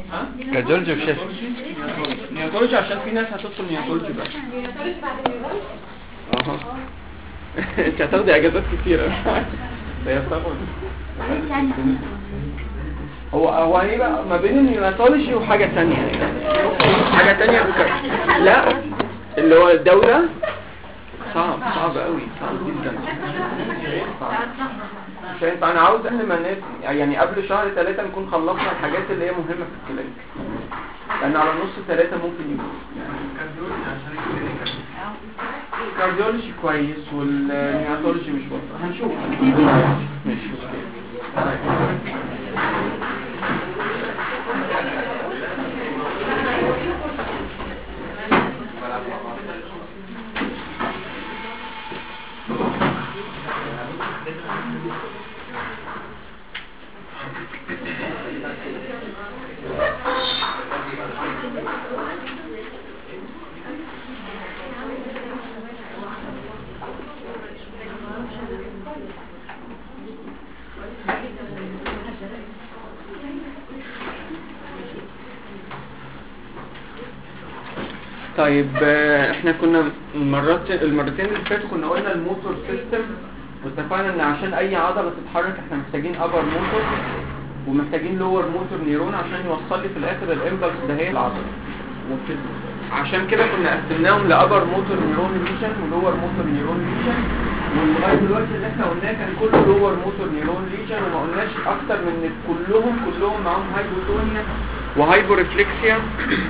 ها كارديولوجي وشيست نياتولوجي عشان في ناس هتدخل نياتولوجي بس اها انت هتاخدي اجازات كتيرة هي بتاخد هو هو هيبقى ما بين النيوناتولوجي وحاجة تانية حاجة تانية بك... لا اللي هو الدولة صعب صعب قوي صعب جدا صعب. مش هينفع انا عاوز ان ما نت... يعني قبل شهر ثلاثة نكون خلصنا الحاجات اللي هي مهمة في الكلينيك لان على نص ثلاثة ممكن يكون الكارديولوجي كويس والنياتولوجي مش بطل هنشوف مش مشكلة طيب آه، احنا كنا المرات المرتين اللي فاتوا كنا قلنا الموتور سيستم واتفقنا ان عشان اي عضله تتحرك احنا محتاجين ابر موتور ومحتاجين لور موتور نيرون عشان يوصل لي في الاخر الامبلس ده هي العضله وكده. عشان كده كنا قسمناهم لابر موتور نيرون ليجن ولور موتور نيرون ليجن ولغايه دلوقتي اللي احنا قلناه كان كله لور موتور نيرون ليجن وما قلناش اكتر من ان كلهم كلهم معاهم هايبوتونيا وهايبوريفلكسيا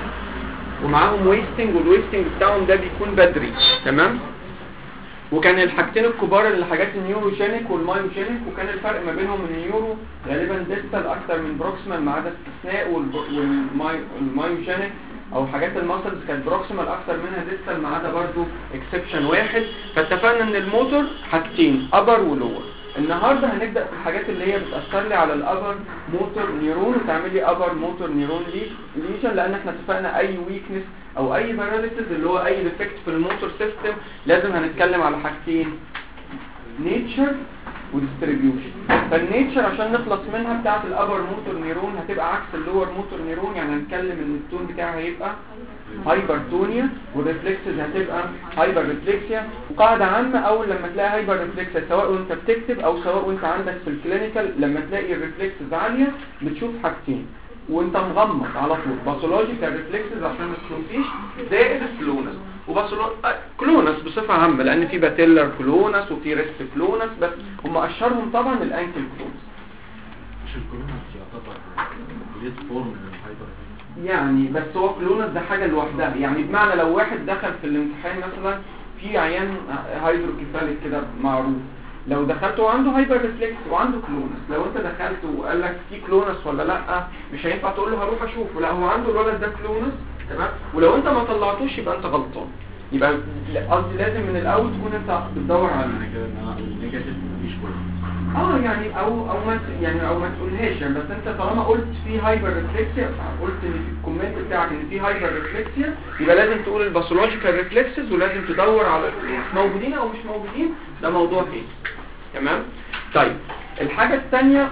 ومعاهم ويستنج والويستنج بتاعهم ده بيكون بدري تمام وكان الحاجتين الكبار اللي حاجات النيوروجينيك والمايوجينيك وكان الفرق ما بينهم النيورو غالبا ديستال اكتر من بروكسيمال ما عدا استثناء والمايوجينيك او حاجات الماسلز كانت بروكسيمال اكتر منها ديستال ما عدا برضه اكسبشن واحد فاتفقنا ان الموتور حاجتين ابر ولور النهارده هنبدا في الحاجات اللي هي بتاثر لي على الابر موتور نيرون وتعمل لي ابر موتور نيرون ليجن لان احنا اتفقنا اي ويكنس او اي باراليسيس اللي هو اي ديفكت في الموتور سيستم لازم هنتكلم على حاجتين نيتشر وديستريبيوشن فالنيتشر عشان نخلص منها بتاعه الابر موتور نيرون هتبقى عكس اللور موتور نيرون يعني هنتكلم ان التون بتاعها هيبقى هايبرتونيا والريفلكسز هتبقى هايبر ريفلكسيا وقاعدة عامة اول لما تلاقي هايبر ريفلكسيا سواء وانت بتكتب او سواء وانت عندك في الكلينيكال لما تلاقي الريفلكسز عالية بتشوف حاجتين وانت مغمض على طول باثولوجيكال ريفلكسز عشان ما تشوفيش زائد الكلونس وباثولو آه، كلونس بصفة عامة لان في باتيلر كلونس وفي ريست كلونس بس هم اشهرهم طبعا الانكل كلونس مش الكورونا يعتبر ليد فورم من الهايبر يعني بس هو كلونس ده حاجة لوحدها يعني بمعنى لو واحد دخل في الامتحان مثلا في عيان هايدروكيفاليك كده معروف لو دخلت وعنده هايبر ريفلكس وعنده كلونس لو انت دخلت وقال لك في كلونس ولا لا مش هينفع تقول له هروح اشوفه لا هو عنده الولد ده كلونس تمام ولو انت ما طلعتوش يبقى انت غلطان يبقى قصدي لازم من الاول تكون انت بتدور على معنى كده ان انا النيجاتيف مفيش كويس اه يعني او او ما ت- يعني او ما تقولهاش يعني بس انت طالما قلت في هايبر ريفلكسيا قلت ان في الكومنت بتاعك ان في هايبر ريفلكسيا يبقى لازم تقول الباثولوجيكال ريفلكسز ولازم تدور على موجودين او مش موجودين ده موضوع تاني تمام طيب الحاجة الثانية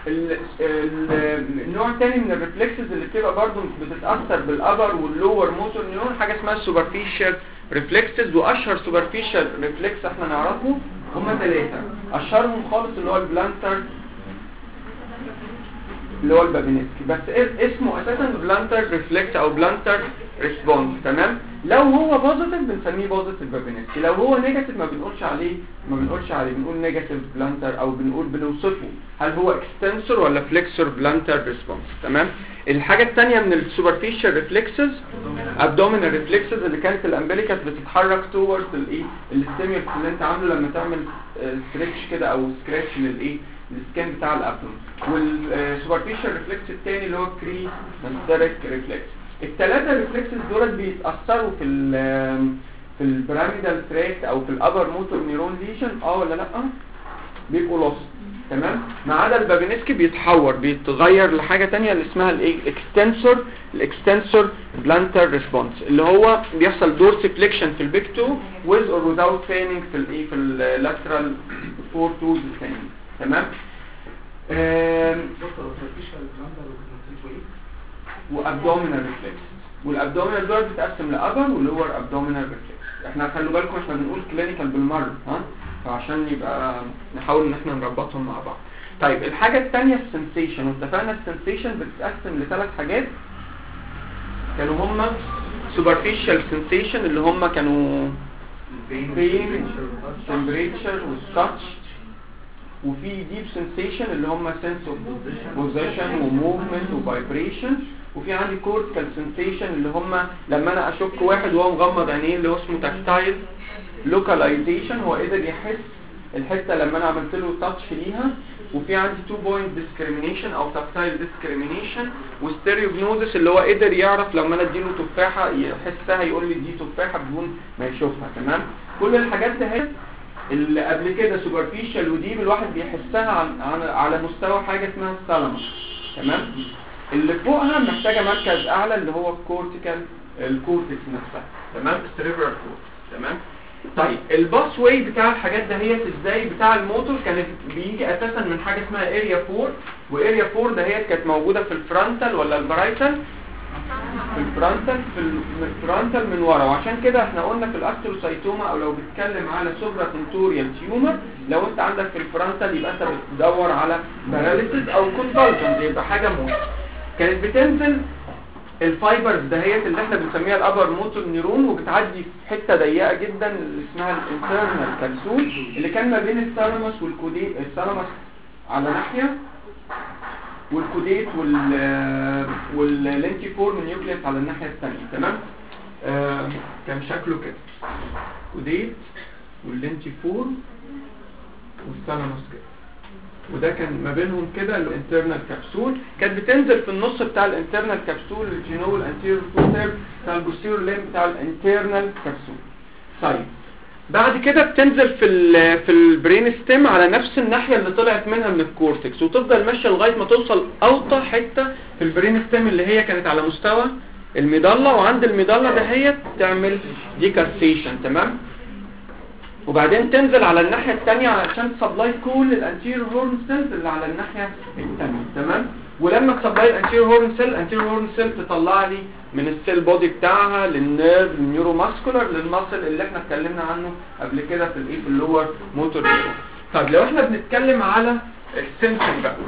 النوع الثاني من الريفلكسز اللي بتبقى برضو بتتأثر بالأبر واللور موتور نيورون حاجة اسمها السوبرفيشال ريفلكسز وأشهر سوبرفيشال ريفلكس احنا نعرفه هما ثلاثة أشهرهم خالص اللي هو البلانتر اللي هو البابينسكي بس إيه- اسمه اساسا بلانتر ريفلكس او بلانتر ريسبونس تمام لو هو بوزيتيف بنسميه بوزيتيف بابينسكي لو هو نيجاتيف ما بنقولش عليه ما بنقولش عليه بنقول نيجاتيف بلانتر او بنقول بنوصفه هل هو اكستنسور ولا فليكسور بلانتر ريسبونس تمام الحاجه الثانيه من السوبرفيشال ريفلكسز ابدومينال ريفلكسز اللي كانت الامبليكاس بتتحرك توورز الايه الستيمولس اللي انت عامله لما تعمل ستريتش كده او سكراتش للايه السكان بتاع الابدومين والسوبرفيشال ريفلكس الثاني اللي هو كري ماستريك ريفلكس الثلاثه ريفلكسز دول بيتاثروا في ال في البيراميدال تراكت او في الابر موتور نيرون ليشن اه ولا لا بيبقوا لوست تمام ما عدا البابينسكي بيتحور بيتغير لحاجه تانية اللي اسمها الاكستنسور الاكستنسور بلانتر ريسبونس اللي هو بيحصل دورسي فليكشن في البيك تو with or without fanning في الايه في اللاترال فور تو تمام آم، دكتور مفيش الكلام ده وابدومينال ريفلكس والابدومينال دول بتقسم لابر ولور ابدومينال ريفلكس احنا خلوا بالكم احنا بنقول كلينيكال بالمره ها فعشان يبقى نحاول ان احنا نربطهم مع بعض طيب الحاجه الثانيه السنسيشن واتفقنا السنسيشن بتتقسم لثلاث حاجات كانوا هم superficial sensation اللي هم كانوا pain temperature والtouch وفي deep sensation اللي هم sense of position وmovement وvibration وفي عندي cortical sensation اللي هم لما انا اشك واحد وهو مغمض عينيه اللي هو اسمه tactile localization هو قدر يحس الحته لما انا عملت له تاتش ليها وفي عندي 2 بوينت discrimination او tactile discrimination وستيريوجنوزس اللي هو قدر يعرف لما انا اديله تفاحه يحسها يقول لي دي تفاحه بدون ما يشوفها تمام كل الحاجات دي هي اللي قبل كده سوبرفيشال وديب الواحد بيحسها عن عن على مستوى حاجه اسمها الثالاموس تمام اللي فوقها محتاجه مركز اعلى اللي هو الكورتيكال الكورتكس نفسها تمام السيريبرال كورتكس تمام طيب الباس واي بتاع الحاجات دهيت ازاي بتاع الموتور كانت بيجي اساسا من حاجه اسمها اريا 4 واريا 4 دهيت كانت موجوده في الفرونتال ولا البرايتال في الفرونتال في الفرونتال من ورا وعشان كده احنا قلنا في الاستروسايتوما او لو بتتكلم على سوبرا تنتوريال تيومر لو انت عندك في الفرونتال يبقى انت بتدور على باراليسيس او كونفالجنز يبقى حاجه موت كانت بتنزل الفايبرز دهيت اللي احنا بنسميها الابر موتور نيرون وبتعدي في حته ضيقه جدا اللي اسمها الانترنال كبسول اللي كان ما بين الثالاموس والكوديت الثالاموس على ناحيه والكوديت وال واللينتيفورم نيوكليس على الناحيه الثانيه تمام آه كان شكله كده كوديت واللينتيفورم والثالاموس كده وده كان ما بينهم كده الانترنال كبسول كانت بتنزل في النص بتاع الانترنال كبسول الجينول انتيريور فوتر بتاع البوستيريور لين بتاع الانترنال كبسول طيب بعد كده بتنزل في ال في البرين ستيم على نفس الناحيه اللي طلعت منها من الكورتكس وتفضل ماشيه لغايه ما توصل اوطى حته في البرين ستيم اللي هي كانت على مستوى المظله وعند المظله دهيت تعمل ديكارسيشن تمام وبعدين تنزل على الناحية التانية علشان تسبلاي كل الانتيريور هورن سيلز اللي على الناحية التانية تمام ولما تسبلاي الانتيريور هورن سيل الانتيريور هورن سيل تطلع لي من السيل بودي بتاعها للنيرف للنيورو ماسكولار للماسل اللي احنا اتكلمنا عنه قبل كده في الايه في اللور موتور نيورون طيب لو احنا بنتكلم على السنسوري بقى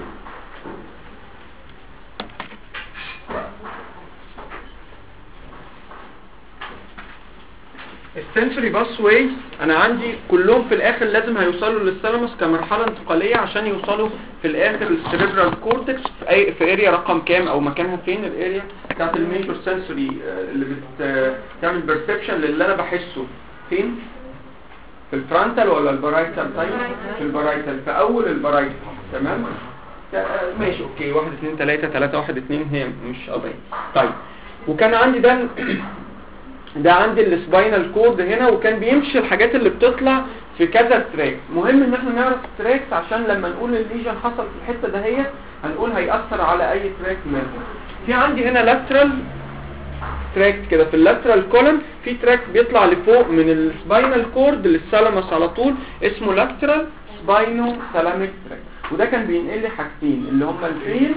السنسوري باس واي انا عندي كلهم في الاخر لازم هيوصلوا للثالاموس كمرحله انتقاليه عشان يوصلوا في الاخر للسيريبرال كورتكس في اي في اريا رقم كام او مكانها فين الاريا بتاعت الميجور سنسوري اللي بتعمل بيرسبشن للي انا بحسه فين في الفرونتال ولا البرايتال طيب في البرايتال في اول البرايتال تمام ماشي اوكي 1 2 3 3 1 2 هي مش قضيه طيب وكان عندي ده ده عندي السباينال كورد هنا وكان بيمشي الحاجات اللي بتطلع في كذا تراك مهم ان احنا نعرف التراكس عشان لما نقول الليجن حصل في الحته دهيت هنقول هيأثر على اي تراك منهم في عندي هنا لاترال تراك كده في اللاترال كولم في تراك بيطلع لفوق من السباينال كورد للثالاموس على طول اسمه لاترال سباينو ثالاميك تراك وده كان بينقل لي حاجتين اللي هما البين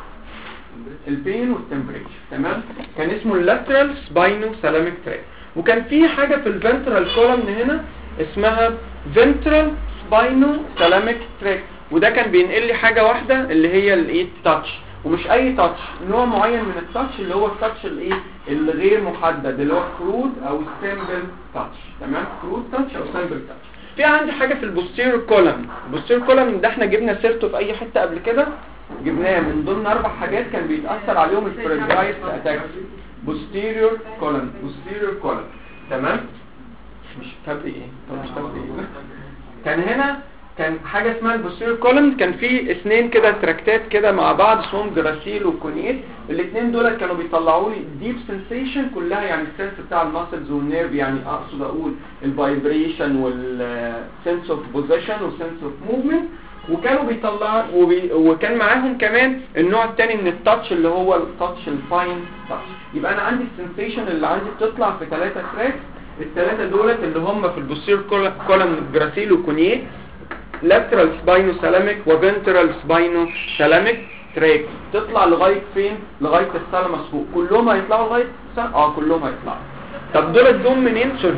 البين والتمبريتشر تمام كان اسمه اللاترال سباينو ثالاميك تراك وكان في حاجه في الفنترال كولم هنا اسمها فنترال سباينو ثالاميك تراك وده كان بينقل لي حاجه واحده اللي هي الايه تاتش ومش اي تاتش نوع معين من التاتش اللي هو التاتش الايه الغير محدد اللي هو كرود او سامبل تاتش تمام كرود تاتش او سامبل تاتش في عندي حاجه في البوستيريور كولم البوستيريور كولم ده احنا جبنا سيرته في اي حته قبل كده جبناه من ضمن اربع حاجات كان بيتاثر عليهم الفريجرايت اتاك بوستيريور كولم بوستيريور كولم تمام مش كتاب ايه طب مش كتاب ايه كان هنا كان حاجه اسمها البوستيريور كولم كان في اثنين كده تراكتات كده مع بعض اسمهم جراسيل وكونيت الاثنين دول كانوا بيطلعوا لي ديب سنسيشن كلها يعني السنس بتاع الماسلز والنيرف يعني اقصد اقول الفايبريشن والسنس اوف بوزيشن والسنس اوف موفمنت وكانوا بيطلعوا وبي... وكان معاهم كمان النوع الثاني من التاتش اللي هو التاتش الفاين تاتش يبقى انا عندي السنسيشن اللي عندي بتطلع في ثلاثه تراك الثلاثه دولت اللي هم في البوستير كولم جراسيل وكونيه lateral spinothalamus وventral spinothalamus تراك تطلع لغايه فين لغايه الثالاموس فوق كلهم هيطلعوا لغايه الثالاموس اه كلهم هيطلعوا طب دول الدوم منين سوري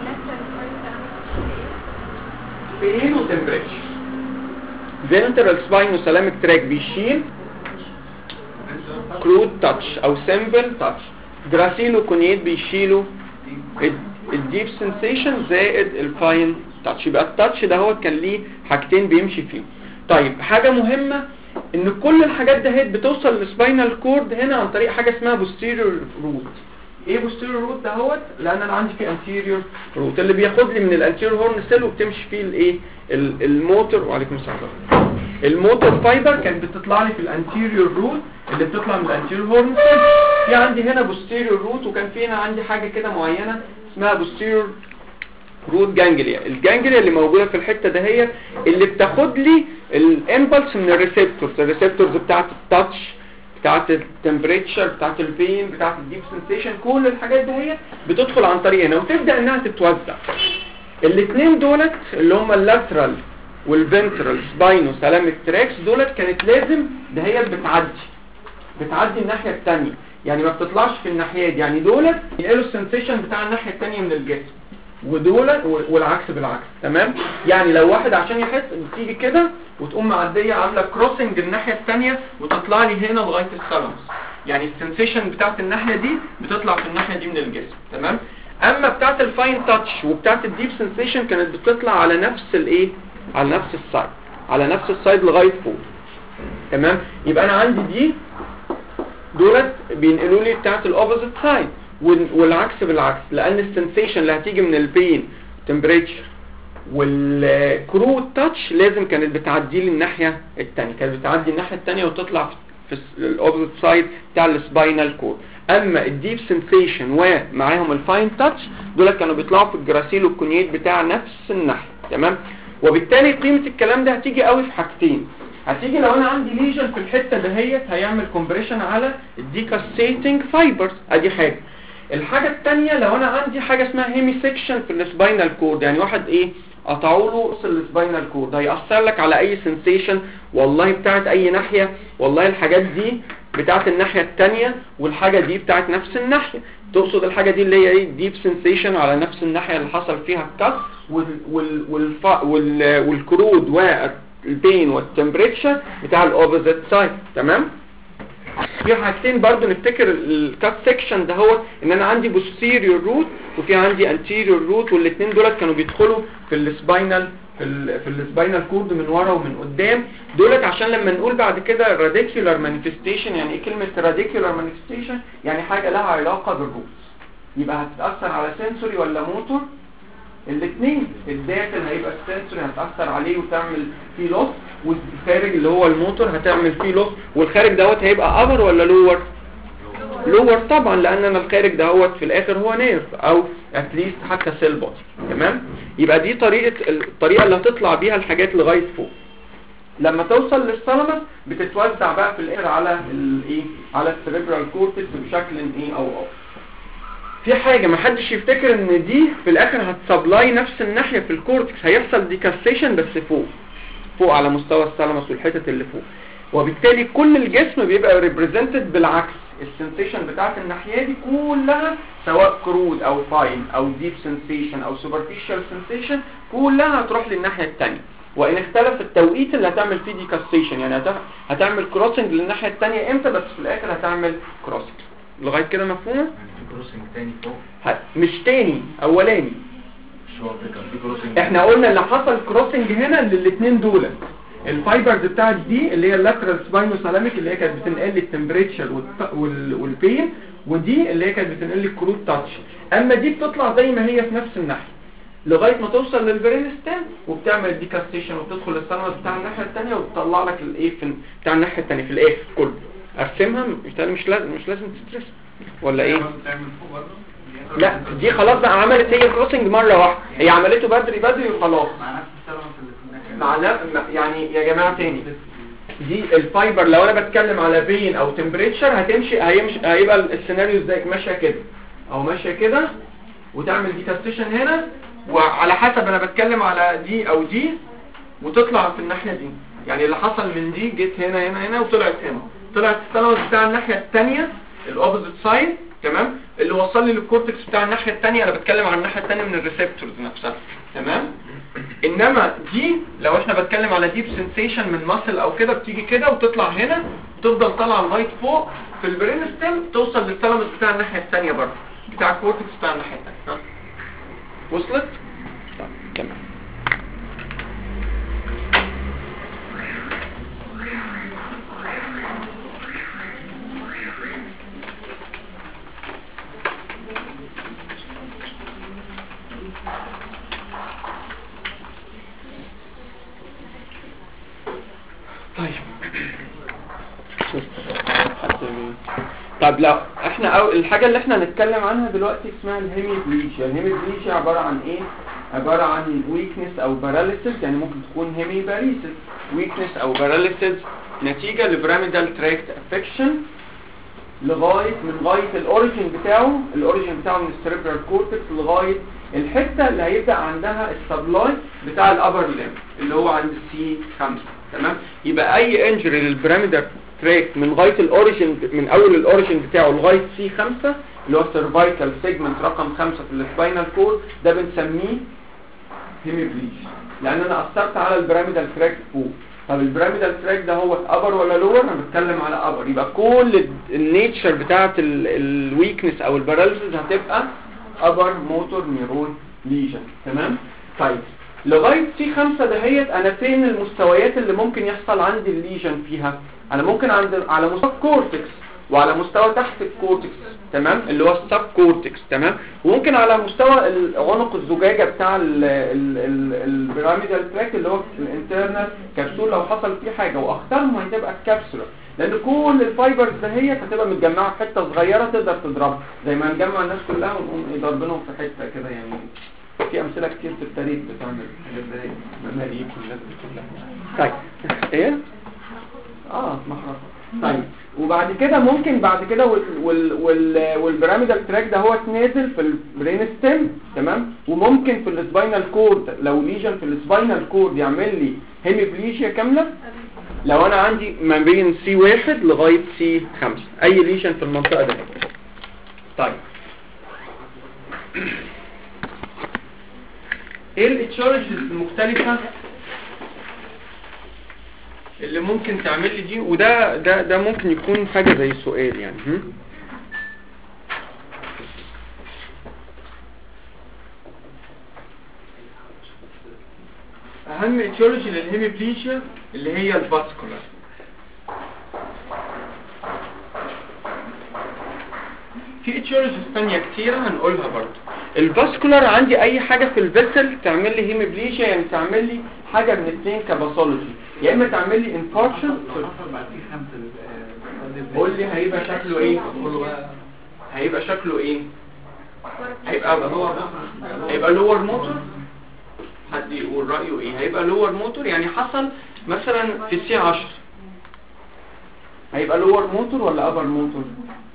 فين وتمبريتشر فينترال سباين وسلامك تراك بيشيل كرود تاتش او سيمبل تاتش جراسيل وكونيت بيشيلوا الديب سنسيشن زائد الفاين تاتش يبقى التاتش ده هو كان ليه حاجتين بيمشي فيهم طيب حاجة مهمة ان كل الحاجات ده هي بتوصل للسباينال كورد هنا عن طريق حاجة اسمها posterior root ايه posterior root ده هو لان انا عندي فيه anterior root اللي بياخد لي من الانتيريور هورن سيل وبتمشي فيه الايه ال- الموتور وعليكم السلام الموتور فايبر كانت بتطلع لي في الانتيريور روت اللي بتطلع من الانتيريور هورن سيل في عندي هنا posterior روت وكان في هنا عندي حاجة كده معينة اسمها posterior روت جانجليا الجانجليا اللي موجودة في الحتة دهيت اللي بتاخد لي الامبلس من الريسبتورز الريسبتورز بتاعت التاتش بتاعت التمبريتشر بتاعت البين بتاعت الديب سنسيشن كل الحاجات دهيت بتدخل عن طريق هنا وتبدأ انها تتوزع الاثنين دولت اللي هم اللاترال والفنترال سباينو سلامك تراكس دولت كانت لازم دهيت بتعدي بتعدي الناحية التانية يعني ما بتطلعش في الناحية دي يعني دولت ينقلوا السنسيشن بتاع الناحية التانية من الجسم ودول والعكس بالعكس تمام يعني لو واحد عشان يحس بتيجي كده وتقوم معديه عامله كروسنج الناحيه الثانيه وتطلع لي هنا لغايه الثالاموس يعني السنسيشن بتاعت الناحيه دي بتطلع في الناحيه دي من الجسم تمام اما بتاعت الفاين تاتش وبتاعت الديب سنسيشن كانت بتطلع على نفس الايه على نفس السايد على نفس السايد لغايه فوق تمام يبقى انا عندي دي دولت بينقلوا لي بتاعت الاوبوزيت سايد والعكس بالعكس لان السنسيشن اللي هتيجي من البين تمبريتشر والكرو تاتش لازم كانت بتعدي لي الناحيه الثانيه كانت بتعدي الناحيه الثانيه وتطلع في الاوبوزيت سايد بتاع السباينال كورد اما الديب سنسيشن ومعاهم الفاين تاتش دول كانوا بيطلعوا في الجراسيل والكونيت بتاع نفس الناحيه تمام وبالتالي قيمه الكلام ده هتيجي قوي في حاجتين هتيجي لو انا عندي ليجن في الحته دهيت هيعمل كومبريشن على الديكاسيتنج فايبرز ادي حاجه الحاجة التانية لو انا عندي حاجة اسمها هيمي سيكشن في السباينال كورد يعني واحد ايه قطعوا له وصل السباينال كورد هيأثر لك على اي سنسيشن والله بتاعت اي ناحية والله الحاجات دي بتاعت الناحية التانية والحاجة دي بتاعت نفس الناحية تقصد الحاجة دي اللي هي ايه ديب سنسيشن على نفس الناحية اللي حصل فيها الكات وال وال والف وال والكرود والبين والتمبريتشر بتاع الاوبوزيت سايد تمام في حاجتين برضو نفتكر الكات سيكشن ده هو ان انا عندي posterior روت وفي عندي anterior روت والاثنين دولت كانوا بيدخلوا في السباينال في ال في السباينال كورد من ورا ومن قدام دولت عشان لما نقول بعد كده radicular manifestation يعني ايه كلمة radicular manifestation يعني حاجة لها علاقة بالروت يبقى هتتأثر على سنسوري ولا موتور الاثنين الداخل هيبقى السنسوري هتأثر عليه وتعمل فيه لوس والخارج اللي هو الموتور هتعمل فيه لوس والخارج دوت هيبقى ابر ولا لور لور طبعا لان انا الخارج دهوت في الاخر هو نيرف او اتليست حتى سيل بودي تمام يبقى دي طريقه الطريقه اللي هتطلع بيها الحاجات لغايه فوق لما توصل للثالاموس بتتوزع بقى في الاخر على الايه على السيريبرال كورتكس بشكل ايه او او في حاجة ما حدش يفتكر ان دي في الاخر هتسبلاي نفس الناحية في الكورتكس هيحصل ديكاستيشن بس فوق فوق على مستوى الثالاموس والحتت اللي فوق وبالتالي كل الجسم بيبقى ريبريزنتد بالعكس السنسيشن بتاعت الناحية دي كلها سواء كرود او فاين او ديب سنسيشن او سوبرفيشال سنسيشن كلها هتروح للناحية التانية وان اختلف التوقيت اللي هتعمل فيه ديكاستيشن يعني هتعمل كروسنج للناحية التانية امتى بس في الاخر هتعمل كروسنج لغاية كده مفهومة؟ يعني في كروسنج تاني فوق ه- مش تاني اولاني مش هو كان في كروسنج احنا قلنا اللي حصل كروسنج هنا للاثنين دول الفايبرز بتاعت دي اللي هي اللاترال سباينو سلاميك اللي هي كانت بتنقل لي التمبريتشر والبين ودي اللي هي كانت بتنقل لي الكروت تاتش اما دي بتطلع زي ما هي في نفس الناحيه لغايه ما توصل للبرين ستام وبتعمل الديكاستيشن وبتدخل الثالاموس بتاع الناحيه الثانيه وتطلع لك الايه في بتاع الناحيه الثانيه في الاخر كله ارسمها مش مش لازم مش لازم تسترس ولا ايه تعمل فوق برضه لا دي خلاص بقى عملت هي الكروسنج مره واحده هي عملته بدري بدري وخلاص مع نفس الثالاموس اللي في الناحية مع نا- يعني يا جماعه تاني دي الفايبر لو انا بتكلم على بين او تمبريتشر هتمشي هيمشي هيبقى السيناريو ازاي ماشيه كده او ماشيه كده وتعمل ديكاستيشن هنا وعلى حسب انا بتكلم على دي او دي وتطلع في الناحيه دي يعني اللي حصل من دي جيت هنا هنا هنا وطلعت هنا طلعت الثالاموس بتاع الناحيه الثانيه الاوبوزيت سايد تمام اللي وصل لي للكورتكس بتاع الناحيه الثانيه انا بتكلم عن الناحيه الثانيه من الريسبتورز نفسها تمام انما دي لو احنا بتكلم على ديب سنسيشن من ماسل او كده بتيجي كده وتطلع هنا تفضل طالعه لغايه فوق في البرين ستيم توصل للثالاموس بتاع الناحيه الثانيه برضه بتاع الكورتكس بتاع الناحيه الثانيه وصلت طيب تمام طيب طب لو احنا أو الحاجة اللي احنا هنتكلم عنها دلوقتي اسمها الهيمي بليشيا الهيمي بليشيا عبارة عن ايه عبارة عن ويكنس او باراليسيس يعني ممكن تكون هيمي باريسيس ويكنس او باراليسيس نتيجة لبراميدال تراكت افكشن لغاية من غاية الاوريجين بتاعه الاوريجين بتاعه من السيربرال كورتكس لغاية الحتة اللي هيبدأ عندها السبلاي بتاع الابر ليم اللي هو عند السي 5 تمام يبقى اي انجري للبراميدال تراك من غاية الاوريجين من اول الاوريجين بتاعه لغاية سي 5 اللي هو السيرفايكال سيجمنت رقم 5 في السباينال كورد ده بنسميه هيميبليج لان انا اثرت على البراميدال تراك فوق طب البراميدال تراك ده هو ابر ولا لور انا بتكلم على ابر يبقى كل النيتشر بتاعه الويكنس او الباراليسيس هتبقى ابر موتور نيرون ليجن تمام طيب لغايه سي 5 دهيت انا فين المستويات اللي ممكن يحصل عندي الليجن فيها انا ممكن عند على مستوى الكورتكس وعلى مستوى تحت الكورتكس تمام اللي هو السب كورتكس تمام وممكن على مستوى ال- عنق الزجاجه بتاع البيراميدال تراك اللي هو الانترنال كبسول لو حصل فيه حاجه واخطرهم هتبقى الكبسوله لان كل الفايبرز دهيت هتبقى متجمعه في حته صغيره تقدر تضربها زي ما نجمع الناس كلها ونقوم ضاربينهم في حته كده يعني في امثله كتير في التاريخ بتعمل الحاجات دي مماليك والناس دي كلها طيب ايه اه محرقه طيب وبعد كده ممكن بعد كده وال وال وال والبيراميدال تراك ده هو نازل في البرين ستيم تمام وممكن في السباينال كورد لو ليجن في السباينال كورد يعمل لي هيميبليشيا كامله لو انا عندي ما بين سي واحد لغايه سي خمسة اي ليجن في المنطقه دي طيب ايه الاتشارجز المختلفه اللي ممكن تعمل لي دي وده ده ده ممكن يكون حاجه زي سؤال يعني هم؟ اهم اتيولوجي للهيميبليشيا اللي هي الفاسكولار في اتيولوجيز ثانيه كتيره هنقولها برضو الفاسكولار عندي اي حاجه في الفيسل تعمل لي هيميبليشيا يعني تعمل لي حاجه من اثنين كباثولوجي يا اما تعمل لي انفاركشن حصل بعد كده خمسة قول لي هيبقى شكله ايه هيبقى شكله ايه هيبقى هيبقى لور موتور حد يقول رايه ايه هيبقى لور موتور يعني حصل مثلا في سي 10 هيبقى لور موتور ولا ابر موتور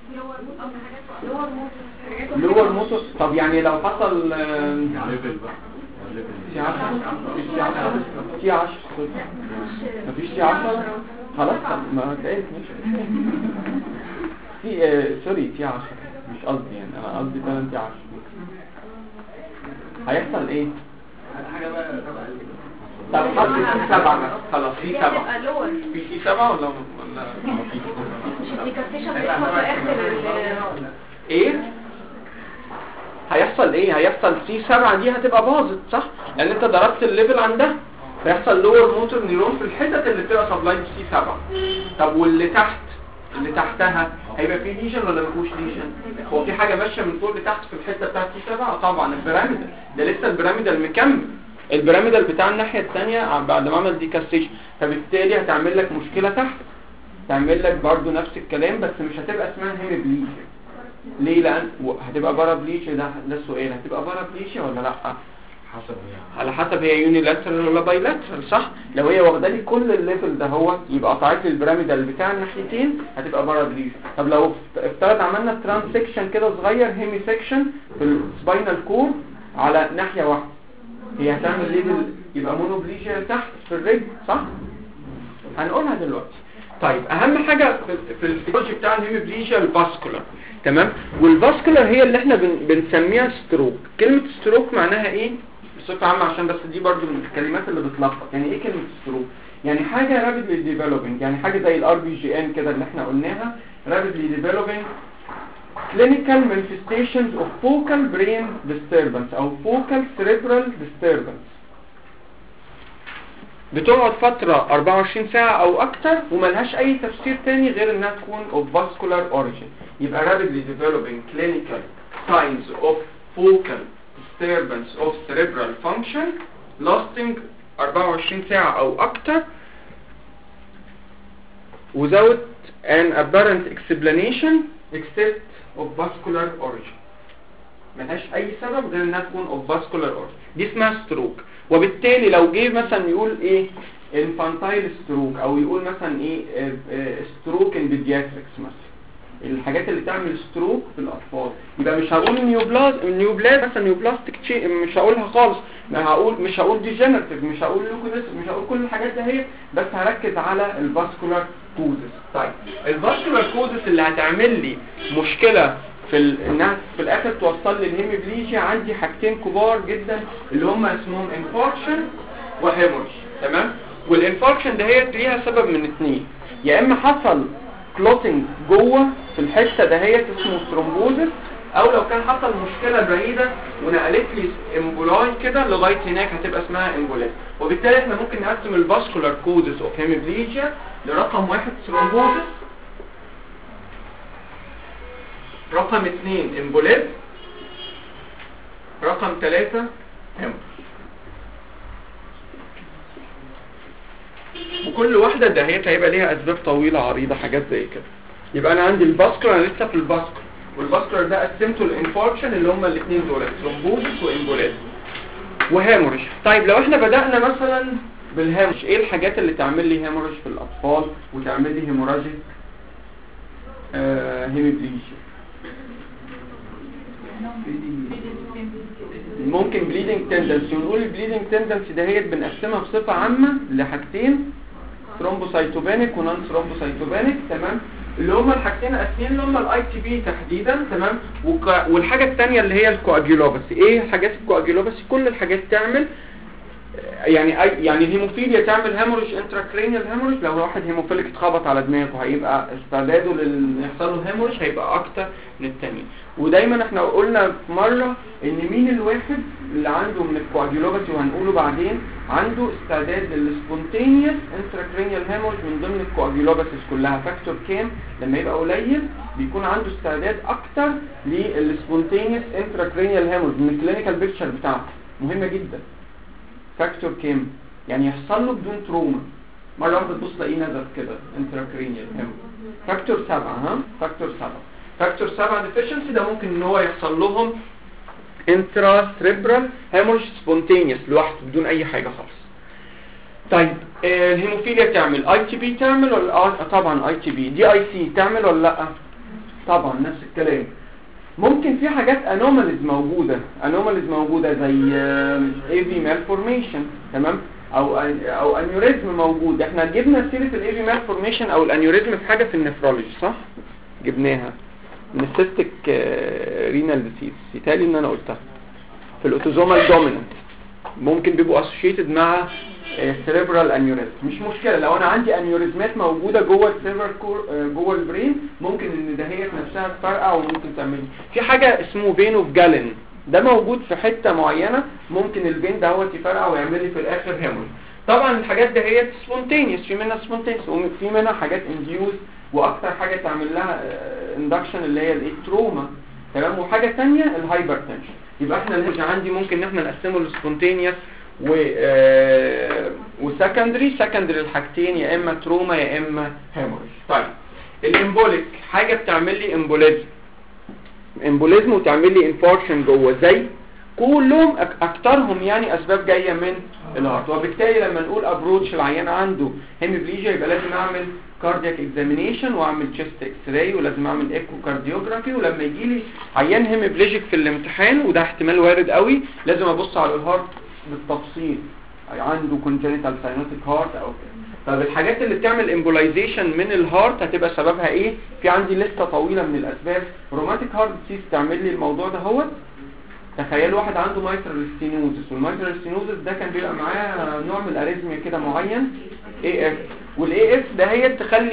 لور موتور طب يعني لو حصل آه، ليفل بقى ليفل سي 10 سي 10 سي 10 مفيش سي 10 خلاص طب ما هتلاقيت مش في آه، سوري سي 10 مش قصدي يعني انا قصدي فعلا سي 10 هيحصل ايه حاجة بقى تبع طب حط سي 7 مثلا خلاص سي 7 هتبقى لور في سي 7 ولا ولا مفيش مش الديكاستيشن بيحصل في اخر ال- ايه هيحصل ايه هيحصل سي 7 دي هتبقى باظت صح لان انت ضربت الليفل عندها فيحصل لور موتور نيرون في الحتت اللي بتبقى سبلاي سي 7 طب واللي تحت اللي تحتها هيبقى فيه ليجن ولا ما فيهوش ليجن هو في حاجه ماشيه من فوق لتحت في الحته بتاعت سي 7 طبعا البيراميدال ده لسه البيراميدال مكمل البيراميدال بتاع الناحيه الثانيه بعد ما عمل ديكاستيشن فبالتالي هتعمل لك مشكله تحت تعمل لك برضو نفس الكلام بس مش هتبقى اسمها هيميبليجيا ليه لان و- هتبقى بارابليشيا ده ده السؤال هتبقى بارابليشيا ولا لا حسب يعني على حسب هي يونيلاترال ولا بايلاترال صح لو هي واخده لي كل الليفل ده هو يبقى قطعت لي البيراميدال بتاع الناحيتين هتبقى بارابليشيا طب لو افت- افترض عملنا ترانس سيكشن كده صغير هيمي سيكشن في السباينال كور على ناحيه واحده هي هتعمل ليفل يبقى مونوبليشيا تحت في الرجل صح هنقولها دلوقتي طيب اهم حاجه في في الفيزيولوجي بتاع الهيموبليجيا الفاسكولار تمام والفاسكولار هي اللي احنا بن بنسميها ستروك كلمه ستروك معناها ايه بصفه عامه عشان بس دي برضو من الكلمات اللي بتلخبط يعني ايه كلمه ستروك يعني حاجه رابيدلي ديفلوبينج يعني حاجه زي الار بي جي ان كده اللي احنا قلناها رابيدلي ديفلوبينج clinical manifestations of focal brain disturbance او focal cerebral disturbance بتقعد فترة 24 ساعة او اكتر وملهاش اي تفسير تاني غير انها تكون of vascular origin يبقى rapidly developing clinical signs of focal disturbance of cerebral function lasting 24 ساعة او اكتر without an apparent explanation except of vascular origin ملهاش اي سبب غير انها تكون of vascular origin دي اسمها ستروك وبالتالي لو جه مثلا يقول ايه infantile stroke او يقول مثلا ايه ستروك in pediatrics مثلا الحاجات اللي تعمل ستروك في الاطفال يبقى مش هقول نيوبلاز نيوبلاز مثلا نيوبلاستيك تشي مش هقولها خالص ما هقول مش هقول ديجنراتيف مش هقول لوكوزيس مش هقول كل الحاجات دي هي بس هركز على الفاسكولار كوزس طيب الفاسكولار كوزس اللي هتعمل لي مشكله في ال... انها في الاخر توصل لي الهيموبليجيا عندي حاجتين كبار جدا اللي هم اسمهم انفاركشن وهيموريج تمام والانفاركشن ده هي ليها سبب من اتنين يا اما حصل كلوتنج جوه في الحته دهيت اسمه ثرومبوزس او لو كان حصل مشكله بعيده ونقلت لي امبولاي كده لغايه هناك هتبقى اسمها امبولاي وبالتالي احنا ممكن نقسم الفاسكولار كوزس اوف هيموبليجيا لرقم واحد ثرومبوزس رقم اثنين امبوليز رقم ثلاثة هيموريج وكل واحدة دهيت هيبقى ليها اسباب طويلة عريضة حاجات زي كده يبقى انا عندي الباسكولار انا لسه في الباسكولار والباسكولار ده قسمته الانفاركشن اللي هم الاثنين دول ثرومبوزس وامبوليز وهيموريج طيب لو احنا بدأنا مثلا بالهيموريج ايه الحاجات اللي تعمل لي هيموريج في الاطفال وتعمل لي هيموراجيك آه هيموبليجيا ممكن بليدنج تندنسي ونقول البليدنج تندنسي دهيت بنقسمها بصفة عامة لحاجتين ثرومبوسايتوبانيك ونون ثرومبوسايتوبانيك تمام اللي هما الحاجتين الاساسيين اللي هما الاي تي بي تحديدا تمام وك... والحاجة الثانية اللي هي الكواجيولوباسي ايه حاجات الكواجيولوباسي كل الحاجات تعمل يعني أي يعني الهيموفيليا تعمل هيموريج انتراكرينيال هيموريج لو واحد هيموفيليك اتخبط على دماغه هيبقى استعداده لل يحصل له هيموريج هيبقى اكتر من التاني ودايما احنا قلنا في مره ان مين الواحد اللي عنده من الكواجيولوباسي وهنقوله بعدين عنده استعداد للسبونتينيوس انتراكرينيال هيموريج من ضمن الكواجيولوباسيز كلها فاكتور كام لما يبقى قليل بيكون عنده استعداد اكتر للسبونتينيوس انتراكرينيال هيموريج من الكلينيكال بيكتشر بتاعته مهمه جدا فاكتور كام يعني يحصل له بدون تروما مرة واحدة تبص تلاقيه نزل كده انتراكرينيال هم فاكتور سبعة ها فاكتور سبعة فاكتور سبعة ديفيشنسي ده ممكن ان هو يحصل لهم انترا سريبرال هيموريج سبونتينيوس لوحده بدون اي حاجة خالص طيب آه الهيموفيليا تعمل اي تي بي تعمل ولا آه طبعا اي تي بي دي اي سي تعمل ولا لا طبعا نفس الكلام ممكن في حاجات انوماليز موجودة انوماليز موجودة زي اي في مالفورميشن تمام او او انيوريزم موجود احنا جبنا سيرة الاي في مالفورميشن او الانيوريزم في حاجة في النفرولوجي صح جبناها من السيستيك رينال ديسيز يتهيألي ان انا قلتها في الاوتوزومال دوميننت ممكن بيبقوا اسوشيتد مع سيريبرال انيوريزم مش مشكلة لو انا عندي انيوريزمات موجودة جوه السيرفر كور جوه البرين ممكن ان دهيت نفسها تفرقع وممكن تعمل في حاجة اسمه فين اوف جالن ده موجود في حتة معينة ممكن الفين دهوت يفرقع ويعمل لي في الاخر هيموريج طبعا الحاجات دهيت سبونتينيوس في منها سبونتينيوس وفي منها حاجات انديوز واكتر حاجة تعمل لها اندكشن اللي هي التروما تمام وحاجة تانية الهايبرتنشن يبقى احنا الهيموريج عندي ممكن ان احنا نقسمه لسبونتينيوس و آه وسكندري سكندري الحاجتين يا اما تروما يا اما هيموريج طيب الامبوليك حاجه بتعمل لي امبوليزم امبوليزم وتعمل لي انفاركشن جوه زي كلهم اكترهم يعني اسباب جايه من الهارت وبالتالي لما نقول ابروتش العيان عنده هيموبليجيا يبقى لازم اعمل كاردياك اكزامينيشن واعمل تشيست اكس راي ولازم اعمل ايكو كارديوجرافي ولما يجي لي عيان هيموبليجيك في الامتحان وده احتمال وارد قوي لازم ابص على الهارت بالتفصيل عنده congenital cyanotic heart او كده طب الحاجات اللي بتعمل امبولايزيشن من الهارت هتبقى سببها ايه في عندي لسته طويله من الاسباب روماتيك هارت ديزيز تعمل لي الموضوع ده هو تخيل واحد عنده مايترال ستينوزس والمايترال ستينوزس ده كان بيبقى معاه نوع من الاريزميا كده معين اي اف والاي اف ده هي تخلي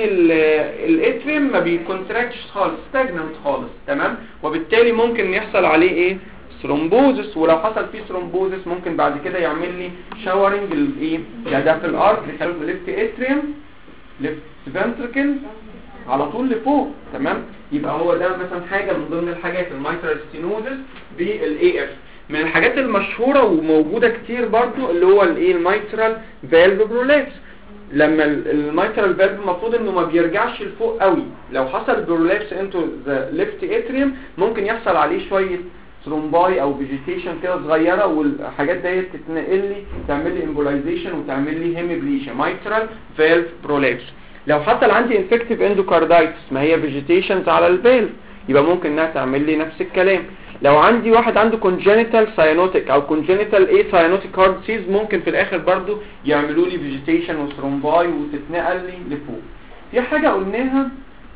الاتريم ما بيكونتراكتش خالص ستاجننت خالص تمام وبالتالي ممكن يحصل عليه ايه ثرومبوزس ولو حصل فيه ثرومبوزس ممكن بعد كده يعمل لي شاورنج الايه ده ده في الارض يخلي ليفت اتريم ليفت فنتركل على طول لفوق تمام يبقى هو ده مثلا حاجه من ضمن الحاجات المايترال ستينوزس بالاي اف من الحاجات المشهوره وموجوده كتير برضو اللي هو الايه المايترال فالف برولابس لما المايترال فالف المفروض انه ما بيرجعش لفوق قوي لو حصل برولابس انتو ذا ليفت اتريوم ممكن يحصل عليه شويه ثرومباي او فيجيتيشن كده صغيره والحاجات ديت تتنقل لي تعمل لي امبولايزيشن وتعمل لي هيميبليشن مايترال فالف برولابس لو حصل عندي انفكتيف اندوكاردايتس ما هي فيجيتيشنز على الفالف يبقى ممكن انها تعمل لي نفس الكلام لو عندي واحد عنده congenital cyanotic او congenital a cyanotic heart disease ممكن في الاخر برضو يعملوا لي فيجيتيشن وثرومباي وتتنقل لي لفوق في حاجه قلناها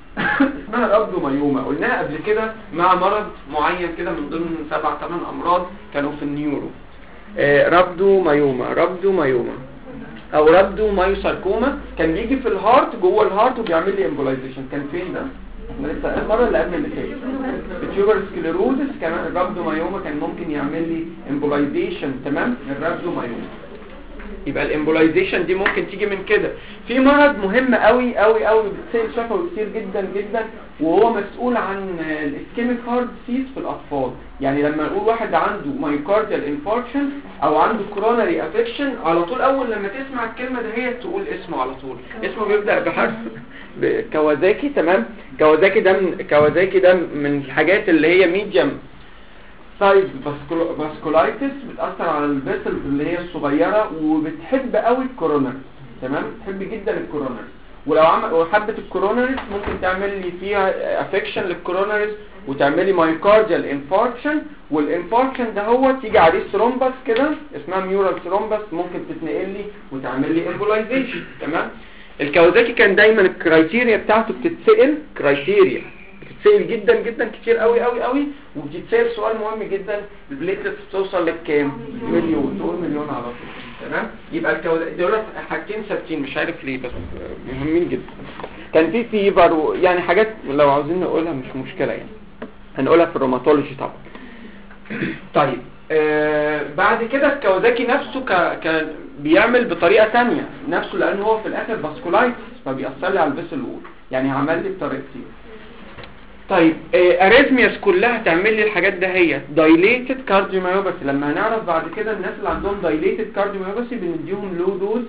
اسمها رابدومايوما قلناها قبل كده مع مرض معين كده من ضمن سبع ثمان امراض كانوا في النيورو آه رابدومايوما رابدومايوما او رابدو مايوساركوما كان بيجي في الهارت جوه الهارت وبيعمل لي امبولايزيشن كان فين ده احنا لسه المره اللي قبل اللي فاتت التيوبر سكليروزس كمان الرابدو مايوما كان ممكن يعمل لي امبولايزيشن تمام الرابدو مايوما يبقى الامبولايزيشن دي ممكن تيجي من كده في مرض مهم قوي قوي قوي بتسال شفوي كتير جدا جدا وهو مسؤول عن الاسكيميك هارت ديزيز في الاطفال يعني لما نقول واحد عنده مايوكارديال انفاركشن او عنده كوروناري افكشن على طول اول لما تسمع الكلمه ده هي تقول اسمه على طول اسمه بيبدا بحرف كوازاكي تمام كوازاكي ده من كوازاكي ده من الحاجات اللي هي ميديم سايز فاسكولايتس بتأثر على الفيسلز اللي هي الصغيرة وبتحب قوي الكورونر تمام بتحب جدا الكورونر ولو عمل وحبت الكورونرز ممكن تعمل لي فيها افكشن للكورونرز وتعمل لي مايوكارديال انفاركشن والانفاركشن ده هو تيجي عليه ثرومبس كده اسمها ميورال ثرومبس ممكن تتنقل لي وتعمل لي امبولايزيشن تمام الكوازاكي كان دايما الكرايتيريا بتاعته بتتسال كرايتيريا بتتسال جدا جدا كتير قوي قوي قوي وبتتسال سؤال مهم جدا البليتلتس بتوصل لكام مليون تقول مليون على طول تمام يبقى الكوازاكي دول حاجتين ثابتين مش عارف ليه بس مهمين جدا كان في فيبر و... يعني حاجات لو عاوزين نقولها مش مشكله يعني هنقولها في الروماتولوجي طبعا طيب آه بعد كده الكوازاكي نفسه ك... ك... بيعمل بطريقه تانية نفسه لان هو في الاخر فاسكولايتس فبيأثر لي على الفيسل وول يعني عمل لي بطريقتين طيب آه اريزمياس كلها تعمل لي الحاجات ده هي دايليتد كارديوميوباثي لما هنعرف بعد كده الناس اللي عندهم دايليتد كارديوميوباثي بنديهم لو دوز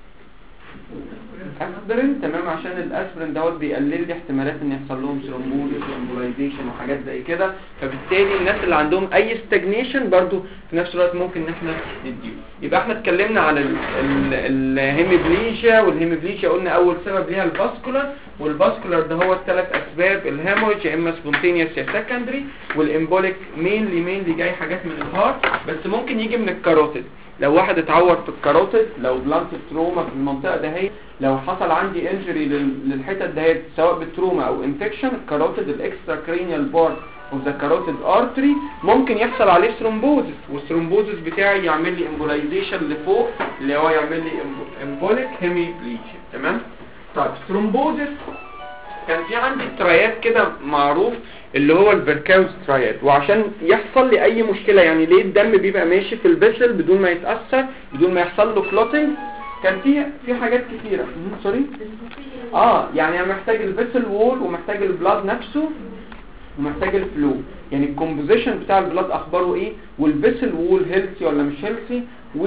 اسبرين تمام عشان الاسبرين دوت بيقلل لي احتمالات ان يحصل لهم ثرومبوزيس وامبولايزيشن وحاجات زي كده فبالتالي الناس اللي عندهم اي ستاجنيشن برضو في نفس الوقت ممكن ان احنا نديهم يبقى احنا اتكلمنا على الهيميبليجيا والهيميبليجيا قلنا اول سبب ليها الفاسكولار والفاسكولار ده هو الثلاث اسباب الهيموريج يا اما سبونتينيوس يا سكندري والامبوليك مينلي مينلي جاي حاجات من الهارت بس ممكن يجي من الكاروتيد لو واحد اتعور في الكاروتيد لو بلانت تروما في المنطقه دهيت لو حصل عندي انجري للحتت دهيت سواء بالتروما او انفكشن الكاروتيد الاكسترا كرينيال بارت اوف ذا كاروتيد ارتري ممكن يحصل عليه ثرومبوزس والثرومبوزس بتاعي يعمل لي امبولايزيشن لفوق اللي هو يعمل لي امبوليك هيميبليجيا تمام طيب ثرومبوزس كان في عندي ترايات كده معروف اللي هو الفيركاوز ترايات وعشان يحصل لي اي مشكلة يعني ليه الدم بيبقى ماشي في الفيسل بدون ما يتأثر بدون ما يحصل له كلوتنج كان في في حاجات كتيرة سوري اه يعني انا محتاج الفيسل وول ومحتاج البلاد نفسه ومحتاج الفلو يعني الكومبوزيشن بتاع البلاد اخباره ايه والفيسل وول هيلثي ولا مش هيلثي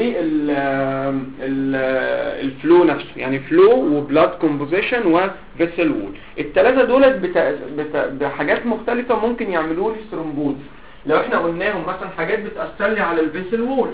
والفلو نفسه يعني فلو وبلاد كومبوزيشن وفيسل وول الثلاثه دولت بتا... بتا... بحاجات مختلفه ممكن يعملوا لي ثرومبوز لو احنا قلناهم مثلا حاجات بتاثر لي على الفيسل وول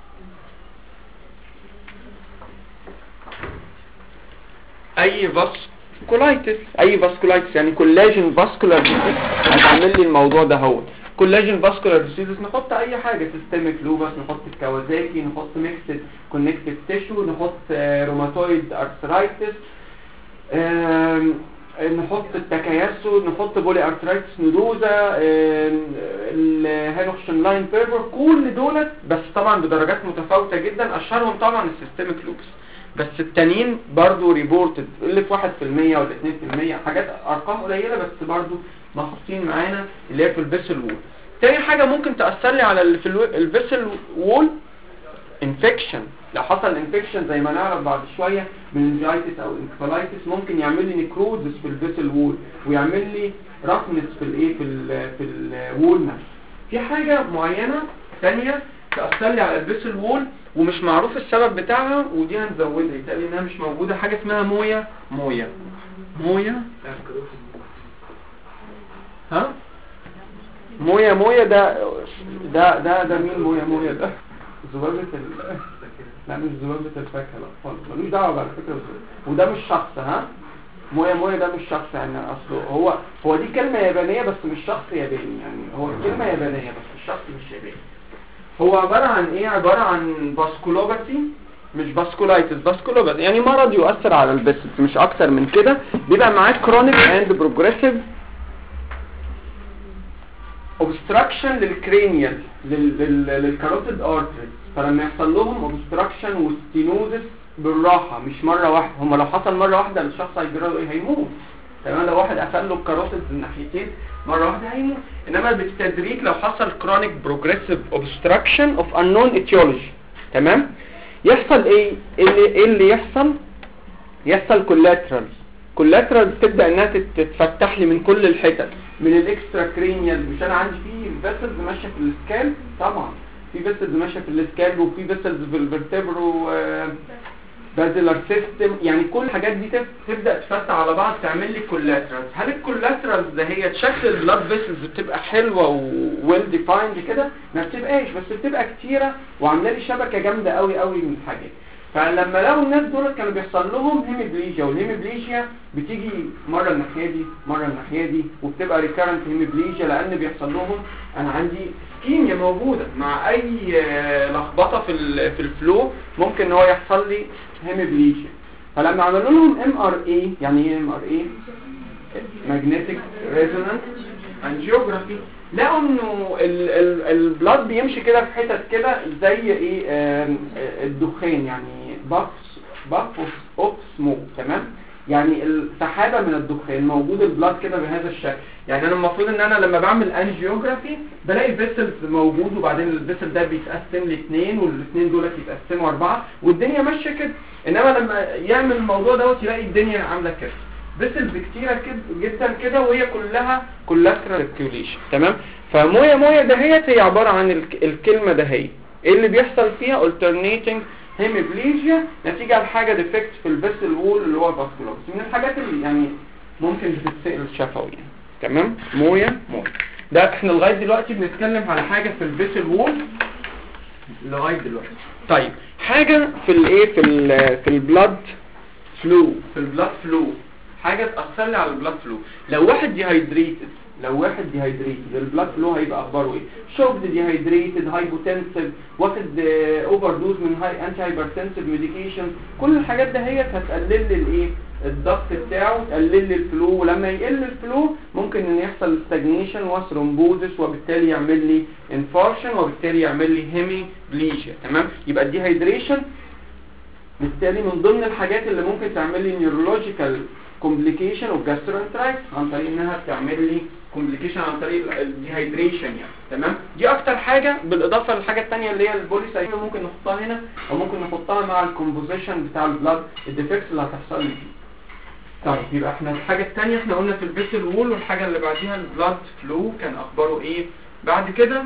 اي فاسكولايتس اي فاسكولايتس يعني كولاجين فاسكولار هتعمل لي الموضوع ده هو كولاجين فاسكولار ديسيزز نحط اي حاجه سيستميك لوبس نحط الكوازاكي نحط ميكسد كونكتيف تيشو نحط روماتويد ارثرايتس آم، نحط التكيسو نحط بولي ارثرايتس نودوزا الهيلوكشن لاين بيربر كل دولت بس طبعا بدرجات متفاوتة جدا اشهرهم طبعا السيستميك لوبس بس التانيين برضو ريبورتد اللي في 1% ولا 2% حاجات ارقام قليلة بس برضو محطوطين معانا اللي هي في الفيسل وول تاني حاجة ممكن تأثر لي على اللي في الفيسل وول انفكشن لو حصل انفكشن زي ما نعرف بعد شوية مننجايتس او انكفالايتس ممكن يعمل لي نيكروزس في الفيسل وول ويعمل لي رفنس في الايه في ال في الوول نفسه في حاجة معينة ثانية تأثر لي على الفيسل وول ومش معروف السبب بتاعها ودي هنزودها يتقال انها مش موجودة حاجة اسمها مويا مويا مويا ها مويا مويا ده ده ده ده مين مويا مويا ده ذبابة ال لا مش ذبابة الفاكهة لا خالص ملوش دعوة على فكرة بالذبابة. وده مش شخص ها مويا مويا ده مش شخص يعني اصله هو هو دي كلمة يابانية بس مش شخص ياباني يعني هو كلمة يابانية بس الشخص مش ياباني هو عبارة عن ايه عبارة عن باسكولوباتي مش باسكولايتس باسكولوباتي يعني مرض يؤثر على البسل مش اكتر من كده بيبقى معاه كرونيك اند بروجريسيف obstruction للكرينيال للكاروتيد ارتري فلما يحصل لهم obstruction وستينوزس بالراحة مش مرة واحدة هم لو حصل مرة واحدة الشخص هيجرى له ايه هيموت تمام لو واحد قفل له الكاروتيد من ناحيتين مرة واحدة هيموت انما بالتدريج لو حصل chronic progressive obstruction of unknown etiology تمام يحصل ايه إيه اللي, إيه اللي يحصل يحصل collaterals collaterals تبدأ انها تت- تتفتح لي من كل الحتت من الاكسترا كرينيال مش انا عندي فيه فيسلز ماشيه في السكال طبعا في فيسلز ماشيه في السكال وفي فيسلز في الفرتبرو بازلر سيستم يعني كل الحاجات دي تب- تبدا تفتح على بعض تعمل لي كولاترالز هل الكولاترالز ده هي شكل البلاد فيسلز بتبقى حلوه وويل ديفايند كده ما بتبقاش بس بتبقى كتيره وعامله لي شبكه جامده قوي قوي من الحاجات فلما لقوا الناس دول كانوا بيحصل لهم هيميبليجيا والهيميبليجيا بتيجي مره الناحيه دي مره الناحيه دي وبتبقى ريكارنت هيميبليجيا لان بيحصل لهم انا عندي كيميا موجوده مع اي آه، لخبطه في ال- في الفلو ممكن ان هو يحصل لي هيميبليجيا فلما عملوا لهم ام ار اي يعني ايه ام ار اي ماجنتيك ريزونانس انجيوجرافي لقوا انه ال- ال- البلاد بيمشي كده في حتت كده زي ايه آم، آه، الدخان يعني بافس باف اوف سموك تمام يعني السحابه من الدخان موجود البلاد كده بهذا الشكل يعني انا المفروض ان انا لما بعمل انجيوجرافي بلاقي فيسلز موجود وبعدين الفيسل ده بيتقسم لاثنين والاثنين دول يتقسموا اربعه والدنيا ماشيه كده انما لما يعمل الموضوع دوت يلاقي الدنيا عامله كده فيسلز كتيره كده جدا كده وهي كلها كولاترال سيركيوليشن تمام فمويا مويا دهيت هي عباره عن الك- الكلمه دهيت ايه اللي بيحصل فيها alternating هيميبليجيا نتيجه لحاجه ديفكت في الفيسل وول اللي هو الفاسكولوس من الحاجات اللي يعني ممكن بتتسال شفوي يعني. تمام مويا مويا ده احنا لغايه دلوقتي بنتكلم على حاجه في الفيسل وول لغايه دلوقتي طيب حاجه في الايه في ال في البلاد فلو في البلاد فلو حاجه تاثر لي على البلاد فلو لو واحد ديهايدريتد لو واحد ديهايدريتد البلاد فلو هيبقى اخباره ايه شوكد ديهايدريتد هايبوتنسيف واخد اوفر دوز من هاي انتي هايبرتنسيف ميديكيشن كل الحاجات دهيت هتقلل لي الايه الضغط بتاعه تقلل لي الفلو ولما يقل الفلو ممكن ان يحصل ستاجنيشن وثرومبوزس وبالتالي يعمل لي انفارشن وبالتالي يعمل لي هيمي بليجيا تمام يبقى الديهايدريشن بالتالي من ضمن الحاجات اللي ممكن تعمل لي نيورولوجيكال كومبليكيشن اوف جاسترونترايت عن طريق انها بتعمل لي كومبليكيشن عن طريق الديهايدريشن يعني تمام دي اكتر حاجه بالاضافه للحاجه الثانيه اللي هي البوليسايد ممكن نحطها هنا او ممكن نحطها مع الكومبوزيشن بتاع البلاد الديفكتس اللي هتحصل لي فيه طيب يبقى احنا الحاجه الثانيه احنا قلنا في الفيسل وول والحاجه اللي بعديها البلاد فلو كان اخباره ايه بعد كده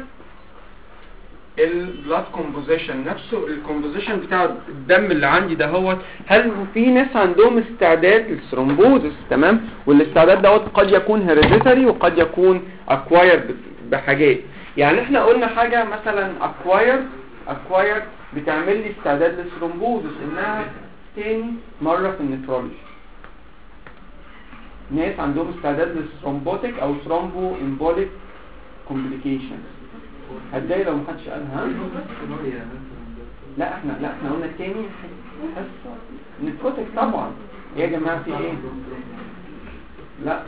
البلاد كومبوزيشن نفسه الكومبوزيشن بتاع الدم اللي عندي ده هو هل في ناس عندهم استعداد للثرومبوزس تمام والاستعداد دوت قد يكون هيريديتري وقد يكون اكوايرد بحاجات يعني احنا قلنا حاجه مثلا اكوايرد اكوايرد بتعمل لي استعداد للثرومبوزس انها تاني مره في النترولوجي ناس عندهم استعداد للثرومبوتيك او ثرومبو امبوليك complications هتضايق لو محدش قالها سيناريا مثلا لا احنا لا احنا قلنا تاني حصه نتروتك طبعا يا جماعه في ايه لا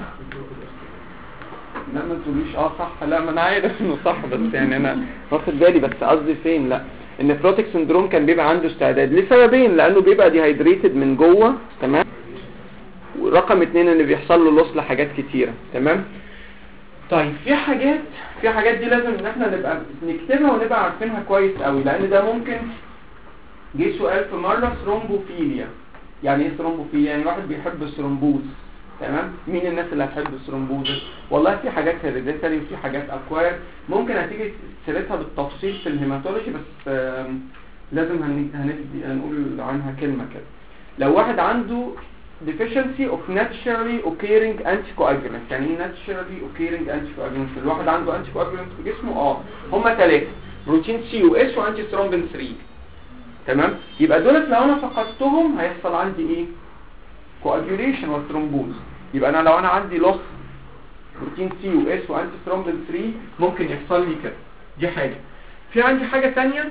لا ما تقوليش اه صح لا ما انا عارف انه صح بس يعني انا واخد بالي بس قصدي فين لا النفروتك سندروم كان بيبقى عنده استعداد لسببين لانه بيبقى ديهايدريتد من جوه تمام ورقم اتنين ان بيحصل له لوس لحاجات كتيره تمام طيب في حاجات في حاجات دي لازم ان احنا نبقى نكتبها ونبقى عارفينها كويس قوي لان ده ممكن جه سؤال في مره ثرومبوفيليا يعني ايه ثرومبوفيليا يعني واحد بيحب الثرومبوز تمام مين الناس اللي هتحب الثرومبوز والله في حاجات هيريديتري وفي حاجات اكواير ممكن هتيجي سيرتها بالتفصيل في الهيماتولوجي بس آم، لازم هن- هندي هنقول عنها كلمه كده لو واحد عنده deficiency of naturally occurring anticoagulants يعني ايه naturally occurring anticoagulants الواحد عنده anticoagulants في جسمه اه هما ثلاثة بروتين سي و اس وانتي ثرومبين 3 تمام يبقى دولت لو انا فقدتهم هيحصل عندي ايه coagulation والثرومبوز يبقى انا لو انا عندي loss بروتين سي و اس وانتي ثرومبين 3 ممكن يحصل لي كده دي حاجة في عندي حاجة تانية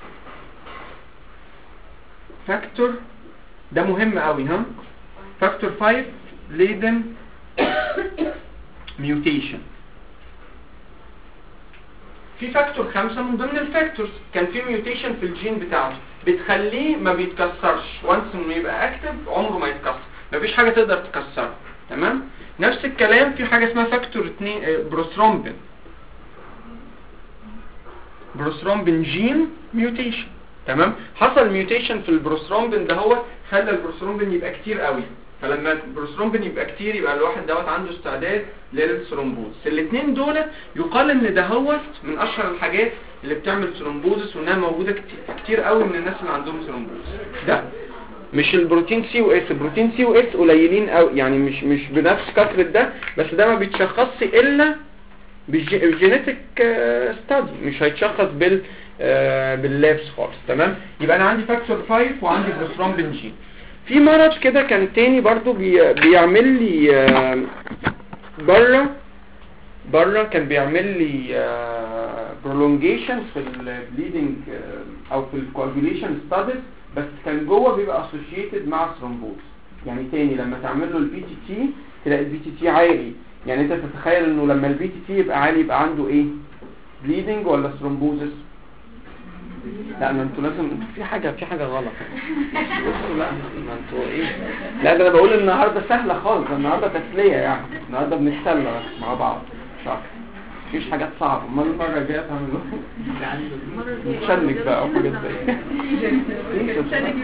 فاكتور ده مهم قوي ها فاكتور 5 ليدن ميوتيشن في فاكتور خمسة من ضمن الفاكتورز كان في ميوتيشن في الجين بتاعته بتخليه ما بيتكسرش وانس انه يبقى اكتف عمره ما يتكسر مفيش حاجة تقدر تكسره تمام نفس الكلام في حاجة اسمها فاكتور 2 آه، بروثرومبين بروثرومبين جين ميوتيشن تمام حصل ميوتيشن في البروثرومبين ده هو خلى البروثرومبين يبقى كتير قوي فلما البروثرومبين يبقى كتير يبقى الواحد دوت عنده استعداد للثرومبوز الاثنين دول يقال ان ده هو من اشهر الحاجات اللي بتعمل ثرومبوزس وانها موجوده كتير, كتير قوي من الناس اللي عندهم ثرومبوز ده مش البروتين سي و اس البروتين سي و اس قليلين قوي يعني مش مش بنفس كثره ده بس ده ما بيتشخصش الا بالجينيتك ستادي مش هيتشخص بال آه، باللابس خالص تمام يبقى انا عندي فاكتور 5 وعندي بروثرومبين جين في مرض كده كان تاني برضو بي بيعمل لي آه، بره بره كان بيعمل لي برولونجيشن في البليدنج او في الكواجوليشن ستاديز بس كان جوه بيبقى اسوشيتد مع ثرومبوز يعني تاني لما تعمل له البي تي تي تلاقي البي تي تي عالي يعني انت تتخيل انه لما البي تي تي يبقى عالي يبقى عنده ايه بليدنج ولا ثرومبوزس لا ما انتوا لازم في حاجه في حاجه غلط بصوا لا ما انتوا ايه لا ده انا بقول النهارده سهله خالص ده النهارده تسليه يعني النهارده بنتسلى بس مع بعض مش اكتر مفيش حاجات صعبه امال المره الجايه تعملوا نتشنج بقى او حاجات زي كده.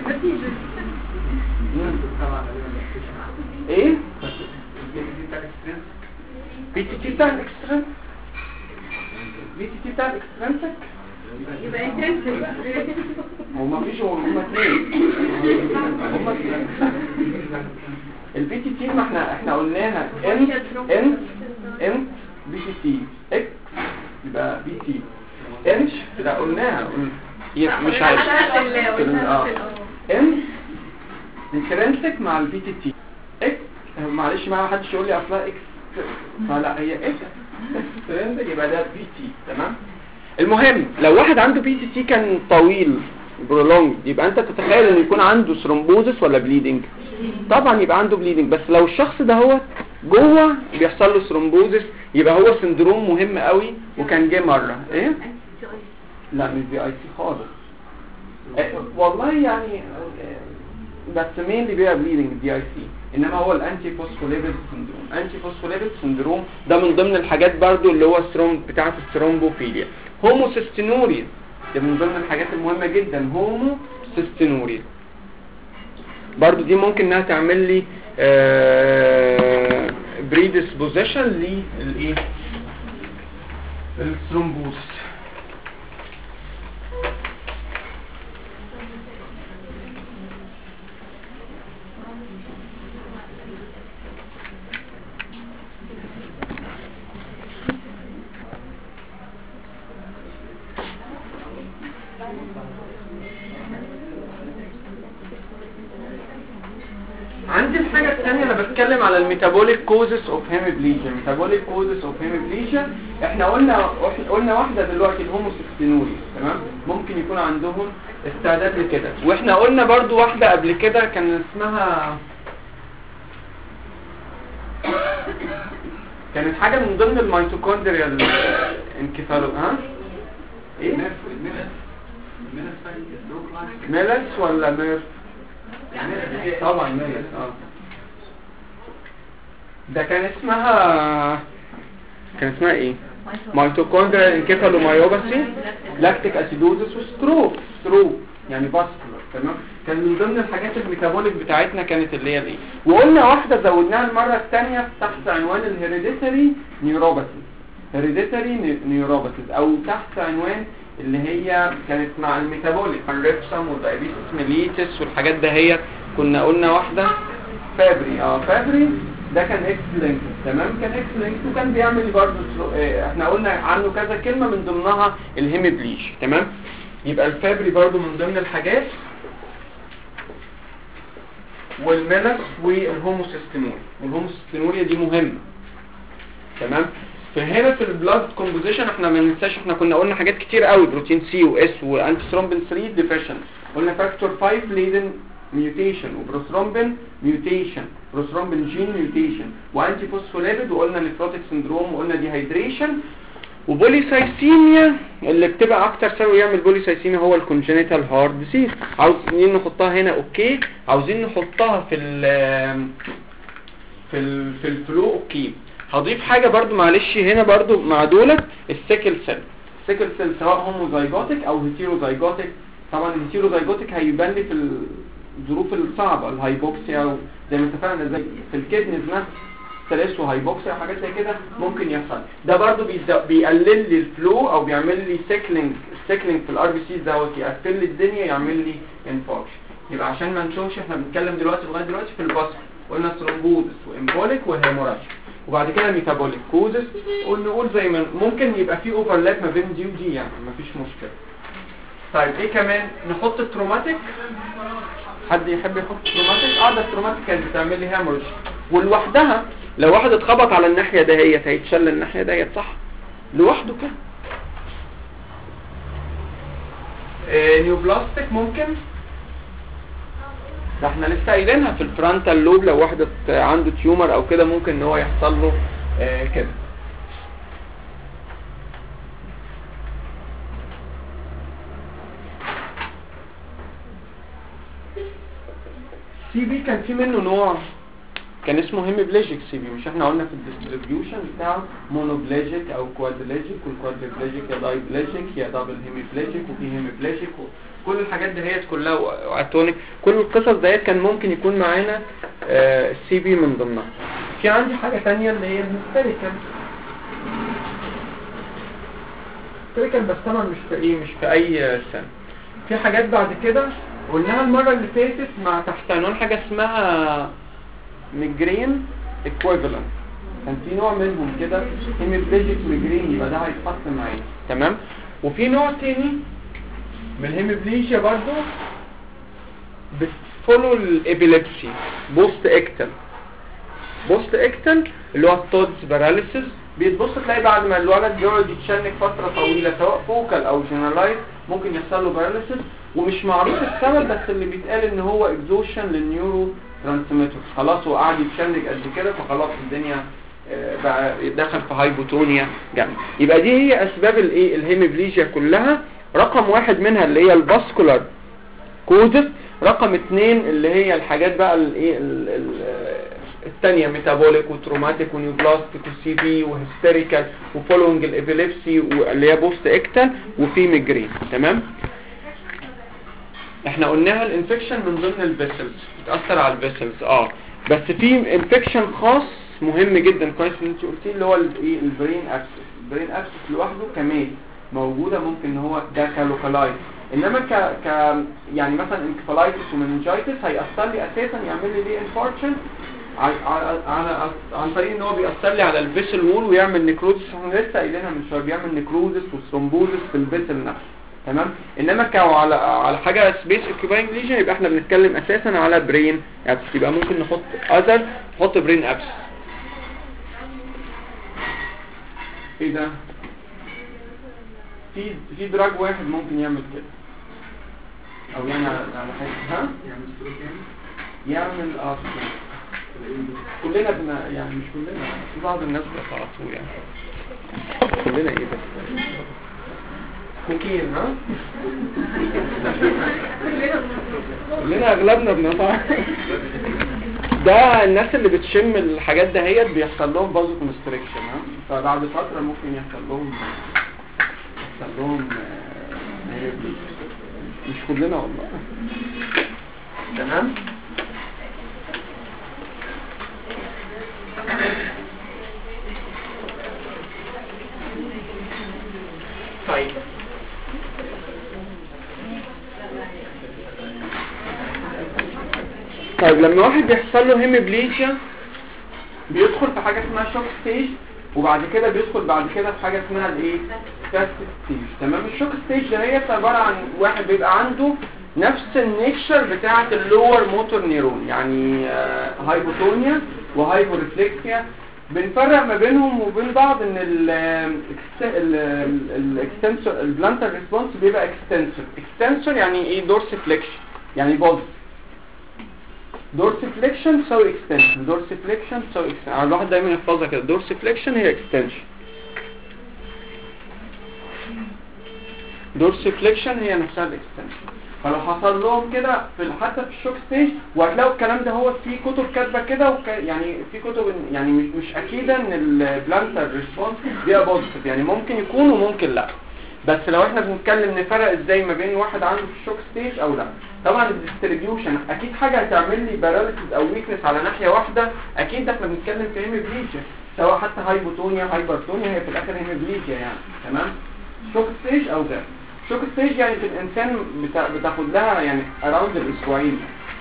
مم. طبعا غالبا ايه دي بتاع اكسترينس بي تي تي بتاع الاكسترنس بي تي تي بتاع الاكسترنسك يبقى انتنسيف هو ما فيش هو هما اثنين هما اثنين البي تي تي ما احنا احنا قلناها انت انت انت بي تي تي اكس يبقى بي تي انش لا قلناها قلنا هي مش عارف اه انت انترنسك مع البي تي تي اكس معلش ما حدش يقول لي اصلها اكس فلا هي اكس انترنسك يبقى ده بي تي تمام المهم لو واحد عنده بي تي تي كان طويل برولونج يبقى انت تتخيل انه يكون عنده ثرومبوزس ولا بليدنج طبعا يبقى عنده بليدنج بس لو الشخص ده هو جوه بيحصل له ثرومبوزس يبقى هو سندروم مهم قوي وكان جه مره ايه لا مش بي اي سي خالص آه، والله يعني آه، بس مين اللي بيبقى بليدنج دي اي سي انما هو الانتي فوسفوليبيد سندروم انتي فوسفوليبيد سندروم ده من ضمن الحاجات برضو اللي هو الثروم بتاعه الثرومبوفيليا هوموسيستينوريا ده من ضمن الحاجات المهمه جدا هوموسيستينوريا برضو دي ممكن انها تعمل لي بريدisposition للايه الثرومبوز عندي الحاجة الثانية انا بتكلم على الميتابوليك كوزس اوف هيموبليجيا ميتابوليك كوزس اوف هيموبليجيا احنا قلنا قلنا واحدة دلوقتي الهوموسيستينوري تمام ممكن يكون عندهم استعداد لكده واحنا قلنا برضو واحدة قبل كده كان اسمها كانت حاجة من ضمن الميتوكوندريال انكفالو ها ايه المنس المنس المنس فاهم الدروك لاين ميلس ولا مير طبعا ميلس اه ده كان اسمها كان اسمها ايه ميتوكوندريال انكفالومايوباثي لاكتيك اسيدوزس وستروك ستروك يعني فاسكولار تمام كان من ضمن الحاجات الميتابوليك بتاعتنا كانت اللي هي الايه وقلنا واحده زودناها المره الثانيه تحت عنوان الهيريديتري نيوروباثي هيريديتري نيوروباثيز او تحت عنوان اللي هي كانت مع الميتابوليك الريبسم والدايابيتس ميليتس والحاجات ده هي كنا قلنا واحده فابري اه فابري ده كان اكس لينك تمام كان اكس لينك وكان بيعمل برضه سلو- آه، احنا قلنا عنه كذا كلمه من ضمنها الهيمبليش تمام يبقى الفابري برضه من ضمن الحاجات والميلس والهوموسيستينوريا والهوموسيستينوريا دي مهمه تمام فهنا في البلاد كومبوزيشن احنا ما ننساش احنا كنا قلنا حاجات كتير قوي بروتين سي واس وانتي ثرومبين 3 ديفيشن قلنا فاكتور 5 ليدن ميوتيشن وبروثرومبين ميوتيشن بروثرومبين جين ميوتيشن وانتي فوسفوليبيد وقلنا نيفروتيك سندروم وقلنا ديهايدريشن وبوليسايسيميا اللي بتبقى اكتر سبب يعمل بوليسايسيميا هو الكونجنيتال هارد ديسيز عاوزين نحطها هنا اوكي عاوزين نحطها في ال في ال في الفلو اوكي هضيف حاجة برضو معلش هنا برضو مع دولت السيكل سيل السيكل سيل سواء هوموزايجوتيك او هيتيروزايجوتيك طبعا الهيتيروزايجوتيك هيبان لي في الظروف الصعبة الهايبوكسيا زي ما اتفقنا زي في الكدنز مثلا ستريس وهايبوكسيا وحاجات زي كده ممكن يحصل ده برضو بيز- بيقلل لي الفلو او بيعمل لي سيكلينج سيكلينج في الار بي سي دوت يقفل لي الدنيا يعمل لي انفاركشن يبقى عشان ما نشوفش احنا بنتكلم دلوقتي لغايه دلوقتي في البصر قلنا ثرومبوزس وامبوليك وهيموراجيك وبعد كده ميتابوليك كوزس ونقول زي ما ممكن يبقى في اوفرلاب ما بين دي ودي يعني مفيش مشكله طيب ايه كمان نحط التروماتيك حد يحب يحط تروماتيك اه ده التروماتيك كانت بتعمل لي هامورج ولوحدها لو واحد اتخبط على الناحيه دهيت هيتشل الناحيه دهيت صح لوحده كده آه نيوبلاستيك ممكن ده احنا لسه قايلينها في الفرونتال لوب لو واحد ات- عنده تيومر او كده ممكن ان هو يحصل له آه كده سي بي كان في منه نوع كان اسمه هيميبليجيك سي بي مش احنا قلنا في الديستريبيوشن بتاعه مونوبليجيك او كوادريليجيك والكوادريبليجيك يا دايبليجيك يا دبل هيميبليجيك وفي هيميبليجيك كل الحاجات دهيت كلها واتونيك كل القصص دهيت كان ممكن يكون معانا السي بي من ضمنها في عندي حاجة تانية اللي هي الهيستيريكال هيستيريكال بس طبعا مش في ايه مش في اي سنة في حاجات بعد كده قلناها المرة اللي فاتت مع تحت عنوان حاجة اسمها ميجرين ايكويفالنت كان في نوع منهم كده هيميبليجيك ميجرين يبقى ده هيتحط معانا تمام وفي نوع تاني من الهيميبليجيا برضو بتفولو الابيليبسي بوست اكتل بوست اكتل اللي هو التودز باراليسيس بيتبص تلاقي بعد ما الولد بيقعد يتشنج فترة طويلة سواء فوكال او جنرالايز ممكن يحصل له باراليسيس ومش معروف السبب بس اللي بيتقال ان هو اكزوشن للنيورو ترانسميتر خلاص هو قاعد يتشنج قد كده فخلاص الدنيا آه، بقى دخل في هايبوتونيا جامد يبقى دي هي اسباب الايه الهيميبليجيا كلها رقم واحد منها اللي هي الباسكولار كوزس رقم اتنين اللي هي الحاجات بقى الايه ال- ال- التانية ميتابوليك وتروماتيك ونيوبلاستيك وسي بي وهيستيريكال وفولوينج الابيليبسي واللي هي بوست اكتال وفي ميجرين تمام احنا قلناها الانفكشن من ضمن الفيسلز بتأثر على الفيسلز اه بس في انفكشن خاص مهم جدا كويس ان انت قلتيه اللي هو الايه البرين اكسس البرين اكسس لوحده كمان موجودة ممكن ان هو ده كلوكالايز انما ك ك يعني مثلا انكفالايتس ومننجايتس هيأثر لي اساسا يعمل لي ليه انفاركشن على عن طريق ان هو بيأثر لي على الفيسل وول ويعمل نيكروزس احنا لسه قايلينها من شويه بيعمل نيكروزس وثرومبوزس في الفيسل نفسه تمام انما كو على على حاجه سبيس اوكيباينج ليجن يبقى احنا بنتكلم اساسا على برين ابس يبقى ممكن نحط اذر نحط برين ابس ايه ده في في دراج واحد ممكن يعمل كده او يعني على على حاجه ها يعني ستروك يعني يعمل اه كلنا بن يعني مش كلنا في بعض الناس بيتعاطوا يعني كلنا ايه بس ممكن ها كلنا اغلبنا بنقطع ده الناس اللي بتشم الحاجات دهيت بيحصل لهم بازو كونستريكشن ها فبعد فتره ممكن يحصل لهم يحصل لهم آه، مش كلنا والله تمام طيب طيب لما واحد بيحصل له هيمبليشيا بيدخل في حاجه اسمها شوك ستيج وبعد كده بيدخل بعد كده في حاجه اسمها الايه فاست ستيج تمام الشوك ستيج ده هي عباره عن واحد بيبقى عنده نفس النيتشر بتاعه اللور موتور نيرون يعني آه، هايبوتونيا وهايبورفلكسيا بنفرق ما بينهم وبين بعض ان الاكستنسور البلانتر ريسبونس بيبقى اكستنسور اكستنسور يعني ايه دورسيفليكشن يعني بوز دورسيفليكشن تساوي اكستنشن دورسيفليكشن تساوي اكستنشن الواحد دايما يحفظها كده دورسيفليكشن هي اكستنشن دورسيفليكشن هي نفسها الاكستنشن فلو حصل لهم كده في ال- حتى في الشوك ستيج وهتلاقوا الكلام ده هو في كتب كاتبه كده وك... يعني في كتب إن- يعني مش مش اكيده ان البلانتر ريسبونس بيبقى بوزيتيف يعني ممكن يكون وممكن لا بس لو احنا بنتكلم نفرق ازاي ما بين واحد عنده في الشوك ستيج او لا طبعا الديستريبيوشن اكيد حاجه هتعمل لي باراليسيس او ويكنس على ناحيه واحده اكيد ده احنا بنتكلم في هيموبليجيا سواء حتى هايبوتونيا هايبرتونيا هي في الاخر هيموبليجيا يعني تمام شوك ستيج او ده شوك ستيج يعني في الانسان بتا... بتاخد لها يعني اراوند الاسبوعين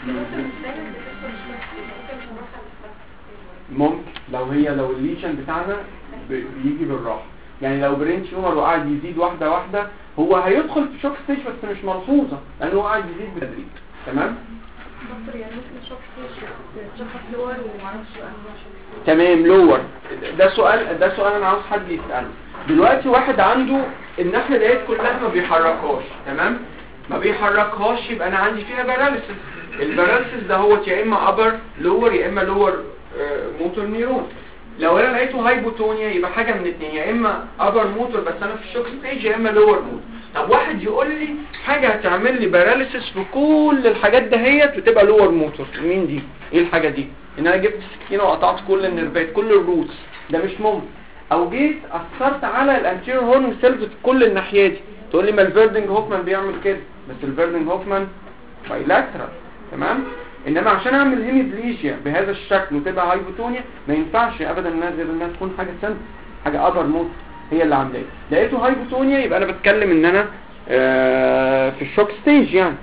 ممكن لو هي لو الليشن بتاعنا ب- بيجي بالراحه يعني لو برين تيومر وقاعد يزيد واحده واحده هو هيدخل في شوك ستيج بس مش ملحوظه لانه هو قاعد يزيد بالتدريج تمام دكتور يعني ممكن شوك تشخص لور ومعرفش انواع شوك تمام لور ده سؤال ده سؤال انا عاوز حد يساله دلوقتي واحد عنده الناحيه ديت كلها ما بيحركهاش تمام ما بيحركهاش يبقى انا عندي فيها باراليسيس الباراليسيس ده هو يا اما ابر لور يا اما لور موتور نيرون لو انا لقيته هايبوتونيا يبقى حاجه من اتنين يا اما ابر موتور بس انا في الشوك ستيج يا اما لور موتور طب واحد يقول لي حاجه هتعمل لي باراليسيس في كل الحاجات دهيت وتبقى لور موتور مين دي ايه الحاجه دي ان انا جبت سكينه وقطعت كل النرفات كل الروتس ده مش ممكن او جيت اثرت على الانتيريور هورن سيلز في كل الناحيه دي تقول لي ما الفيردنج هوفمان بيعمل كده بس الفيردنج هوفمان بايلاترال تمام انما عشان اعمل هيميبليجيا بهذا الشكل وتبقى هايبوتونيا ما ينفعش ابدا انها غير انها تكون حاجه سنت حاجه ابر موت هي اللي عاملاه لقيته هايبوتونيا يبقى انا بتكلم ان انا آه في الشوك ستيج يعني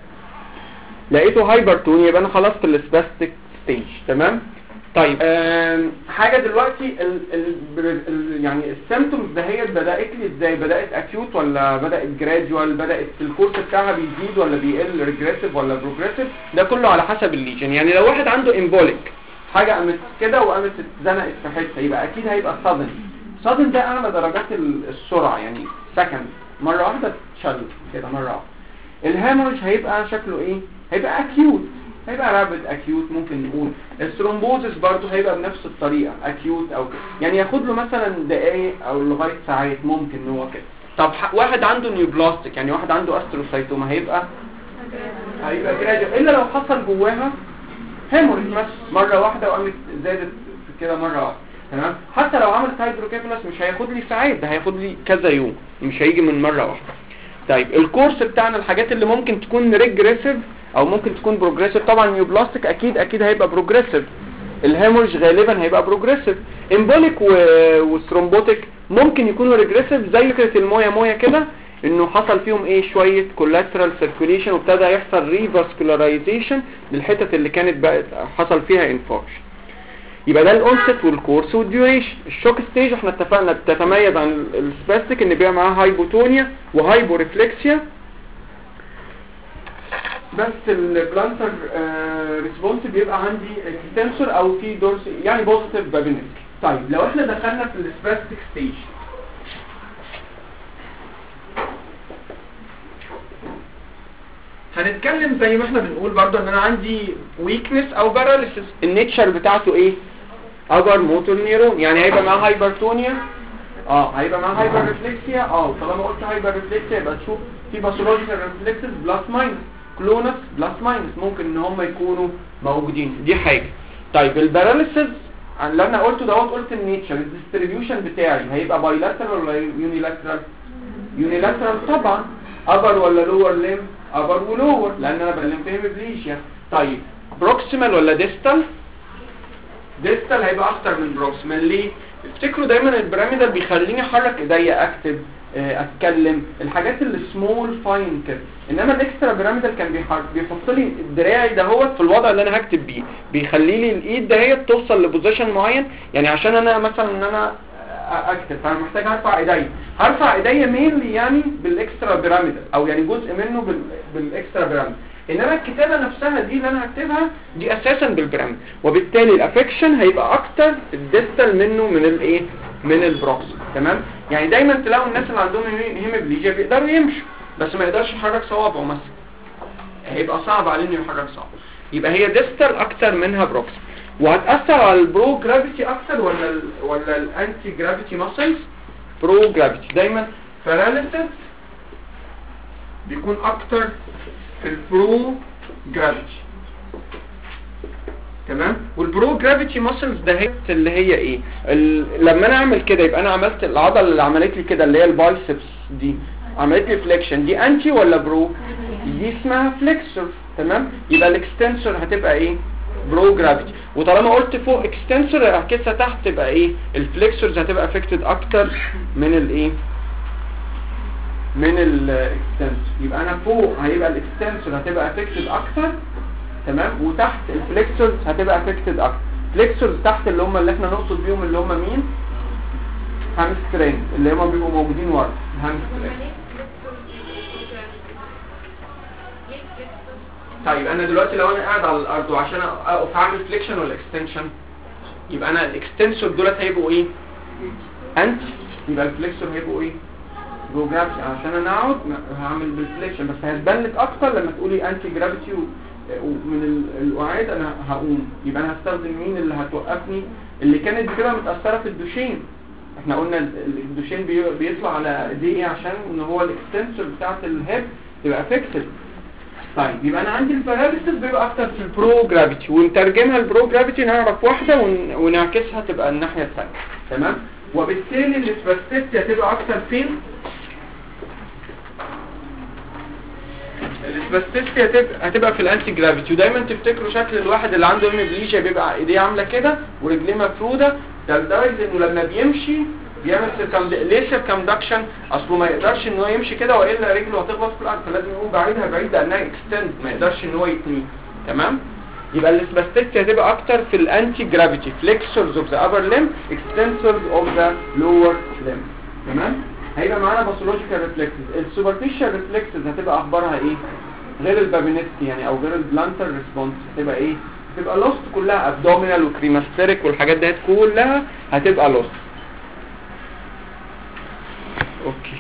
لقيته هايبرتونيا يبقى انا خلاص في السباستيك ستيج تمام طيب آم، حاجه دلوقتي ال ال ال يعني السيمتومز دهيت بدات لي ازاي بدات اكيوت ولا بدات جراديوال بدات الكورس بتاعها بيزيد ولا بيقل ريجريسيف ولا بروجريسيف ده كله على حسب الليجن يعني لو واحد عنده امبوليك حاجه قامت كده وقامت اتزنقت في حته يبقى اكيد هيبقى صدن صدن ده اعلى درجات ال- السرعه يعني سكند مره واحده تشل كده مره واحده الهامرج هيبقى شكله ايه هيبقى اكيوت هيبقى رابد اكيوت ممكن نقول الثرومبوزس برضو هيبقى بنفس الطريقه اكيوت او كده يعني ياخد له مثلا دقايق او لغايه ساعات ممكن ان هو كده طب ح- واحد عنده نيوبلاستيك يعني واحد عنده استروسايتوما هيبقى هيبقى جراديوال الا لو حصل جواها هيموريج مثلا مره واحده وقامت زادت في كده مره واحده تمام حتى لو عملت هيدروكيفالس مش هياخد لي ساعات ده هياخد لي كذا يوم مش هيجي من مره واحده طيب الكورس بتاعنا الحاجات اللي ممكن تكون ريجريسيف او ممكن تكون بروجريسيف طبعا نيوبلاستيك اكيد اكيد هيبقى بروجريسيف الهيمورج غالبا هيبقى بروجريسيف امبوليك والثرومبوتيك ممكن يكونوا ريجريسيف زي فكره المويه مويه كده انه حصل فيهم ايه شويه كولاترال سيركيوليشن وابتدى يحصل ريفاسكولاريزيشن للحتت اللي كانت بقت حصل فيها انفارش يبقى ده الاونست والكورس والديوريشن الشوك ستيج احنا اتفقنا بتتميز عن السباستيك ان بيبقى معاها هايبوتونيا وهايبوريفلكسيا بس البلانتر ريسبونس بيبقى عندي اكستنسور او في دورس يعني بوزيتيف بابينسكي طيب لو احنا دخلنا في السباستيك ستيج هنتكلم زي ما احنا بنقول برضو ان انا عندي ويكنس او باراليسيس النيتشر بتاعته ايه ابر موتور نيرون يعني هيبقى معاه هايبرتونيا اه هيبقى معاه هايبر ريفلكسيا اه طالما قلت هايبر ريفلكسيا يبقى تشوف في باثولوجيكال ريفلكسز بلس ماينس كلونس بلس ماينس ممكن ان هم يكونوا موجودين دي حاجه طيب الباراليسيس اللي انا قلته دوت قلت النيتشر الديستريبيوشن بتاعي هيبقى بايلاترال ولا يونيلاترال يونيلاترال طبعا ابر ولا لور ليم ابر ولور لان انا بتكلم في هيمبليشيا طيب بروكسيمال ولا ديستال ديستال هيبقى اكتر من بروكسيمال ليه افتكروا دايما البيراميدال بيخليني احرك ايديا اكتب آه، اتكلم الحاجات اللي سمول فاين كده انما الاكسترا بيراميدال كان بيحط بيحط لي دراعي دهوت في الوضع اللي انا هكتب بيه بيخلي لي الايد دهيت توصل لبوزيشن معين يعني عشان انا مثلا ان انا اكتب فانا محتاج ارفع ايديا هرفع ايديا مينلي يعني بالاكسترا بيراميدال او يعني جزء منه بال... بالاكسترا بيراميدال انما الكتابه نفسها دي اللي انا هكتبها دي اساسا بالبيراميدال وبالتالي الافكشن هيبقى اكتر الديستال منه من الايه من البروكس تمام يعني دايما تلاقوا الناس اللي عندهم هيمبليجيا بيقدروا يمشوا بس ما يقدرش يحرك صوابعه مثلا هيبقى صعب عليه انه يحرك صوابعه يبقى هي ديستال اكتر منها بروكس وهتأثر على البرو جرافيتي اكتر ولا ال ولا الانتي جرافيتي ماسلز برو جرافيتي دايما باراليسيس بيكون اكتر في البرو جرافيتي تمام والبرو جرافيتي ماسلز ده هي اللي هي ايه ال... لما انا اعمل كده يبقى انا عملت العضله اللي عملت لي كده اللي هي البايسبس دي عملت لي فليكشن دي انتي ولا برو دي اسمها فليكسور تمام يبقى الاكستنسور هتبقى ايه برو جرافيتي وطالما قلت فوق اكستنسور اعكسها تحت تبقى ايه الفليكسورز هتبقى افكتد اكتر من الايه من الاكستنسور يبقى انا فوق هيبقى الاكستنسور هتبقى افكتد اكتر تمام وتحت الفليكسورز هتبقى افكتد اكتر فليكسورز تحت اللي هم اللي احنا نقصد بيهم اللي هم مين هامسترين اللي هم بيبقوا موجودين ورا الهامسترين طيب انا دلوقتي لو انا قاعد على الارض وعشان اقف اعمل فليكشن ولا اكستنشن يبقى انا الاكستنسور دولت هيبقوا ايه انت يبقى الفليكسور هيبقوا ايه جو جرافيتي عشان انا اقعد هعمل بالفليكشن بس هتبان لك اكتر لما تقولي انتي جرافيتي ومن ال- القعاد انا هقوم يبقى انا هستخدم مين اللي هتوقفني اللي كانت بتبقى متاثره في الدوشين احنا قلنا ال- ال- الدوشين بي- بيطلع على ايديه عشان ان هو الاكستنسور بتاعت الهيب تبقى فيكسد طيب يبقى انا عندي الباراليسيس بيبقى اكتر في البرو جرافيتي ونترجمها البرو جرافيتي نعرف واحده ون- ونعكسها تبقى الناحيه الثانيه تمام وبالتالي الاسباستيتي هتبقى اكتر فين الاسباستيستي هتبقى هتبقى في الانتي جرافيتي ودايما تفتكروا شكل الواحد اللي عنده هيموبليجيا بيبقى ايديه عامله كده ورجليه مفروده ده لدرجه انه لما بيمشي بيعمل سيركم ليه سيركمدكشن اصله ما يقدرش ان هو يمشي كده والا رجله هتخبط في الارض فلازم يقوم بعيدها بعيد لانها اكستند ما يقدرش ان هو يتنيه تمام يبقى الاسباستيستي هتبقى اكتر في الانتي جرافيتي فليكسورز اوف ذا ابر ليم اكستنسورز اوف ذا لور ليم تمام هيبقى معانا باثولوجيكال ريفلكسز السوبرفيشال ريفلكسز هتبقى اخبارها ايه غير البابينسكي يعني او غير البلانتر ريسبونس هتبقى ايه هتبقى لوست كلها ابدومينال وكريماستريك والحاجات ديت كلها هتبقى لوست اوكي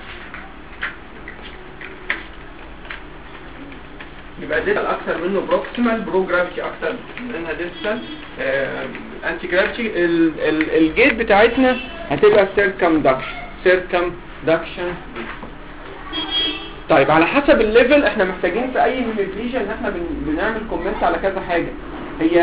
يبقى ديستال اكتر منه بروكسيمال برو جرافيتي اكتر منها ديستال انتي جرافيتي الجيت بتاعتنا هتبقى سيركمدكشن سيركمدكشن طيب على حسب الليفل احنا محتاجين في اي هيميبليجيا ان احنا بن- بنعمل كومنت على كذا حاجه هي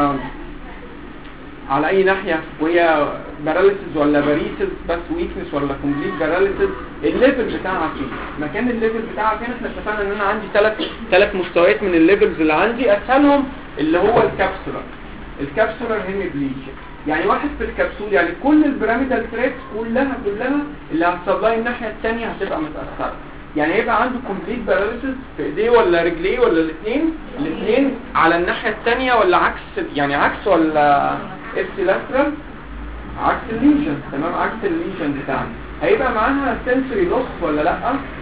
على اي ناحيه وهي باراليسيس ولا باريسيس بس ويكنس ولا كومبليت باراليسيس الليفل بتاعها فين مكان الليفل بتاعها فين احنا اتفقنا ان انا عندي ثلاث ثلاث مستويات من الليفلز اللي عندي اسهلهم اللي هو الكابسولر الكابسولر هيميبليجيا يعني واحد في الكبسول يعني كل البيراميدال تريكس كلها كلها اللي هتصلها الناحيه الثانيه هتبقى متاثره يعني هيبقى عنده كومبليت باراليسيس في ايديه ولا رجليه ولا الاثنين الاثنين على الناحيه الثانيه ولا عكس يعني عكس ولا ابسيلاترال عكس الليجن تمام عكس الليجن بتاعنا هيبقى معاها سنسوري لوس ولا لا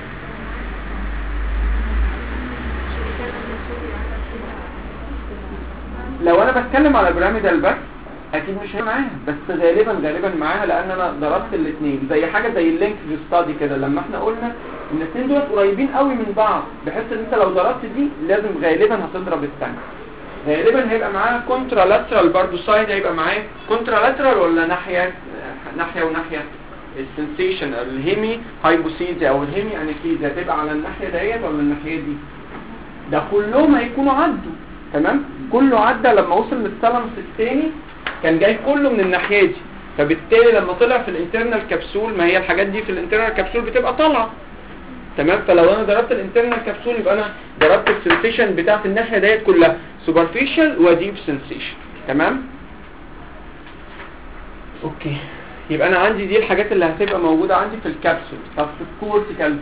لو انا بتكلم على بيراميدال بس اكيد مش هيبقى معاها بس غالبا غالبا معاها لان انا ضربت الاثنين زي حاجه زي اللينك ستادي كده لما احنا قلنا ان الاثنين دول قريبين قوي من بعض بحيث ان انت لو ضربت دي لازم غالبا هتضرب الثانيه غالبا هيبقى معاها كونترا لاترال برضه سايد هيبقى معاه كونترا لاترال ولا ناحيه ناحيه وناحيه السنسيشن الهيمي هايبوسيزيا او الهيمي انستيزيا هتبقى على الناحيه ديت ولا الناحيه دي ده كلهم هيكونوا عدوا تمام كله عدى لما وصل للثالاموس الثاني كان جاي كله من الناحيه دي فبالتالي لما طلع في الانترنال كبسول ما هي الحاجات دي في الانترنال كبسول بتبقى طالعه تمام فلو انا ضربت الانترنال كبسول يبقى انا ضربت السنسيشن بتاعت الناحيه ديت كلها سوبرفيشال وديب سنسيشن تمام اوكي يبقى انا عندي دي الحاجات اللي هتبقى موجوده عندي في الكبسول طب في الكورتيكال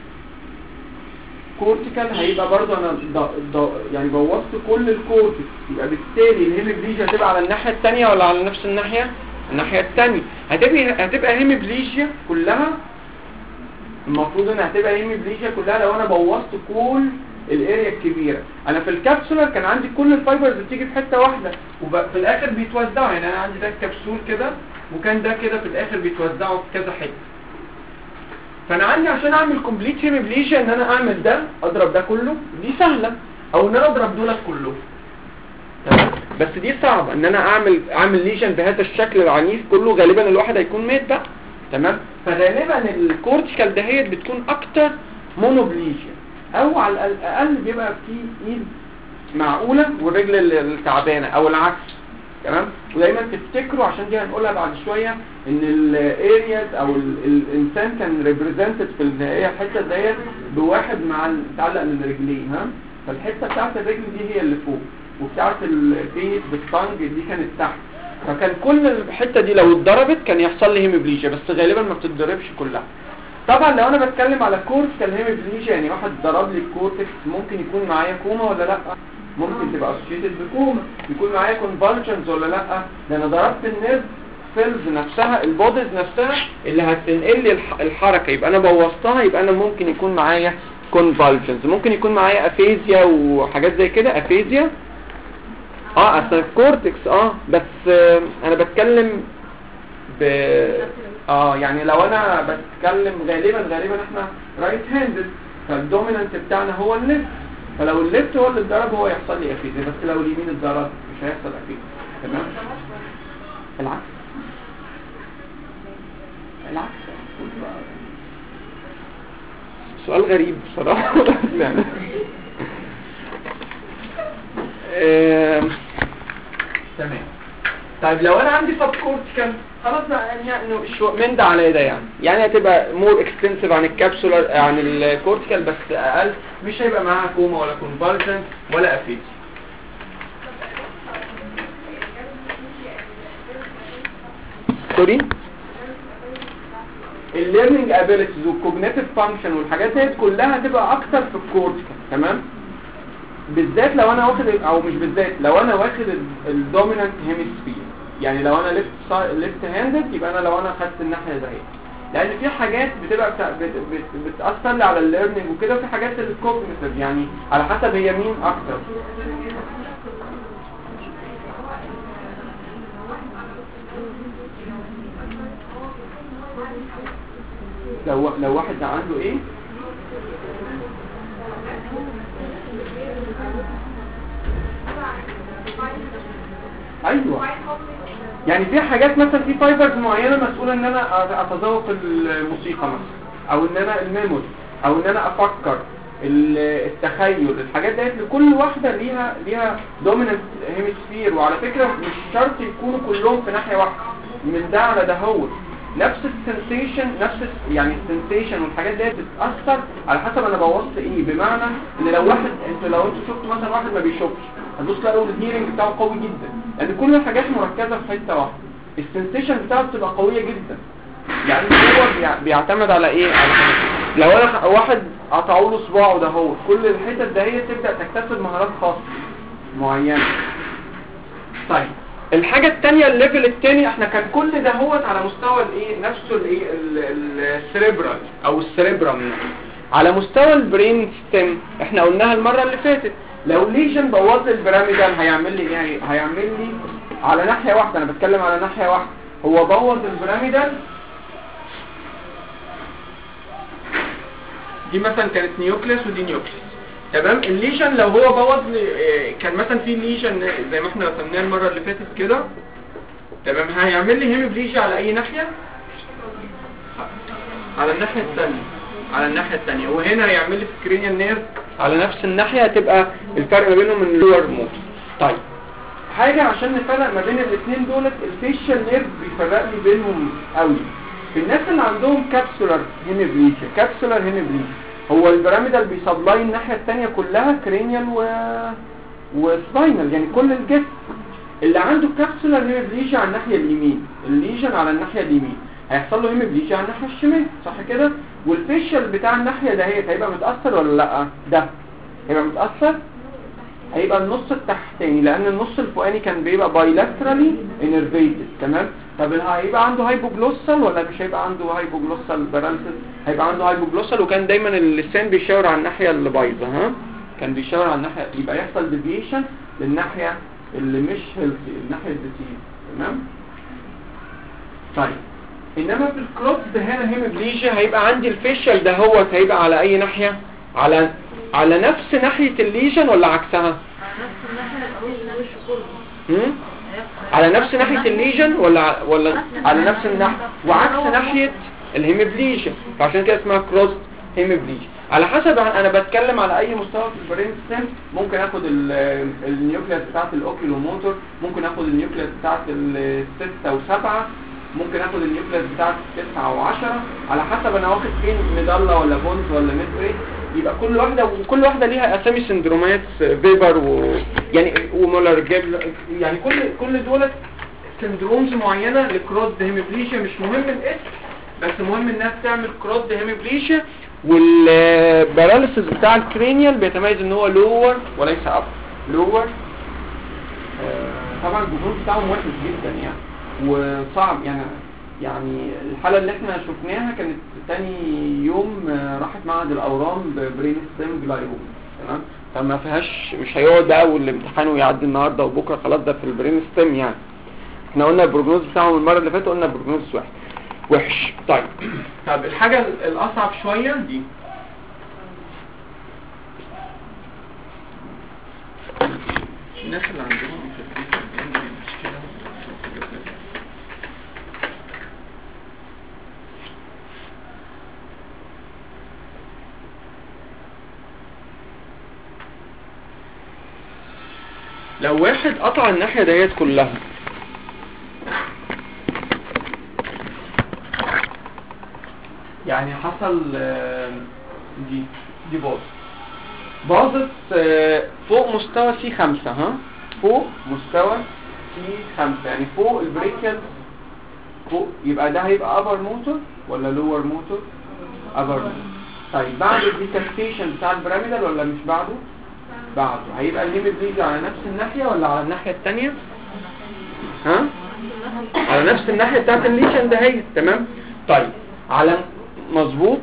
كورتيكال هيبقى برضو انا ض... ض... يعني بوظت كل الكورتكس يبقى بالتالي الهيميبليجيا هتبقى على الناحيه الثانيه ولا على نفس الناحيه الناحيه الثانيه هتبقى هتبقى هيميبليجيا كلها المفروض ان هتبقى هيميبليجيا كلها لو انا بوظت كل الاريا الكبيره انا في الكبسولر كان عندي كل الفايبرز بتيجي في حته واحده وفي الاخر بيتوزعوا يعني انا عندي ده الكبسول كده وكان ده كده في الاخر بيتوزعوا في كذا حته فانا عندي عشان اعمل كومبليت هيميبليجيا ان انا اعمل ده اضرب ده كله دي سهله او ان انا اضرب دول كلهم تمام بس دي صعبه ان انا اعمل اعمل ليجن بهذا الشكل العنيف كله غالبا الواحد هيكون مات بقى تمام فغالبا الكورتيكال دهيت بتكون اكتر مونوبليجيا او على الاقل بيبقى في ايد معقوله والرجل التعبانه او العكس تمام ودايما تفتكروا عشان دي هنقولها بعد شويه ان الارياز او ال الانسان كان ريبريزنتد في النهايه الحته ديت بواحد مع متعلق من رجليه ها فالحته بتاعت الرجل دي هي اللي فوق وبتاعت الفيس بالطنج دي كانت تحت فكان كل الحته دي لو اتضربت كان يحصل لي هيموبليجيا بس غالبا ما بتتضربش كلها طبعا لو انا بتكلم على كورتيكال هيموبليجيا يعني واحد ضرب لي الكورتكس ممكن يكون معايا كوما ولا لا ممكن تبقى اسوشيتد بكوما يكون معايا كونفالشنز ولا لا ده انا ضربت النيرف سيلز نفسها البوديز نفسها اللي هتنقل لي الح- الحركه يبقى انا بوظتها يبقى انا ممكن يكون معايا كونفالشنز ممكن يكون معايا افيزيا وحاجات زي كده افيزيا اه اصل الكورتكس اه بس آه انا بتكلم ب اه يعني لو انا بتكلم غالبا غالبا احنا رايت هاندد فالدومينانت بتاعنا هو الليفت فلو الليفت هو اللي اتضرب هو يحصل لي افيزيا بس لو اليمين اتضرب مش هيحصل افيزيا تمام العكس العكس سؤال غريب بصراحة يعني آم، تمام طيب لو انا عندي سب كورتيكال خلاص بقى يعني يعني شو من ده على ده يعني يعني هتبقى مور اكستنسيف عن الكابسولار عن الكورتيكال بس اقل مش هيبقى معاها كوما ولا كونفالجن ولا افيزي سوري الليرنينج ابيليتيز والكوجنيتيف فانكشن والحاجات ديت كلها هتبقى اكتر في الكورتيكال تمام بالذات لو انا واخد او مش بالذات لو انا واخد الدومينانت هيمسفير يعني لو انا ليفت ليفت هاندد يبقى انا لو انا خدت الناحيه ديت لان في حاجات بتبقى بتاع بت بت بتاثر لي على الليرنينج وكده وفي حاجات الكوجنيتيف يعني على حسب هي مين اكتر لو لو واحد ده عنده ايه ايوه يعني في حاجات مثلا في فايبرز معينه مسؤوله ان انا اتذوق الموسيقى مثلا او ان انا الميموري او ان انا افكر ال- التخيل الحاجات ديت لكل واحده ليها ليها دوميننت هيمسفير وعلى فكره مش شرط يكونوا كلهم في ناحيه واحده من ده على ده هو نفس السنسيشن نفس ال- يعني السنسيشن والحاجات ديت بتاثر على حسب انا بوظت ايه بمعنى ان لو واحد انتوا لو انتوا شفتوا مثلا واحد ما بيشوفش هتبص تلاقوا الهيرنج بتاعه قوي جدا لان كل الحاجات مركزه في حته واحده السنسيشن بتاعته بتبقى قويه جدا يعني هو بيع- بيعتمد على ايه على لو انا ح- واحد قطعوا له صباعه ده هو كل الحتت ده هي تبدا تكتسب مهارات خاصه معينه طيب الحاجة التانية الليفل التاني احنا كان كل ده هو على مستوى الايه نفسه الايه السريبرال او السريبرم على مستوى البرين ستيم احنا قلناها المرة اللي فاتت لو ليجن بوظ البيراميدال هيعمل لي ايه هيعمل لي على ناحية واحدة انا بتكلم على ناحية واحدة هو بوظ البيراميدال دي مثلا كانت نيوكليس ودي نيوكليس تمام الليجن لو هو بوظ لي- آه، كان مثلا في ليجن زي ما احنا رسمناه المره اللي فاتت كده تمام هيعمل لي هيموبليجيا على اي ناحيه على الناحيه الثانيه على الناحيه الثانيه وهنا هيعمل لي في الكرينيال نيرف على نفس الناحيه هتبقى الفرق ما بينهم من اللور موت طيب حاجه عشان نفرق ما بين الاثنين دولت الفيشال نيرف بيفرق لي بينهم قوي في الناس اللي عندهم كابسولار هيموبليجيا كابسولار هيموبليجيا هو البيراميدال بيسبلاي الناحيه الثانيه كلها كرينيال و وسباينال يعني كل الجسم اللي عنده كابسولار هيموبليجيا على الناحيه اليمين الليجن على الناحيه اليمين هيحصل له هيموبليجيا على الناحيه الشمال صح كده والفيشل بتاع الناحيه دهيت هيبقى متاثر ولا لا ده هيبقى متاثر هيبقى النص التحتاني لان النص الفوقاني كان بيبقى بايلاترالي انرفيتد تمام طب هيبقى عنده هايبوجلوسال ولا مش هيبقى عنده هايبوجلوسال باراليسيس هيبقى عنده هايبوجلوسال وكان دايما اللسان بيشاور على الناحيه اللي بايظه ها كان بيشاور على الناحيه يبقى يحصل ديفيشن للناحيه اللي مش هيلثي الناحيه الديسيز تمام طيب انما في الكروبس هنا هيموبليجيا هيبقى عندي الفيشل ده هو هيبقى على اي ناحيه على على نفس ناحيه الليجن ولا عكسها نفس الناحية الوش كله هم؟ على نفس ناحية الليجن ولا ولا على نفس الناحية وعكس ناحية الهيموبليجيا فعشان كده اسمها كروس هيموبليجيا على حسب انا بتكلم على اي مستوى في البرين ستيم ممكن اخد ال- النيوكليس بتاعت الاوكيلو موتور ممكن اخد النيوكليس بتاعت الستة وسبعة ممكن اخد النيوكليس بتاعت التسعة وعشرة على حسب انا واخد فين ميدالا ولا بونز ولا ميد يبقى كل واحدة وكل واحدة ليها اسامي سندرومات فيبر و يعني ومولر جيبل يعني كل كل دولت سندرومز معينة لكروس هيموبليشيا مش مهم الاسم بس مهم انها بتعمل كروس هيموبليشيا والباراليسيس بتاع الكرينيال بيتميز ان هو لور وليس اب لور طبعا الجمهور بتاعهم وحش جدا يعني وصعب يعني يعني الحالة اللي احنا شفناها كانت تاني يوم آه، راحت معهد الاورام ببرين ستيم جلايوم تمام فما فيهاش مش هيقعد بقى والامتحان ويعدي النهارده وبكره خلاص ده في البرين ستيم يعني احنا قلنا البروجنوز بتاعهم المره اللي فاتت قلنا البروجنوز وحش وحش طيب طب الحاجه ال- الاصعب شويه دي الناس اللي عندهم في البيت مشكله لو واحد قطع الناحية ديت كلها يعني حصل آه، دي دي باظ باظت آه، فوق مستوى سي خمسة ها فوق مستوى سي خمسة يعني فوق البريكل فوق يبقى ده هيبقى upper موتور ولا lower موتور upper موتور طيب بعد الديكاستيشن بتاع البيراميدال ولا مش بعده بعده هيبقى الليميت بيجي على نفس الناحية ولا على الناحية التانية ها على نفس الناحية بتاعت الليشن ده هي تمام طيب على مظبوط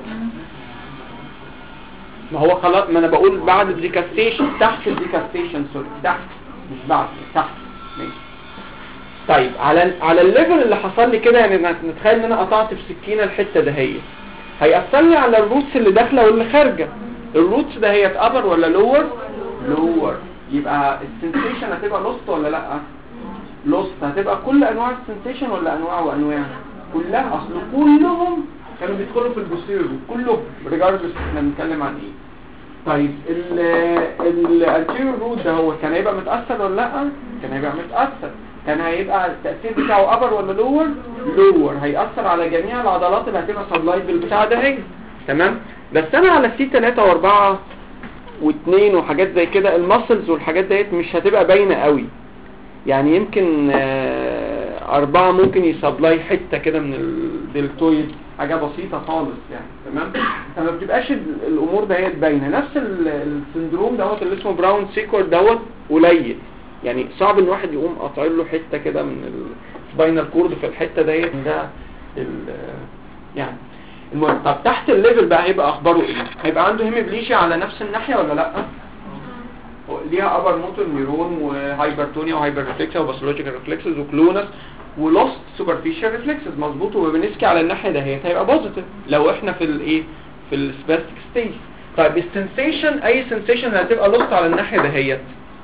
ما هو خلاص ما انا بقول بعد الديكاستيشن تحت الديكاستيشن سوري تحت مش بعد تحت ماشي طيب على على الليفل اللي حصل لي كده يعني نتخيل ان انا قطعت بسكينه الحته دهيت هيأثر لي على الروتس اللي داخله واللي خارجه الروتس ده هي ابر ولا لور لور يبقى السنسيشن هتبقى لوست ولا لا لوست هتبقى كل انواع السنسيشن ولا انواع وانواع كلها اصل كلهم كانوا بيدخلوا في البوستيريور كلهم ريجاردلس احنا بنتكلم عن ايه طيب ال الانتيريور روت ده هو كان هيبقى متاثر ولا لا كان هيبقى متاثر كان هيبقى التاثير بتاعه ابر ولا لور لور هياثر على جميع العضلات اللي هتبقى سبلايد بالبتاع ده هي تمام بس انا على سي 3 و4 و2 وحاجات زي كده المسلز والحاجات ديت مش هتبقى باينه قوي يعني يمكن آه، أربعة ممكن يسبلاي حتة كده من الدلتويد حاجة بسيطة خالص يعني تمام فما بتبقاش ال- الأمور دهيت باينة نفس ال- السندروم دوت اللي اسمه براون سيكور دوت قليل يعني صعب ان واحد يقوم قاطع له حته كده من السباينال كورد في الحته ديت ده ال- يعني المهم طب تحت الليفل بقى هيبقى اخباره ايه هيبقى عنده هيميبليشيا على نفس الناحيه ولا لا ليها ابر موتور نيرون وهايبرتونيا وهايبر ريفلكسا وباثولوجيكال ريفلكسز وكلونس ولوست سوبرفيشال ريفلكسز مظبوط وبنسكي على الناحيه دهيت هيبقى بوزيتيف لو احنا في الايه في السباستيك ستيج طيب السنسيشن اي سنسيشن هتبقى لوست على الناحيه دهيت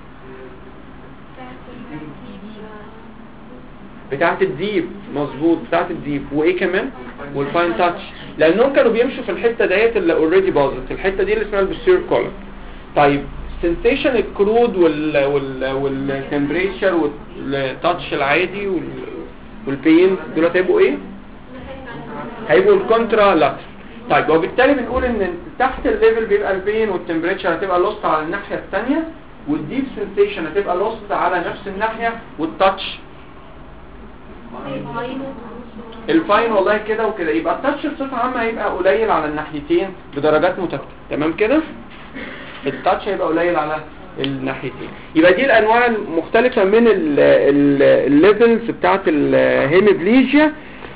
بتاعت الديب مظبوط بتاعت الديب وايه كمان والفاين تاتش لانهم كانوا بيمشوا في الحته ديت اللي اوريدي باظت الحته دي اللي اسمها البسير كولر طيب سنسيشن الكرود وال وال والتمبريتشر والتاتش العادي وال والبين دول هيبقوا ايه هيبقوا الكونترا لاتر طيب وبالتالي بنقول ان تحت الليفل بيبقى البين والتمبريتشر هتبقى لوست على الناحيه الثانيه والديب سنسيشن هتبقى لوست على نفس الناحيه والتاتش الفاين والله كده وكده يبقى التاتش بصفه عامه هيبقى قليل على الناحيتين بدرجات متفاوته تمام كده التاتش هيبقى قليل على الناحيتين يبقى دي الانواع المختلفه من الليفلز بتاعه الهيميبليجيا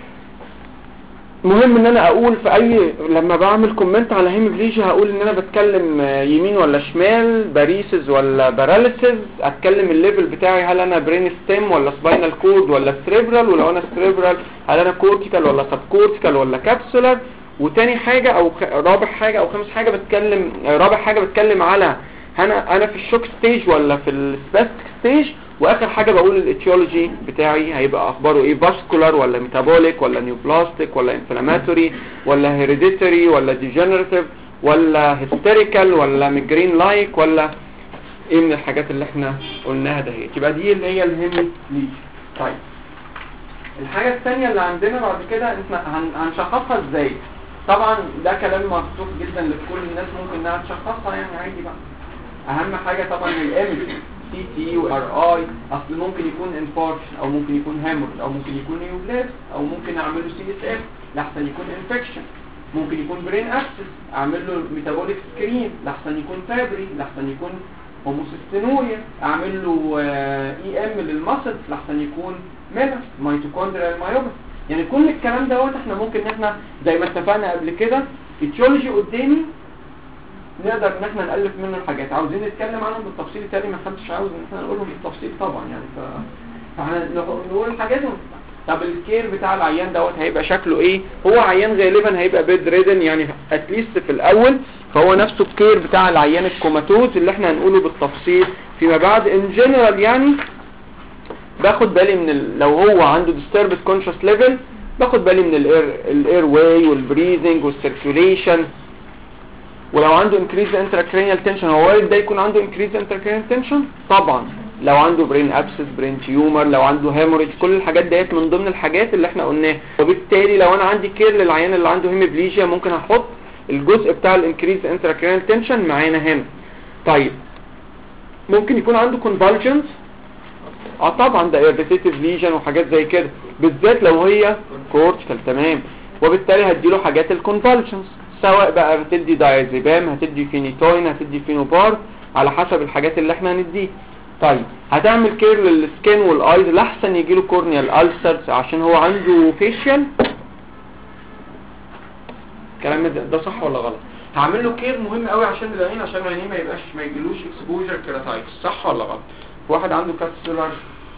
مهم ان انا اقول في اي لما بعمل كومنت على هيميبليجيا هقول ان انا بتكلم يمين ولا شمال باريسز ولا باراليسز اتكلم الليفل بتاعي هل انا برين ستيم ولا سباينال كورد ولا سريبرال ولو انا سريبرال هل انا كورتيكال ولا سب كورتيكال ولا كابسولار وتاني حاجة او خ- رابع حاجة او خامس حاجة بتكلم رابع حاجة بتكلم على انا انا في الشوك ستيج ولا في السباستيك ستيج واخر حاجة بقول الاتيولوجي بتاعي هيبقى اخباره ايه فاسكولار ولا ميتابوليك ولا نيوبلاستيك ولا انفلاماتوري ولا هيريديتري ولا ديجنراتيف ولا هيستيريكال ولا ميجرين لايك ولا ايه من الحاجات اللي احنا قلناها دهيت يبقى دي اللي هي الهيمي ليج طيب الحاجة الثانية اللي عندنا بعد كده احنا هن- هنشخصها ازاي طبعا ده كلام مفتوح جدا لكل الناس ممكن انها تشخصها يعني عادي بقى اهم حاجة طبعا الايمج سي تي وار اي اصل ممكن يكون انفاركشن او ممكن يكون هامور او ممكن يكون نيوبلاس او ممكن اعمل له سي اس اف لحسن يكون انفكشن ممكن يكون برين اكسس اعمل له ميتابوليك سكرين لحسن يكون فابري لحسن يكون هوموسيستينوريا اعمل له اي ام للمسلز لحسن يكون ميلس ميتوكوندريال مايوباثي يعني كل الكلام دوت احنا ممكن ان احنا زي ما اتفقنا قبل كده اتيولوجي قدامي نقدر ان احنا نالف منه الحاجات عاوزين نتكلم عنهم بالتفصيل تاني ما حدش عاوز ان احنا نقولهم بالتفصيل طبعا يعني ف فاحنا نقول الحاجات طب الكير بتاع العيان دوت هيبقى شكله ايه هو عيان غالبا هيبقى بيد ريدن يعني اتليست في الاول فهو نفسه الكير بتاع العيان الكوماتوز اللي احنا هنقوله بالتفصيل فيما بعد ان جنرال يعني باخد بالي من ال... لو هو عنده disturbed conscious level باخد بالي من الاير الاير واي والبريذنج والسيركيوليشن ولو عنده increased intracranial tension هو وارد ده يكون عنده increased intracranial tension طبعا لو عنده brain abscess brain tumor لو عنده hemorrhage كل الحاجات ديت من ضمن الحاجات اللي احنا قلناها وبالتالي لو انا عندي كير للعيان اللي عنده هيميبليجيا ممكن احط الجزء بتاع الانكريز intracranial tension معانا هنا طيب ممكن يكون عنده convulsions اه طبعا ده irritative lesion وحاجات زي كده بالذات لو هي كورتيكال تمام وبالتالي هديله حاجات الكونفالشنز سواء بقى هتدي دايزيبام هتدي فينيتوين هتدي فينوبار على حسب الحاجات اللي احنا هنديها طيب هتعمل كير للسكين والايز لاحسن يجيله كورنيال ألسرز عشان هو عنده فيشيال الكلام ده, ده صح ولا غلط هعمل له كير مهم قوي عشان العين عشان العين ما يبقاش ما يجيلوش اكسبوجر كيراتايتس صح ولا غلط واحد عنده كابسولار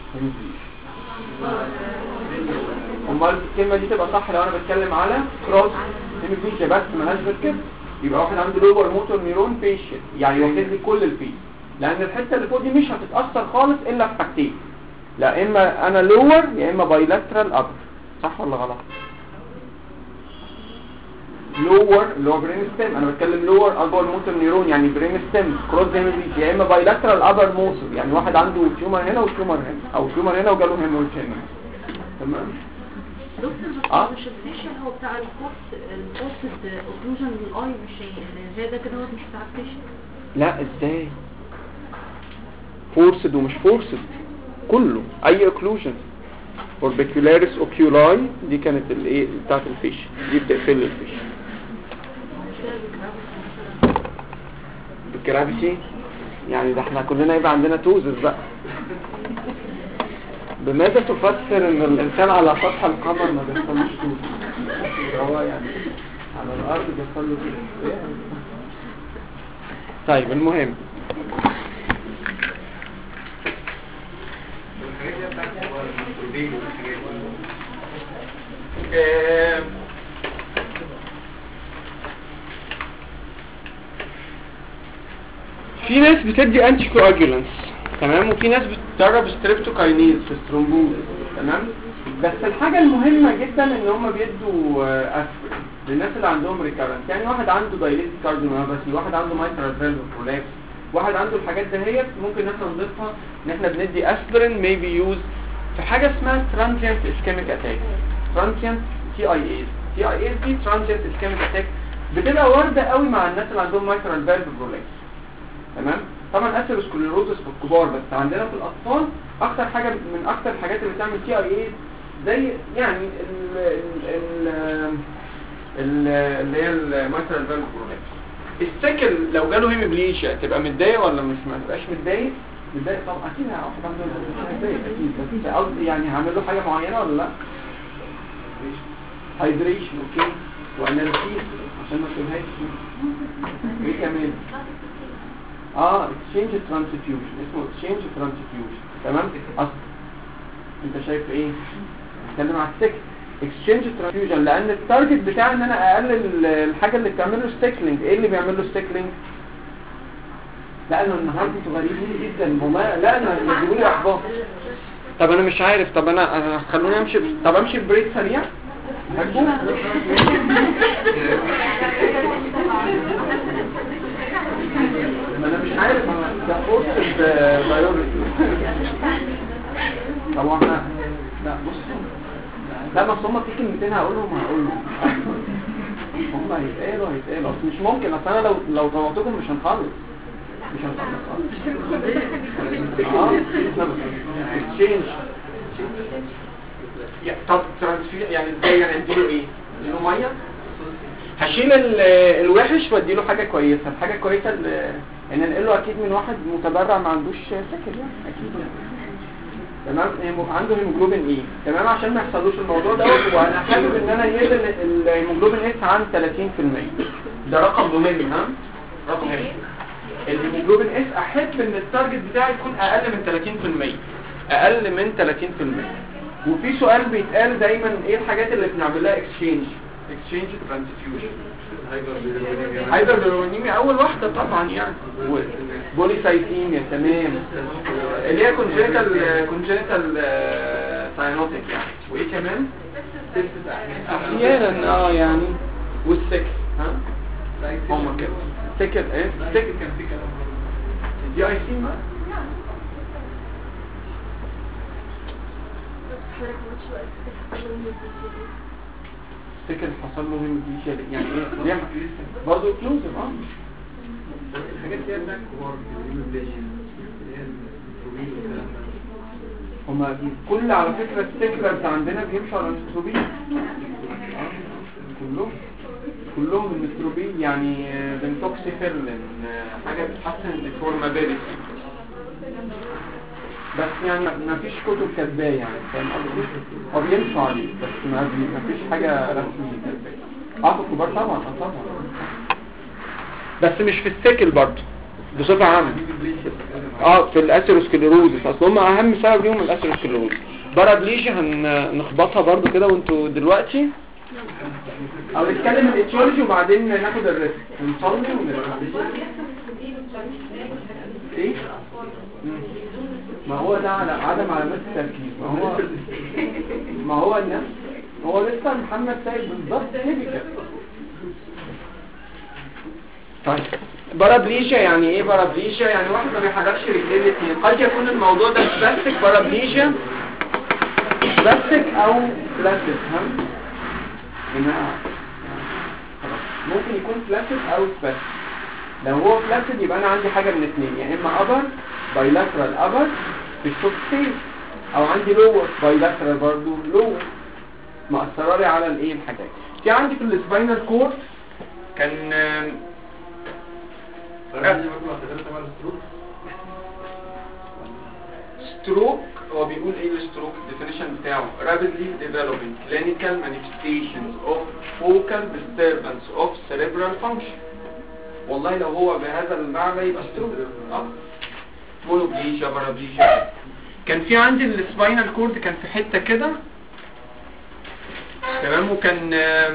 امال الكلمه دي تبقى صح لو انا بتكلم على كروس هيميبليجيا بس مالهاش غير كده يبقى واحد عنده لور موتور نيرون فيشل يعني واخد لي كل الفيس لان الحته اللي فوق دي مش هتتاثر خالص الا في حاجتين لا اما انا لور يا اما بايلاترال ابر صح ولا غلط لور اللي هو برين ستيم انا بتكلم لور اكبر موتور نيرون يعني برين ستيم كروس هيميبليجيا يا اما بايلاترال ابر موتور يعني واحد عنده تيومر هنا وتيومر هنا او تيومر هنا وجاله هيموريدج هنا تمام دكتور بس آه. مش الفيشل هو بتاع الكورس الكورس اوكلوجن للاي مش هي- زي ده كده هو مش بتاع الفيشل لا ازاي فورسد ومش فورسد كله اي اوكلوجن اوربيكولاريس اوكيولاي دي كانت الايه بتاعت الفيش دي بتقفل الفيش بالجرافيتي يعني ده احنا كلنا يبقى عندنا توزز بقى بماذا تفسر ان الانسان على سطح القمر ما بيحصلوش كده هو يعني على الارض بيحصل له كده طيب المهم والحاجات دي بتاعت هو الميكروبيل والحاجات دي آه، في ناس بتدي انتي كواجولانس تمام وفي ناس بتجرب ستريبتوكاينيز في الثرومبوز تمام بس الحاجة المهمة جدا ان هم بيدوا آه، اسبرين للناس اللي عندهم ريكارنت يعني واحد عنده دايليتد كارديوميوباثي واحد عنده مايترال فالف برولابس واحد عنده الحاجات دهيت ممكن ان احنا نضيفها ان احنا بندي اسبرين ميبي يوز في حاجة اسمها ترانزيانت اسكيميك اتاك ترانزيانت تي اي ايز تي اي ايز دي ترانزيانت اسكيميك اتاك بتبقى واردة قوي مع الناس اللي عندهم مايترال فالف برولابس تمام طبعا اثيروسكليروزس في الكبار بس عندنا في الاطفال اكتر حاجه من اكتر الحاجات اللي بتعمل تي اي اي زي يعني ال ال ال اللي هي المايترال فالف برولابس السكل لو جاله هيموبليشيا تبقى متضايق ولا مش ما تبقاش متضايق متضايق طبعا اكيد واحد عنده مش متضايق اكيد بس قصدي يعني هعمل له حاجه معينه ولا لا هايدريشن اوكي واناليسيس عشان ما تقولهاش ايه كمان اه اكسشينج ترانسفيوجن اسمه اكسشينج ترانسفيوجن تمام اصل انت شايف ايه بتكلم على السكل اكسشينج ترانسفيوجن لان التارجت بتاعي ان انا اقلل الحاجه اللي بتعمل له ستيكلينج ايه اللي بيعمل له ستيكلينج لا انا النهارده انتوا غريبين جدا والله لا انا بيجيبوا لي احباط طب انا مش عارف طب انا انا خلوني امشي طب امشي بريك سريع هتكون ما انا مش عارف انا ده قرص البيولوجي طب احنا لا بص لا بس هم في كلمتين هقولهم هقولهم هم هيتقالوا هيتقالوا اصل مش ممكن اصل انا لو لو طوعتكم مش هنخلص مش هنخلص خالص اه اكسشينج طب ترانسفير يعني ازاي يعني اديله ايه؟ اديله ميه؟ هشيل ال- الوحش واديله حاجه كويسه الحاجه الكويسه اللي ان انقله اكيد من واحد متبرع ما عندوش سكر يعني اكيد يعني تمام هيمو- عنده هيموجلوبين ايه تمام عشان ما يحصلوش الموضوع دوت وانا حابب ان انا يقل ال- الهيموجلوبين اس عن 30% ده رقم مهم ها رقم مهم الهيموجلوبين اس احب ان التارجت بتاعي يكون اقل من 30% اقل من 30% وفي سؤال بيتقال دايما ايه الحاجات اللي بنعمل لها اكسشينج اكسشينج ترانسفيوجن هايبربيرونيميا اول واحده طبعا يعني بوليسايتيميا تمام اللي هي كونجنتال كونجنتال ساينوتيك يعني وايه كمان احيانا اه يعني والسكس ها هم كده سكر ايه سكر كان في كلام دي اي سي ما سكر حصل له هيموجلوبين يعني ايه بيعمل برضه اكلوزيف اه الحاجات دي بتاعت كبار الهيموبليشن اللي هي الميكروبيل والكلام ده هما كل على فكرة السكرز عندنا بيمشوا على النستروبين آه، كلهم كلهم النستروبين يعني آه، بنتوكسيفيرلين آه، حاجة بتحسن الفورمابيلتي بس يعني ما فيش كتب كاتباه يعني فاهم قصدي؟ هو بيمشوا عليه بس ما بي- ما فيش حاجة رسمية كاتباه اه في الكبار طبعا اه طبعا بس مش في السكل برضه بصفة عامة اه في الاثيروسكليروزس اصل هم اهم سبب ليهم الاثيروسكليروزس بارابليجيا هنخبطها برضو كده وانتوا دلوقتي او نتكلم الاتيولوجي وبعدين ناخد الريسك نصلي ونرجع ايه مم. ما هو ده على عدم علامات التركيز ما هو ما هو النفس هو لسه محمد سيد بالظبط تيبيكال طيب بارابليجيا يعني ايه بارابليجيا يعني واحد ما بيحركش رجليه الاثنين قد يكون الموضوع ده سباستيك بارابليجيا سباستيك او فلاسيد هم جماعه خلاص. ممكن يكون فلاسيد او سباستيك لو هو فلاسيد يبقى انا عندي حاجه من اثنين يا اما ابر بايلاترال ابر في الشوك ستيج او عندي لور بايلاترال برضو لور مأثره لي على الايه الحاجات في عندي في السباينال كورد كان آم، فالحاجات دي برضه هتغير طبعا الستروك الستروك هو بيقول ايه الستروك الديفينيشن بتاعه rapidly developing clinical manifestations of focal disturbance of cerebral function والله لو هو بهذا المعنى يبقى ستروك اه مونوبليجيا بارابليجيا كان في عندي السباينال كورد كان في حته كده تمام وكان آم،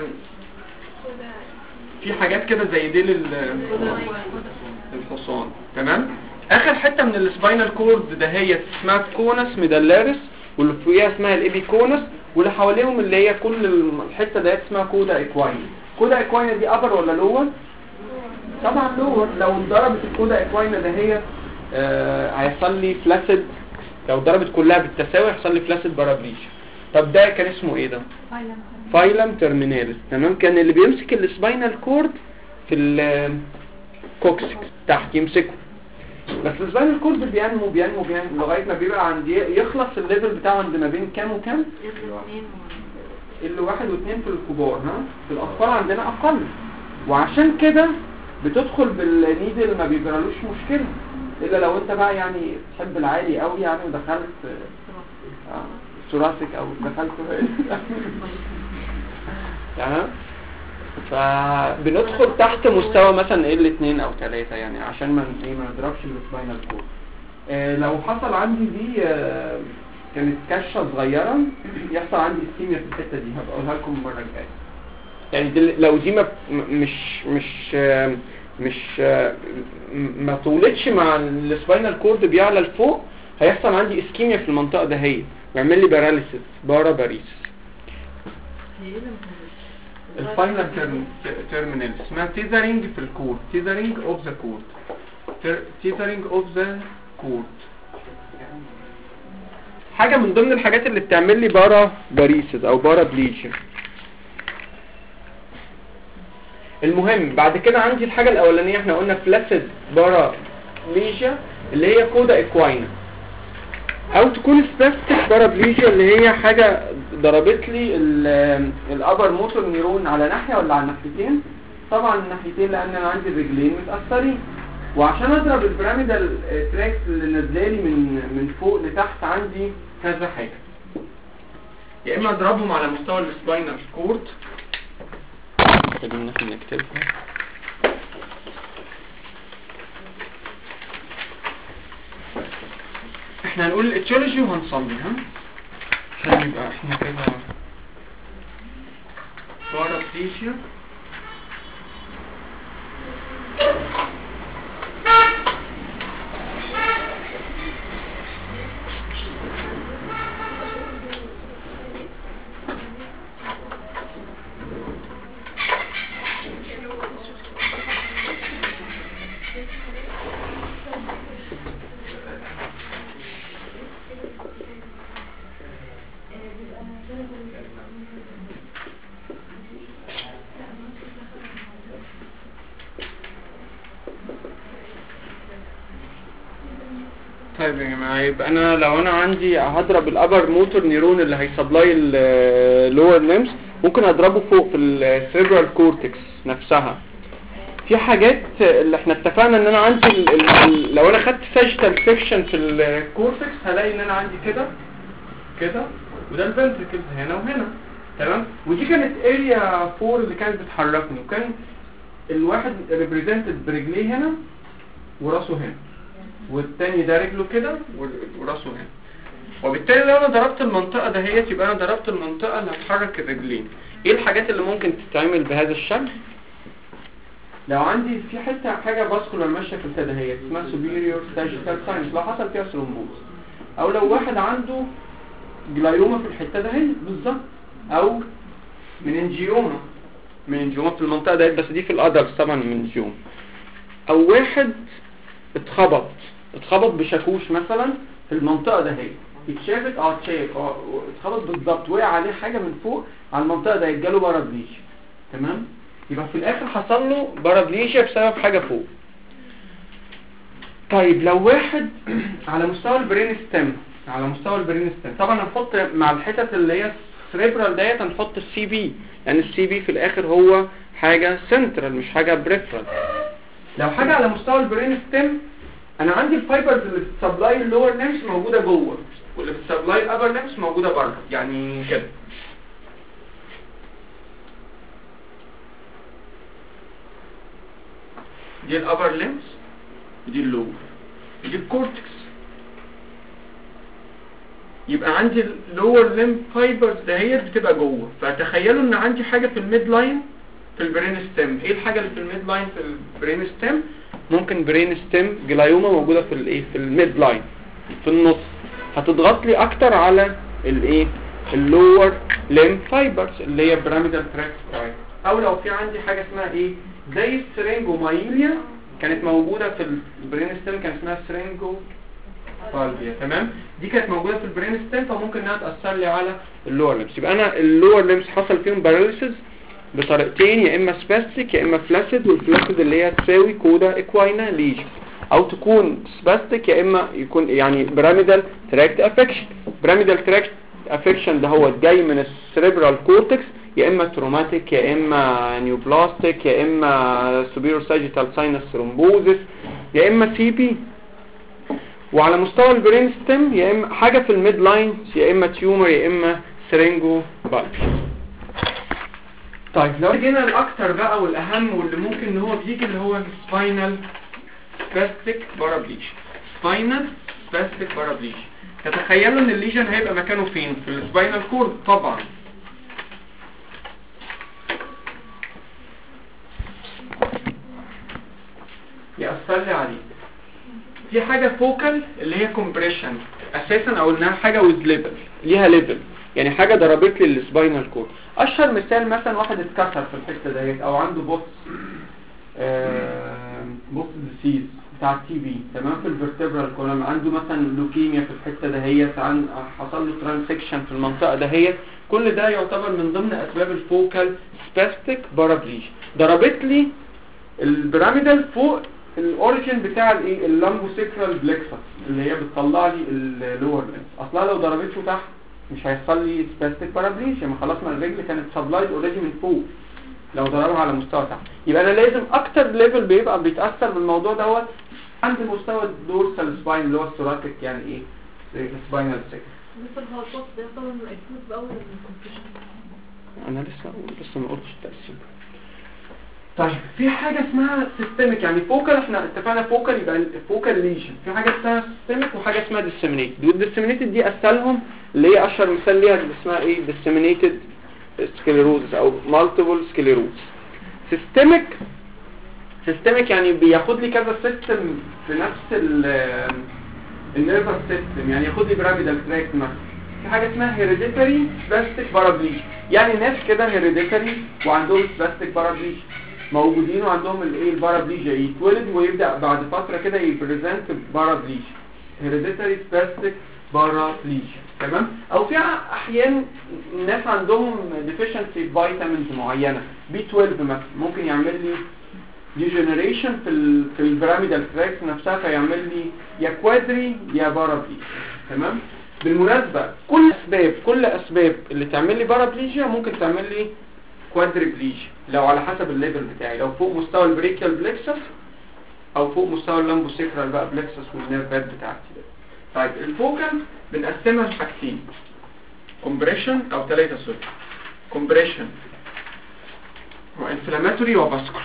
في حاجات كده زي ديل ال- الحصان تمام اخر حته من السباينال كورد ده هي اسمها كونس ميدالاريس واللي فوقيها اسمها الابيكونس واللي حواليهم اللي هي كل الحته ديت اسمها كودا اكواين كودا اكواين دي ابر ولا لور طبعا لور لو ضربت الكودا اكواين ده هي آه هيحصل لي فلاسيد لو ضربت كلها بالتساوي هيحصل لي فلاسيد بارابليجيا طب ده كان اسمه ايه ده فايلم ترميناليس تمام كان اللي بيمسك السباينال كورد في الكوكسكس تحت يمسكه بس السباينال كورد بينمو بينمو بينمو لغايه ما بيبقى عند يخلص الليفل بتاعه عند ما بين كام وكام اللي واحد واثنين في الكبار ها في الاطفال عندنا اقل وعشان كده بتدخل بالنيدل ما بيجرالوش مشكله الا لو انت بقى يعني تحب العالي قوي يعني ودخلت آه، ثوراسيك او دخلت تمام فبندخل تحت مستوى مثلا ال 2 او 3 يعني عشان ما ايه ما نضربش السباينال كورد آه لو حصل عندي دي آه كانت كشه صغيره يحصل عندي اسكيميا في الحته دي هبقى اقولها لكم المره الجايه يعني دي لو دي ما م- مش مش آه مش آه م- ما طولتش مع السباينال كورد بيعلى لفوق هيحصل عندي اسكيميا في المنطقه دهيت ويعمل لي باراليسيس بارا باريسيس الفاينل تيرمينال اسمها تيزرينج في الكورد تيزرينج اوف ذا كورد تيزرينج اوف ذا كورد حاجة من ضمن الحاجات اللي بتعمل لي بارا باريسز او بارا بليجن المهم بعد كده عندي الحاجة الاولانية احنا قلنا فلاسد بارا بليجيا اللي هي كودا اكواينا او تكون سباستيك بارابليجيا اللي هي حاجة ضربت لي الابر موتور نيرون على ناحية ولا على الناحيتين طبعا الناحيتين لان انا عندي الرجلين متأثرين وعشان اضرب البيراميدال تراكس اللي نازلالي من من فوق لتحت عندي كذا حاجة يا اما اضربهم على مستوى السباينال كورد خلينا احنا نكتبها احنا هنقول الاتيولوجي وهنصلي ها عشان يبقى احنا كده بارابليجيا طيب يا جماعه يبقى انا لو انا عندي هضرب الابر موتور نيرون اللي هيسبلاي اللور ليمز ممكن اضربه فوق في السيربرال كورتكس نفسها في حاجات اللي احنا اتفقنا ان انا عندي ال ال ال لو انا خدت ساجيتال سيكشن في الكورتكس هلاقي ان انا عندي كده كده وده الفنتركلز هنا وهنا تمام ودي كانت اريا 4 اللي كانت بتحركني وكان الواحد ريبريزنتد برجليه هنا وراسه هنا والتاني ده رجله كده وراسه هنا وبالتالي لو انا ضربت المنطقة دهيت يبقى انا ضربت المنطقة اللي هتحرك الرجلين ايه الحاجات اللي ممكن تتعمل بهذا الشكل لو عندي في حتة حاجة باسكولار ماشية في الحتة دهيت اسمها superior sagittal sinus لو حصل فيها ثرومبوز او لو واحد عنده جلايوما في الحتة دهيت بالظبط او مننجيوما مننجيوما في المنطقة دهيت بس دي في الادلتس طبعا مننجيوما او واحد اتخبط اتخبط بشاكوش مثلا في المنطقة ده هي اتشافت اه اتشاف اه اتخبط بالظبط وقع عليه حاجة من فوق على المنطقة ده يتجاله بارابليجيا تمام يبقى في الاخر حصل له بارابليجيا بسبب حاجة فوق طيب لو واحد على مستوى البرين ستيم على مستوى البرين ستيم طبعا هنحط مع الحتت اللي هي سريبرال ديت هنحط السي بي لان السي بي في الاخر هو حاجة سنترال مش حاجة بريفرال لو حاجة على مستوى البرين ستيم انا عندي الفايبرز اللي بتسبلاي اللور ليمس موجوده جوه واللي بتسبلاي الابر ليمس موجوده بره يعني كده دي الابر ليمس ودي اللور دي الكورتكس يبقى عندي اللور ليم فايبرز دهيت بتبقى جوه فتخيلوا ان عندي حاجه في الميد لاين في البرين ستيم ايه الحاجه اللي في الميد لاين في البرين ستيم ممكن برين ستيم جلايوما موجوده في الايه في الميد لاين في النص هتضغط لي اكتر على الايه اللور ليم فايبرز اللي هي بيراميدال تراكت بتاعتها او لو في عندي حاجه اسمها ايه زي السرينجومايليا كانت موجوده في البرين ستيم كان اسمها سرينجو فالفيا تمام دي كانت موجوده في البرين ستيم فممكن انها تاثر لي على اللور ليمس يبقى انا اللور ليمس حصل فيهم باراليسيس بطريقتين يا اما سباستيك يا اما فلاسيد والفلاسيد اللي هي تساوي كودا اكواينا ليجن او تكون سباستيك يا اما يكون يعني بيراميدال تراكت افكشن بيراميدال تراكت افكشن ده هو جاي من السريبرال كورتكس يا اما تروماتيك يا اما نيوبلاستيك يا اما سوبيرو ساجيتال ساينس ثرومبوزس يا اما سي بي وعلى مستوى البرين ستيم يا اما حاجه في الميد لاين يا اما تيومر يا اما سرينجو بالبي طيب لو جينا الاكتر بقى والاهم واللي ممكن ان هو بيجي اللي هو السباينال سباستيك بارابليجيا سباينال سباستيك بارابليجيا تتخيلوا ان الليجن هيبقى مكانه فين في السباينال كورد طبعا يأثر لي عليه في حاجة فوكال اللي هي كومبريشن اساسا او انها حاجة ويز ليفل ليها ليفل يعني حاجة ضربت لي السباينال كورد اشهر مثال مثلا واحد اتكسر في الحتة ديت او عنده بوكس آه بوكس ديسيز بتاع التي بي تمام في الفرتبرال كولم عنده مثلا لوكيميا في الحتة دهيت عن حصل له ترانسكشن في المنطقة دهيت كل ده يعتبر من ضمن اسباب الفوكال سباستيك بارابليجيا ضربت لي البيراميدال فوق الاوريجن بتاع الايه اللامبوسيكرال بلكسس اللي هي بتطلع لي اللور لينس اصلا لو ضربته تحت مش هيحصل لي سباستيك بارابليجيا ما خلاص ما الرجل كانت سبلايد اوريدي من فوق لو ضربها على مستوى تحت يبقى انا لازم اكتر ليفل بيبقى بيتاثر بالموضوع دوت عند مستوى الدورسال سباين اللي هو الثوراتيك يعني ايه سباينال سيك مثل هو البوست ده طبعا اكيد باول الكونفيشن انا لسه لسه ما قلتش التقسيم طيب في حاجة اسمها سيستميك يعني فوكال احنا اتفقنا فوكال يبقى فوكال ليجن في حاجة اسمها سيستميك وحاجة اسمها ديسيمينيتد والديسيمينيتد دي اسهلهم اللي هي اشهر مثال ليها اللي اسمها ايه ديسيمينيتد سكليروز او مالتيبل سكليروز سيستميك سيستميك يعني بياخد لي كذا سيستم في نفس النيرفس سيستم يعني ياخد لي بيراميدال تراكت مثلا في حاجة اسمها هيريديتري سباستيك بارابليجيا يعني ناس كده هيريديتري وعندهم سباستيك بارابليجيا موجودين وعندهم الايه البارابليجيا يتولد ويبدأ بعد فترة كده يبريزنت بارابليجيا هيريديتري سباستيك بارابليجيا تمام او في احيان ناس عندهم ديفيشنسي فيتامينز معينة بي 12 مثلا ممكن يعمل لي ديجنريشن في ال في البيراميدال تراكس نفسها فيعمل لي يا كوادري يا بارابليجيا تمام بالمناسبة كل اسباب كل اسباب اللي تعمل لي بارابليجيا ممكن تعمل لي كوادريبليجيا لو على حسب الليفل بتاعي لو فوق مستوى البريكيال بلكسس او فوق مستوى اللامبوسيكرال بقى بلكسس والنيرفات بتاعتي ده طيب الفوكال بنقسمها لحاجتين كومبريشن او ثلاثة سوري كومبريشن وانفلاماتوري وفاسكولار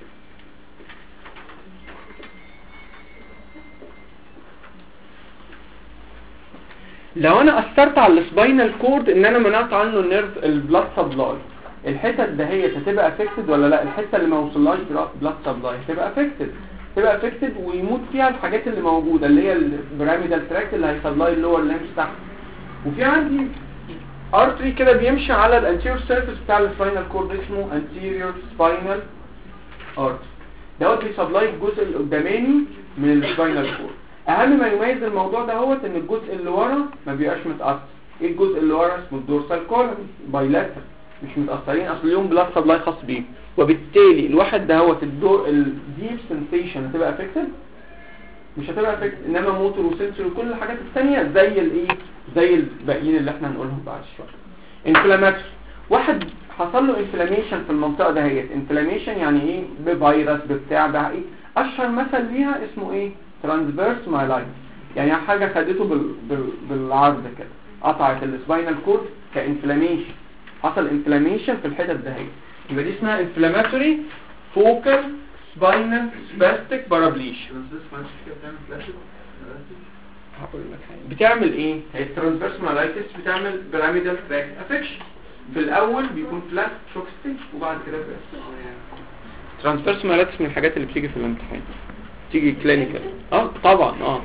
لو انا اثرت على السباينال كورد ان انا منعت عنه النيرف البلاد سبلاي الحتت دهيت هتبقى افكتد ولا لا الحته اللي ما وصلهاش بلاد سبلاي هتبقى افكتد تبقى افكتد ويموت فيها الحاجات اللي موجوده اللي هي البيراميدال تراكت اللي هيسبلاي اللور ليمس تحت وفي عندي ارتري كده بيمشي على الانتيريور سيرفيس بتاع السباينال كورد اسمه انتيريور سباينال ارتري دوت بيسبلاي الجزء القداماني من السباينال كورد اهم ما يميز الموضوع ده هو ان الجزء اللي ورا ما بيبقاش متاثر ايه الجزء اللي ورا اسمه الدورسال كولم بايلاتر مش متاثرين اصل ليهم بلاد سبلاي خاص بيه وبالتالي الواحد ده هو الدور الديب سنسيشن هتبقى افكتد مش هتبقى افكتد انما موتور وسنسور وكل الحاجات الثانيه زي الايه زي الباقيين اللي احنا هنقولهم بعد شويه انفلاماتوري واحد حصل له انفلاميشن في المنطقه دهيت انفلاميشن يعني ايه بفيروس بتاع ده ايه اشهر مثل ليها اسمه ايه ترانسفيرس مايلايتس يعني حاجه خدته بال... بال... بالعرض كده قطعت السباينال كورد كانفلاميشن حصل انفلاميشن في الحتت دهيت يبقى دي اسمها انفلاماتوري فوكال سباينال سباستيك بارابليشن ترانسفيرس ماتش كده بتعمل فلاش هقول لك حاجه بتعمل ايه هي الترانسفيرس مالايتس بتعمل بيراميدال تراك افكشن في الاول بيكون فلات شوك ستيج وبعد كده بس ترانسفيرس مالايتس من الحاجات اللي بتيجي في الامتحان تيجي كلينيكال اه طبعا اه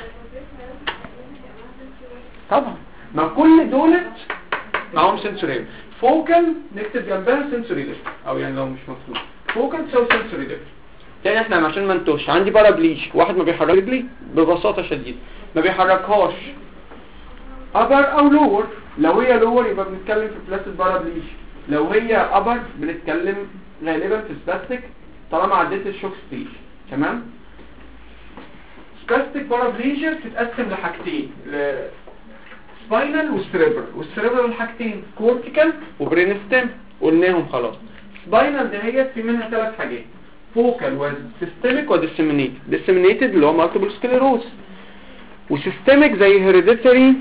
طبعا ما كل دولت معاهم سنسوري فوكال نكتب جنبها سنسوري ليفت او يعني لو مش مكتوب فوكال تساوي سنسوري ليفت تاني احنا عشان ما نتوهش عندي بارابليش واحد ما بيحرك رجلي ببساطه شديده ما بيحركهاش ابر او لور لو هي لور يبقى بنتكلم في بلاسيد بارابليش لو هي ابر بنتكلم غالبا في سباستيك طالما عديت الشوك ستيج تمام سباستيك بارابليجيا بتتقسم لحاجتين سباينال والسريبرال والسريبرال حاجتين كورتيكال وبرين ستيم قلناهم خلاص سباينال دهيت في منها ثلاث حاجات فوكال وسيستميك وديسيمينيتد ديسيمينيتد اللي هو مالتيبل سكليروز وسيستميك زي هيريديتري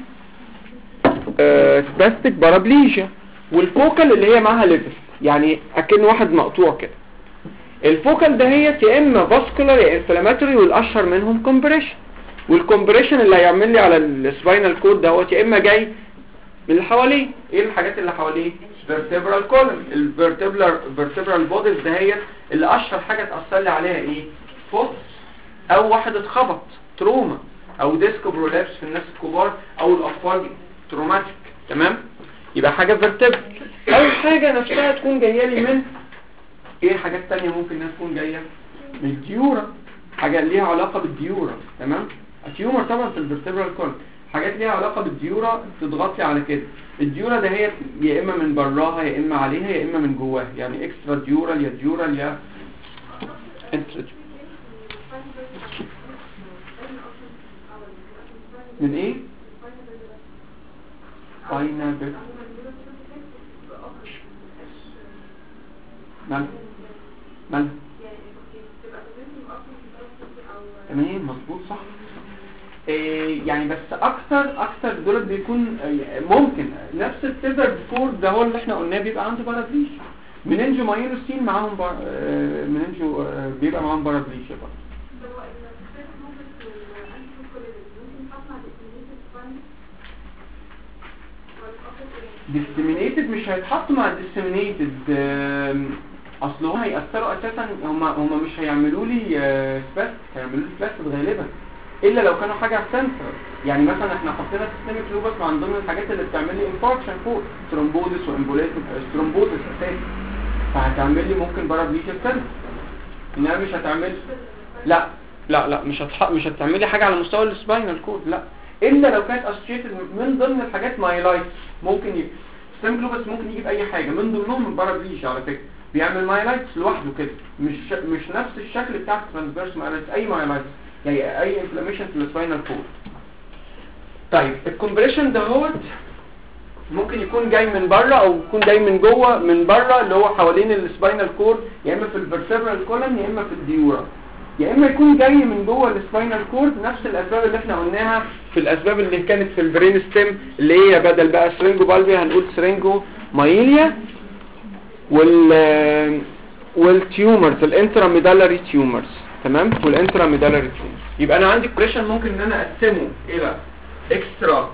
سباستيك بارابليجيا والفوكال اللي هي معاها ليفل يعني اكن واحد مقطوع كده الفوكال دهيت يا اما فاسكولار يا انفلاماتوري والاشهر منهم كومبريشن والكومبريشن اللي هيعمل لي على السباينال كود دوت يا اما جاي من اللي حواليه ايه الحاجات اللي حواليه vertebral column الفيرتبرال vertebral bodies دهيت اللي اشهر حاجه تاثر لي عليها ايه فوت او واحد اتخبط تروما او ديسك برولابس في الناس الكبار او الاطفال تروماتيك تمام يبقى حاجه فيرتبرال اول حاجه نفسها تكون جايه لي من ايه حاجات تانية ممكن انها تكون جايه من الديورا حاجه ليها علاقه بالديورا تمام التيومر طبعا في الفيرتبرال كولم حاجات ليها علاقه بالديورا تضغط لي على كده الديورا ده هي يا اما من براها يا اما عليها يا اما من جواها يعني اكسترا ديورال يا ديورال يا انترا من ايه فاينا بيت مال مال تمام مظبوط صح إيه يعني بس اكتر اكتر دول بيكون آه، ممكن نفس التيزر فور ده هو اللي احنا قلناه بيبقى عنده بارابليش مننجو ماينوسين معاهم بار... آه، مننجو آه، بيبقى معاهم بارابليش برضه disseminated مش هيتحط مع disseminated آم، اصل هم هيأثروا اساسا هم هم مش هيعملوا لي سباست هيعملوا لي سباست غالبا الا لو كانوا حاجه سنتر يعني مثلا احنا حطينا سيستميك لوبس مع ضمن الحاجات اللي بتعمل لي انفاركشن فوق ثرومبوزس وامبوليزم ثرومبوزس اساسي فهتعمل لي ممكن بارابليشيا سنتر انها مش هتعمل لا لا لا مش هتح... مش هتعملي حاجه على مستوى السباينال كورد لا الا لو كانت اسوشيتد من ضمن الحاجات مايلايتس ممكن يجي ستيم بس ممكن يجي باي حاجه من ضمنهم البارابليش على فكره بيعمل مايلايتس لوحده كده مش مش نفس الشكل بتاع الترانسفيرس مايلايتس اي مايلايتس يعني اي انفلاميشن في السباينال كورد طيب الكومبريشن دهوت ممكن يكون جاي من بره او يكون جاي من جوه من بره اللي هو حوالين السباينال كورد يا اما في الفيرتبرال كولم يا اما في الديورا يا اما يكون جاي من جوه السباينال كورد نفس الاسباب اللي احنا قلناها في الاسباب اللي كانت في البرين ستيم اللي هي بدل بقى سرينجو بالبي هنقول سرينجو مايليا وال والتيومرز الانتراميدالري تيومرز تمام والانتراميدالري تيومرز يبقى انا عندي بريشن ممكن ان انا اقسمه الى اكسترا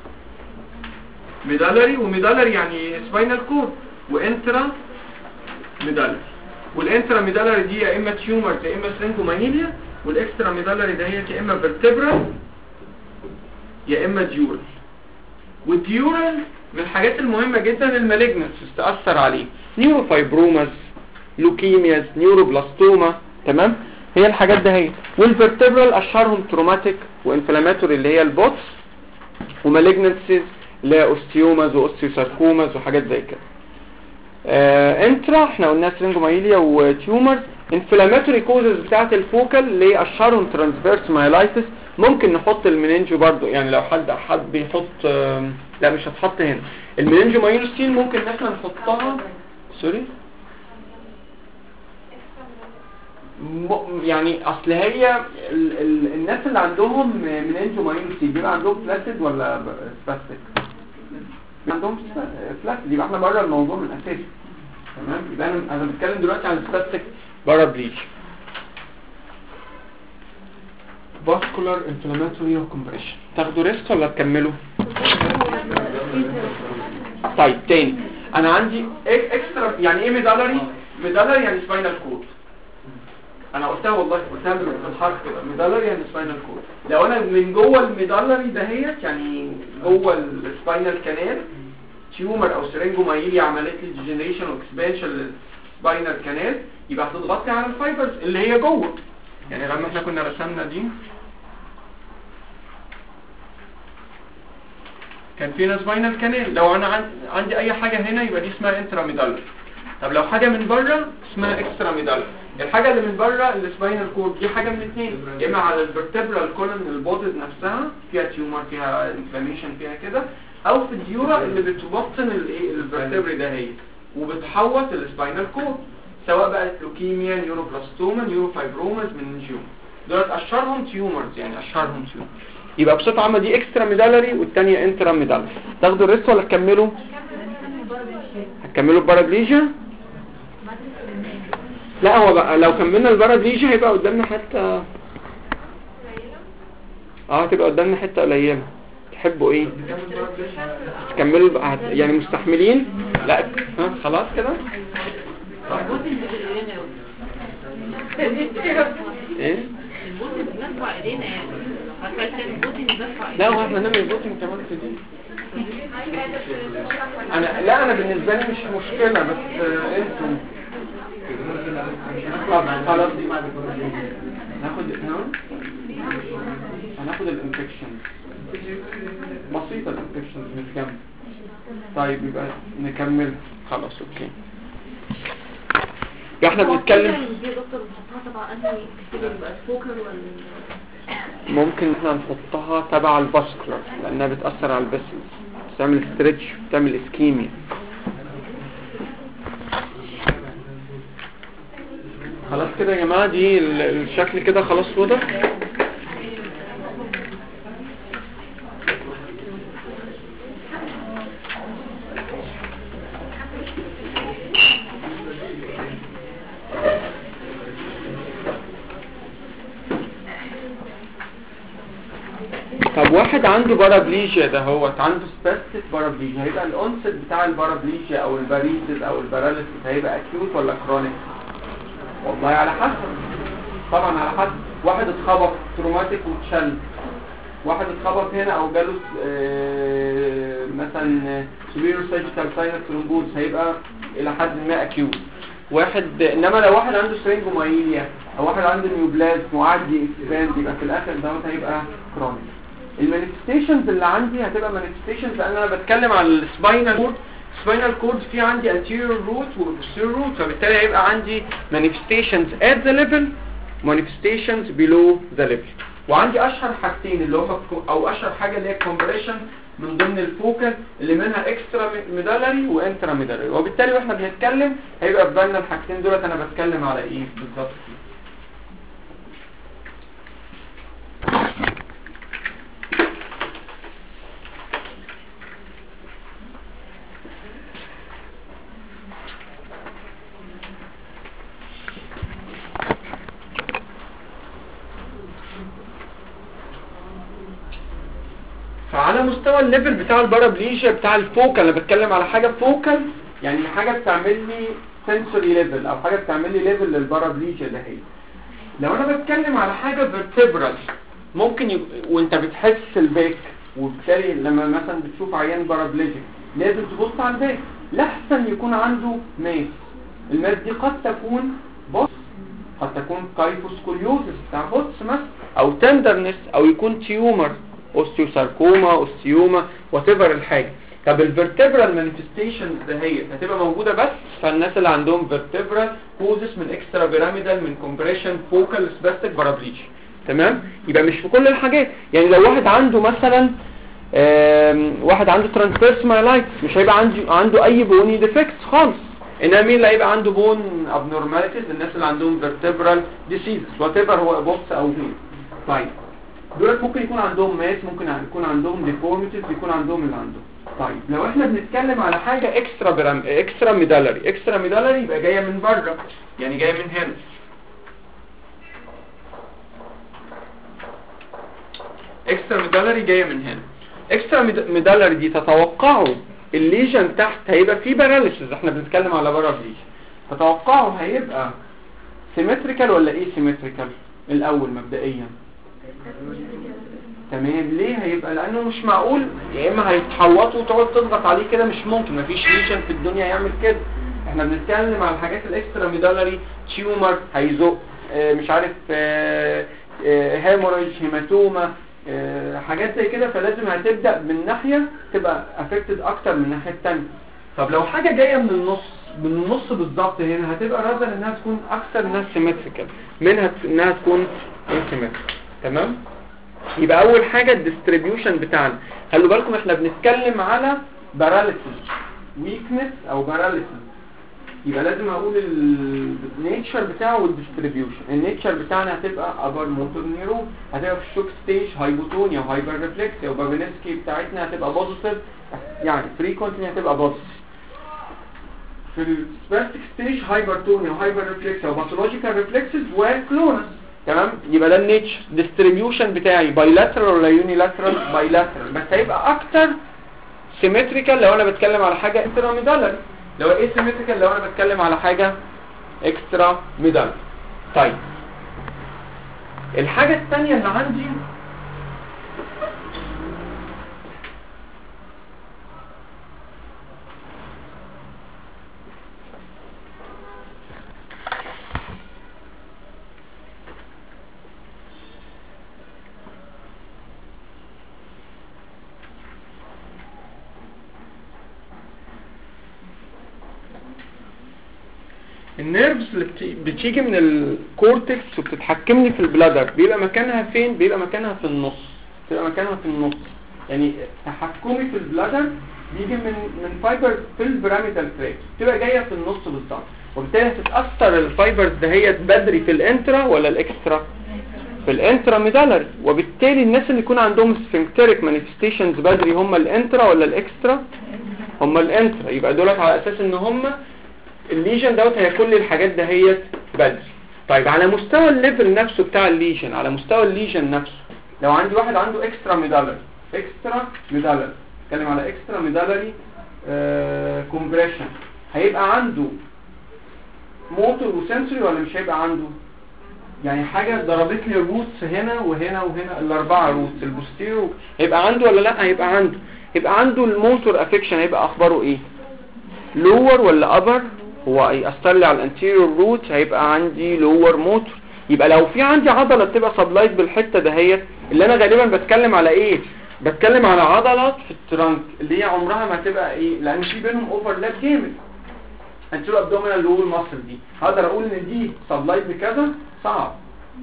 ميدالري وميدالري يعني سباينال كورد وانترا ميدالري والانترا ميدالري دي يا اما تيومرز يا اما سرينجومانيليا والاكسترا ميدالري ده هي يا اما فيرتبرال يا اما ديورال والديورال من الحاجات المهمة جدا المالجنس تأثر عليه نيوروفايبروماز لوكيمياز نيوروبلاستوما تمام هي الحاجات ده هي والفيرتبرال اشهرهم تروماتيك وانفلاماتوري اللي هي البوتس ومالجنسيز اللي هي اوستيوماز واوستيوساركوماز وحاجات زي كده آه انترا احنا قلنا سرينجومايليا وتيومرز انفلاماتوري كوزز بتاعت الفوكال اللي هي اشهرهم ترانسفيرس مايلايتس ممكن نحط المننجو برضو يعني لو حد حد بيحط آم، لا مش هتحط هنا المننجو مايلوستين ممكن ان احنا نحطها سوري م- يعني اصل هي ال ال الناس اللي عندهم مننجو مايوسي بيبقى عندهم فلاسيد ولا سباستيك عندهم فلاسيد يبقى احنا بره الموضوع من اساسه تمام يبقى انا انا بتكلم دلوقتي عن السباستيك بره بليتش فاسكولار انفلاماتوري وكمبريشن تاخدوا ريسك ولا تكملوا طيب تاني انا عندي إيه اكسترا يعني ايه ميدالري ميدالري يعني سباينال كورد انا قلتها والله قلتها بالحرف كده ميدالري يعني سباينال كورد لو انا من جوه الميدالري دهيت يعني جوه السباينال كانال تيومر او سرنجومايلي عملت لي ديجنريشن واكسبانشن للسباينال كانال يبقى هتضغط لي على الفايبرز اللي هي جوه يعني لما احنا كنا رسمنا دي كان فينا سباينال كانال لو انا عن- عندي اي حاجه هنا يبقى دي اسمها انتراميدالر طب لو حاجه من بره اسمها اكسترا ميدالر الحاجه اللي من بره السباينال كورد دي حاجه من الاثنين يا اما على الفرتبرال كولن البودز نفسها فيها تيومر فيها انفلاميشن فيها كده او في الديورا اللي بتبطن الايه الفرتبري ده هي وبتحوط السباينال كورد سواء بقى لوكيميا نيوروبلاستوما نيوروفايبروماز مننجيوم دولت اشهرهم تيومرز يعني اشهرهم تيومر يبقى بصفه عامه دي اكسترا ميدالري والثانيه انترا ميدالري تاخدوا الريست ولا تكملوا هتكملوا البارابليجيا لا هو بقى لو كملنا البارابليجيا هيبقى قدامنا حته اه هتبقى قدامنا حته قليله تحبوا ايه تكملوا بقى هت- يعني مستحملين لا ها خلاص كده البوت اللي في ايدينا ايه البوت اللي بنرفع ايدينا يعني فاكر البوت اللي بنرفع لا ايدينا هو احنا نعمل بوتنج كمان في دي انا لا انا بالنسبه لي مش مشكله بس آه، انتوا طب خلاص دي ناخد نعم هناخد الانفكشن بسيطه الانفكشن مش جنب طيب يبقى نكمل خلاص اوكي يبقى احنا بنتكلم دي يا دكتور بنحطها تبع انهي كتير يبقى الفوكر ولا ممكن احنا نحطها تبع الباسكولار لانها بتأثر على البسل بتعمل ستريتش بتعمل اسكيميا خلاص كده يا جماعة دي ال- الشكل كده خلاص واضح طب واحد عنده بارابليجيا ده هو عنده سباستيك بارابليجيا هيبقى الانست بتاع البارابليجيا او الباريسيس او الباراليسيس هيبقى اكيوت ولا كرونيك والله على حسب طبعا على حسب واحد اتخبط تروماتيك واتشل واحد اتخبط هنا او جاله آه، مثلا سوبيرو سيرجيكال ساينس ثرومبوز هيبقى الى حد ما اكيوت واحد انما لو واحد عنده سرينجومايليا او واحد عنده نيوبلازم وعدي اكسباند يبقى في الاخر دوت هيبقى كرونيك المانيفستيشنز اللي عندي هتبقى مانيفستيشنز لان انا بتكلم على السباينال كورد السباينال كورد في عندي anterior root و posterior root فبالتالي هيبقى عندي manifestations at the level manifestations below the level وعندي اشهر حاجتين اللي هم او اشهر حاجه اللي هي compression من ضمن الفوكال اللي منها اكسترا ميدالري وانترا ميدالري وبالتالي واحنا بنتكلم هيبقى في بالنا الحاجتين دولت انا بتكلم على ايه بالظبط فعلى مستوى الليفل بتاع البارابليجيا بتاع الفوكال انا بتكلم على حاجه فوكال يعني حاجه بتعمل لي سنسوري ليفل او حاجه بتعمل لي ليفل للبارابليجيا ده هي لو انا بتكلم على حاجه فيرتبرال ممكن ي... وانت بتحس الباك وبالتالي لما مثلا بتشوف عيان بارابليجيك لازم تبص على الباك لاحسن يكون عنده ماس الماس دي قد تكون بص قد تكون كايفوسكوليوزس بتاع بوتس مثلا او تندرنس او يكون تيومر اوستيوساركوما اوستيوما وات الحاجه طب الفيرتبرال مانيفستيشنز ده هي هتبقى موجوده بس فالناس اللي عندهم فيرتبرال كوزس من اكسترا بيراميدال من كومبريشن فوكال سباستيك بارابليجيا تمام يبقى مش في كل الحاجات يعني لو واحد عنده مثلا آم، واحد عنده ترانسفيرس مايلايتس مش هيبقى عنده عنده اي بوني ديفكتس خالص انما مين اللي هيبقى عنده بون ابنورماليتيز الناس اللي عندهم فيرتبرال ديسيزز وات ايفر هو بوكس او غيره طيب دولت ممكن يكون عندهم ماس ممكن يكون عندهم ديفورميتيز يكون عندهم اللي عندهم طيب لو احنا بنتكلم على حاجه اكسترا برام اكسترا ميدالري اكسترا ميدالري يبقى جايه من بره يعني جايه من هنا اكسترا ميدالري جايه من هنا اكسترا ميدالري دي تتوقعوا الليجن تحت هيبقى فيه باراليسيس احنا بنتكلم على بره ليجن تتوقعوا هيبقى سيمتريكال ولا ايه سيمتريكال الاول مبدئيا تمام ليه هيبقى لانه مش معقول يا اما هيتحوطوا وتقعد تضغط عليه كده مش ممكن مفيش ليجن في الدنيا يعمل كده احنا بنتكلم على الحاجات الاكسترا ميدالري تيومر هيزق اه مش عارف اه اه هيموريج هيماتوما حاجات زي كده فلازم هتبدا من ناحيه تبقى افكتد اكتر من الناحيه الثانيه طب لو حاجه جايه من النص من النص بالظبط هنا هتبقى رادر انها تكون اكثر انها سيمتريكال منها انها تكون انسيمتريكال تمام يبقى اول حاجه الديستريبيوشن بتاعنا خلوا بالكم احنا بنتكلم على باراليسيس ويكنس او باراليسيس يبقى لازم اقول النيتشر بتاعه والديستريبيوشن النيتشر بتاعنا هتبقى ابر موتور نيرون هتبقى في الشوك ستيج هايبوتونيا وهايبر ريفلكسيا وبابينسكي بتاعتنا هتبقى بوزيتيف يعني فريكونسي هتبقى بوزيتيف في السباستيك ستيج هايبرتونيا وهايبر ريفلكسيا وباثولوجيكال ريفلكسز وكلونس تمام يبقى ده النيتشر ديستريبيوشن بتاعي بايلاترال ولا يونيلاترال بايلاترال بس هيبقى اكتر سيمتريكال لو انا بتكلم على حاجه انترا ميدالري لو ايه سيمتريكال لو انا بتكلم على حاجه اكسترا ميدالري طيب الحاجه الثانيه اللي عندي النيرفز اللي بت- بتيجي من الكورتكس وبتتحكمني في البلادر بيبقى مكانها فين بيبقى مكانها في النص بيبقى مكانها في النص يعني تحكمي في البلادر بيجي من من فايبر في البيراميدال تراك بتبقى جايه في النص بالظبط وبالتالي هتتاثر الفايبرز دهيت بدري في الانترا ولا الاكسترا في الانترا ميدالري وبالتالي الناس اللي يكون عندهم سفنكتريك مانيفستيشنز بدري هم الانترا ولا الاكسترا هم الانترا يبقى دولت على اساس ان هم الليجن دوت هي كل الحاجات دهيت بدري طيب على مستوى الليفل نفسه بتاع الليجن على مستوى الليجن نفسه لو عندي واحد عنده اكسترا ميدالري اكسترا ميدالري اتكلم على اكسترا ميدالري كومبريشن هيبقى عنده موتور وسنسوري ولا مش هيبقى عنده يعني حاجة ضربت لي الروتس هنا وهنا وهنا الاربعة روتس البوستيرو هيبقى عنده ولا لا هيبقى عنده هيبقى عنده الموتور افكشن هيبقى اخباره ايه لور ولا ابر هو هيأثر لي على الانتيريور روت هيبقى عندي لور موتور يبقى لو في عندي عضلة بتبقى سبلايت بالحتة دهيت اللي انا غالبا بتكلم على ايه بتكلم على عضلات في الترانك اللي هي عمرها ما تبقى ايه لان في بينهم اوفرلاب جامد انتيرو ابدومينال لور ماسل دي هقدر اقول ان دي سبلايت بكذا صعب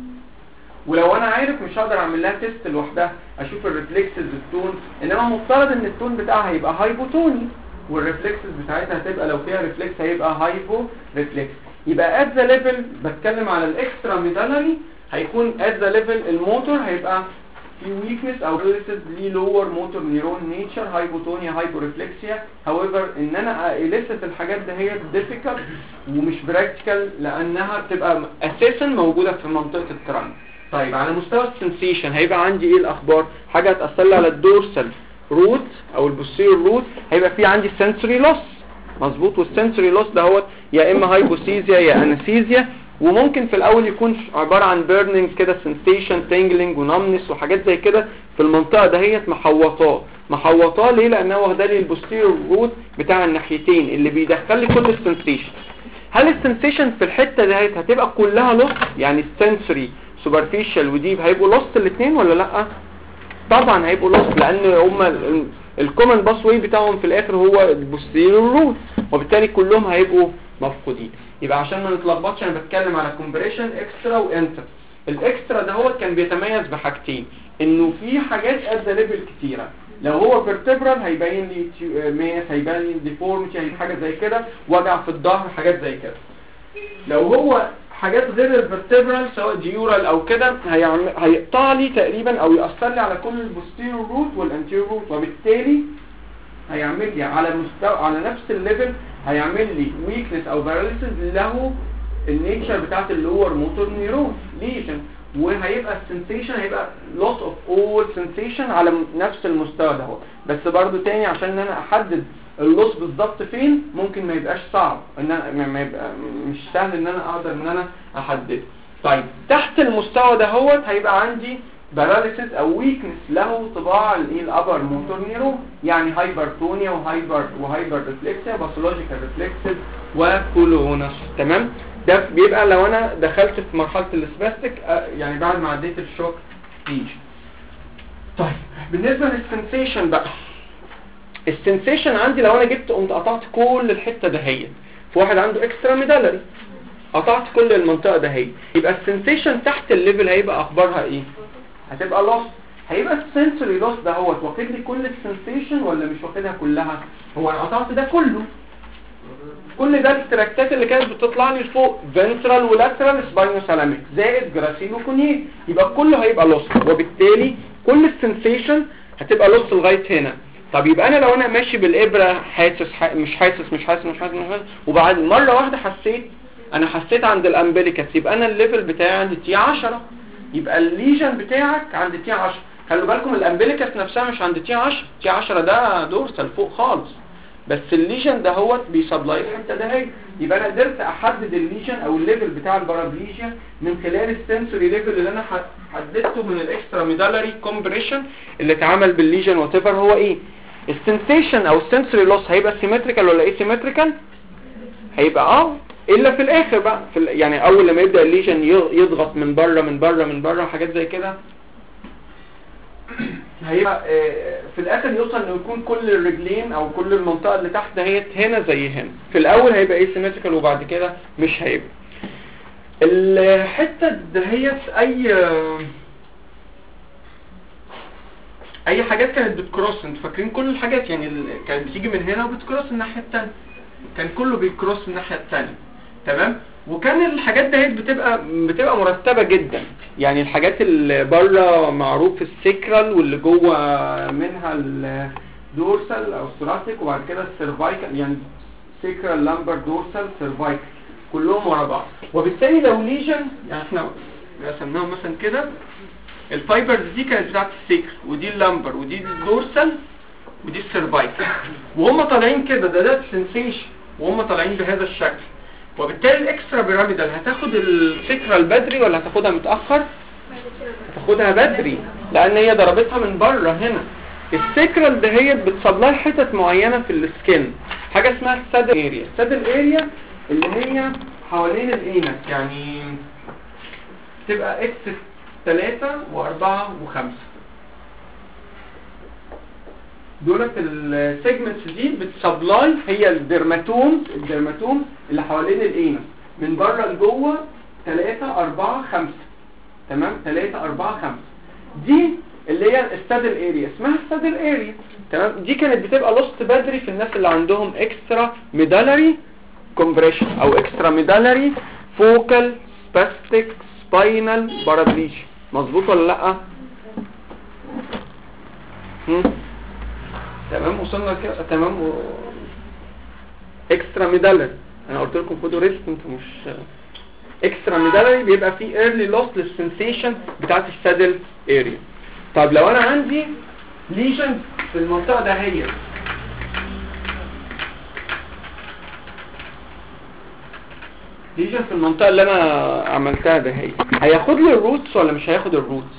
ولو انا عارف مش هقدر اعمل لها تيست لوحدها اشوف الريفلكسز التون انما مفترض ان التون بتاعها هيبقى هايبوتوني والريفلكسز بتاعتها هتبقى لو فيها ريفلكس هيبقى هايبو ريفلكس يبقى ات ذا ليفل بتكلم على الاكسترا ميدالري هيكون ات ذا ليفل الموتور هيبقى في ويكنس او ريليتد ليه لور موتور نيرون نيتشر هايبوتونيا هايبوريفلكسيا هاويفر ان انا اليست الحاجات دي هي ديفيكالت ومش براكتيكال لانها بتبقى اساسا موجوده في منطقه الترانك طيب على مستوى السنسيشن هيبقى عندي ايه الاخبار حاجه هتاثر لي على الدورسال روت او البوستيريور روت هيبقى في عندي سنسوري لوس مظبوط والسنسوري لوس ده هو يا اما هايبوسيزيا يا انستيزيا وممكن في الاول يكون عباره عن بيرنينج كده سنسيشن تينجلينج ونمنس وحاجات زي كده في المنطقه دهيت محوطاه محوطاه ليه لانها واخده لي البوستيريور روت بتاع الناحيتين اللي بيدخل لي كل السنسيشن هل السنسيشن في الحته دهيت هتبقى كلها لوس يعني السنسوري سوبرفيشال وديب هيبقوا لوست الاثنين ولا لا طبعا هيبقوا لوست لان هم الكومن باس واي بتاعهم في الاخر هو البوستيريور روت وبالتالي كلهم هيبقوا مفقودين يبقى عشان ما نتلخبطش انا بتكلم على كومبريشن اكسترا وانتر الاكسترا ده هو كان بيتميز بحاجتين انه في حاجات ات ذا ليفل كتيره لو هو فيرتبرال هيبين لي تيو- ماس هيبين لي ديفورميتي هيبقى حاجه زي كده وجع في الظهر حاجات زي كده لو هو حاجات غير الفرتبرال سواء ديورال او كده هيعمل هيقطع لي تقريبا او ياثر لي على كل البوستيريور روت والانتيريور روت وبالتالي هيعمل لي على مستوى على نفس الليفل هيعمل لي ويكنس او باراليسيس له النيتشر بتاعت اللور موتور نيرون ليجن وهيبقى السنسيشن هيبقى loss of all sensation على م- نفس المستوى ده هو بس برضو تاني عشان ان انا احدد اللوس بالظبط فين ممكن ما يبقاش صعب ان انا ما- ما يبقى مش سهل ان انا اقدر ان انا احدده طيب تحت المستوى ده هو هيبقى عندي باراليسيس او ويكنس له طباع الايه الابر موتور نيرون يعني هايبرتونيا وهايبر وهايبر ريفلكسيا باثولوجيكال ريفلكسز وكولونس تمام ده بيبقى لو انا دخلت في مرحله السباستيك آه، يعني بعد ما عديت الشوك ستيج طيب بالنسبه للسنسيشن بقى السنسيشن عندي لو انا جبت قمت قطعت كل الحته دهيت في واحد عنده اكسترا ميدالري قطعت كل المنطقه دهيت يبقى السنسيشن تحت الليفل هيبقى اخبارها ايه هتبقى لوس هيبقى السنسوري لوس ده هو واخد لي كل السنسيشن ولا مش واخدها كلها هو انا قطعت ده كله كل ده التراكتات اللي كانت بتطلع لي لفوق فنترال ولاترال سباينوسالاميك زائد جراسيل وكونيل يبقى كله هيبقى لوس وبالتالي كل السنسيشن هتبقى لوس لغايه هنا طب يبقى انا لو انا ماشي بالابره حاسس ح... مش حاسس مش حاسس مش حاسس مش حاسس وبعد مره واحده حسيت انا حسيت عند الامبليكس يبقى انا الليفل بتاعي عند تي 10 يبقى الليجن بتاعك عند تي 10 خلوا بالكم الامبليكس نفسها مش عند تي 10 تي 10 ده دورسال فوق خالص بس الليجن ده هو بيسبلاي الحته ده هي يبقى انا قدرت احدد الليجن او الليفل بتاع البارابليجيا من خلال السنسوري ليفل اللي انا ح- حددته من الاكسترا ميدالري كومبريشن اللي اتعمل بالليجن وات ايفر هو ايه السنسيشن او السنسوري لوس هيبقى سيمتريكال ولا ايه سيمتريكال هيبقى اه الا في الاخر بقى في ال- يعني اول لما يبدا الليجن ي- يضغط من بره من بره من بره حاجات زي كده هيبقى آه، في الاخر يوصل انه يكون كل الرجلين او كل المنطقه اللي تحت دهيت هنا زي هنا في الاول هيبقى ايه سيمتريكال وبعد كده مش هيبقى الحته دهيت اي اي حاجات كانت بتكروس انتوا فاكرين كل الحاجات يعني ال- كانت بتيجي من هنا وبتكروس الناحيه الثانيه كان كله بيكروس من الناحيه الثانيه تمام وكان الحاجات دهيت بتبقى بتبقى مرتبه جدا يعني الحاجات اللي بره معروف السيكرال واللي جوه منها الدورسال او الثوراسيك وبعد كده السيرفايكال يعني سيكرال لامبر دورسال سيرفايكال كلهم ورا بعض وبالتالي لو ليجن يعني احنا رسمناهم مثلا كده الفايبرز دي كانت بتاعت السيكر ودي اللامبر ودي الدورسال ودي السيرفايكال وهم طالعين كده ده ده سنسيشن وهم طالعين بهذا الشكل وبالتالي الاكسترا بيراميدال هتاخد السكرال بدري ولا هتاخدها متاخر هتاخدها بدري لان هي ضربتها من بره هنا السكرال دهيت بتصلح حتت معينه في السكن حاجه اسمها السادل اريا السادل اريا اللي هي حوالين الانس يعني تبقى اكس 3 و4 و5 دولت السيجمنتس دي بتسبلاي هي الدرماتومز الدرماتومز اللي حوالين الانس من بره لجوه 3 4 5 تمام 3 4 5 دي اللي هي السادل اريا اسمها السادل اريا تمام دي كانت بتبقى لوست بدري في الناس اللي عندهم اكسترا ميدالري كومبريشن او اكسترا ميدالري فوكال سباستيك سباينال بارابليش مظبوط ولا لا هم؟ تمام وصلنا كده تمام و... اكسترا ميدالري انا قلت لكم خدوا ريست انتوا مش اكسترا ميدالري بيبقى فيه ايرلي لوس للسنسيشن بتاعت السادل اريا طب لو انا عندي ليجن في المنطقه ده هي ليجن في المنطقه اللي انا عملتها ده هي هياخد لي الروتس ولا مش هياخد الروتس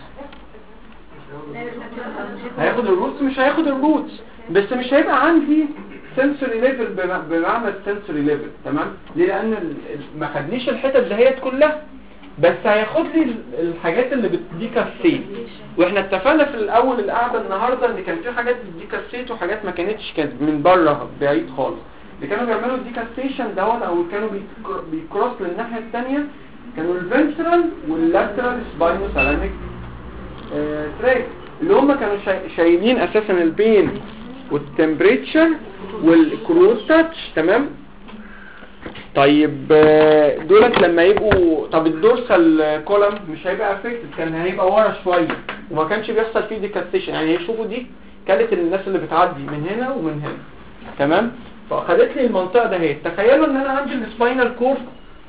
هياخد الروتس مش هياخد الروتس بس مش هيبقى عندي سنسوري ليفل بمعنى السنسوري ليفل تمام ليه لان ال- ال- ما خدنيش الحتت دهيت كلها بس هياخد لي ال- الحاجات اللي بتديك السيت واحنا اتفقنا في الاول القعده النهارده ان كان في حاجات بتديك السيت وحاجات ما كانتش كانت من بره بعيد خالص اللي كانوا بيعملوا الديكاستيشن دهون او كانوا بيكر- بيكروس للناحيه الثانيه كانوا الفنترال واللاترال سباينوسالاميك تراك اللي هم كانوا شا- شايلين اساسا البين والتمبريتشر والكروز تاتش تمام طيب آه، دولت لما يبقوا طب الدورسال كولم مش هيبقى افكتد كان هيبقى ورا شويه وما كانش بيحصل فيه ديكاستيشن يعني يشوفوا دي كانت الناس اللي بتعدي من هنا ومن هنا تمام فاخدت لي المنطقه ده اهي تخيلوا ان انا عندي السباينال كورد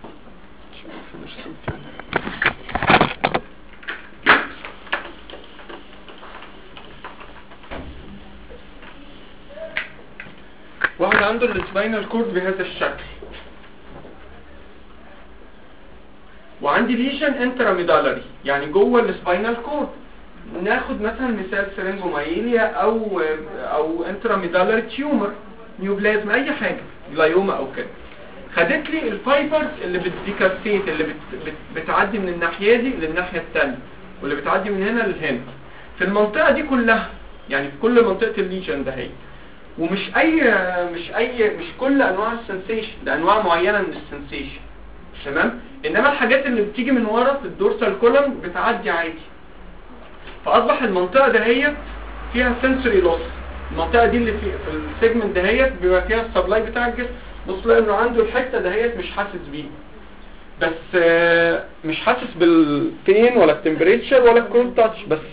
واحد عنده السباينال كورد بهذا الشكل وعندي ليشن انتراميدالري يعني جوه السباينال كورد ناخد مثلا مثال سرنجومايليا او او انتراميدالري تيومر نيوبلازم اي حاجه لايوما او كده خدت لي الفايبرز اللي بتديكاستيت اللي بت بت بتعدي من الناحيه دي للناحيه الثانيه واللي بتعدي من هنا لهنا في المنطقه دي كلها يعني في كل منطقه الليجن ده هي ومش اي مش اي مش كل انواع السنسيشن ده انواع معينه من السنسيشن تمام انما الحاجات اللي بتيجي من ورا في الدورسال كولم بتعدي عادي فاصبح المنطقه دهيت فيها سنسوري لوس المنطقه دي اللي في, في السيجمنت دهيت بيبقى فيها السبلاي بتاع الجسم بص لقى انه عنده الحته دهيت مش حاسس بيه بس آه، مش حاسس بالبين ولا التمبريتشر ولا الكرول تاتش بس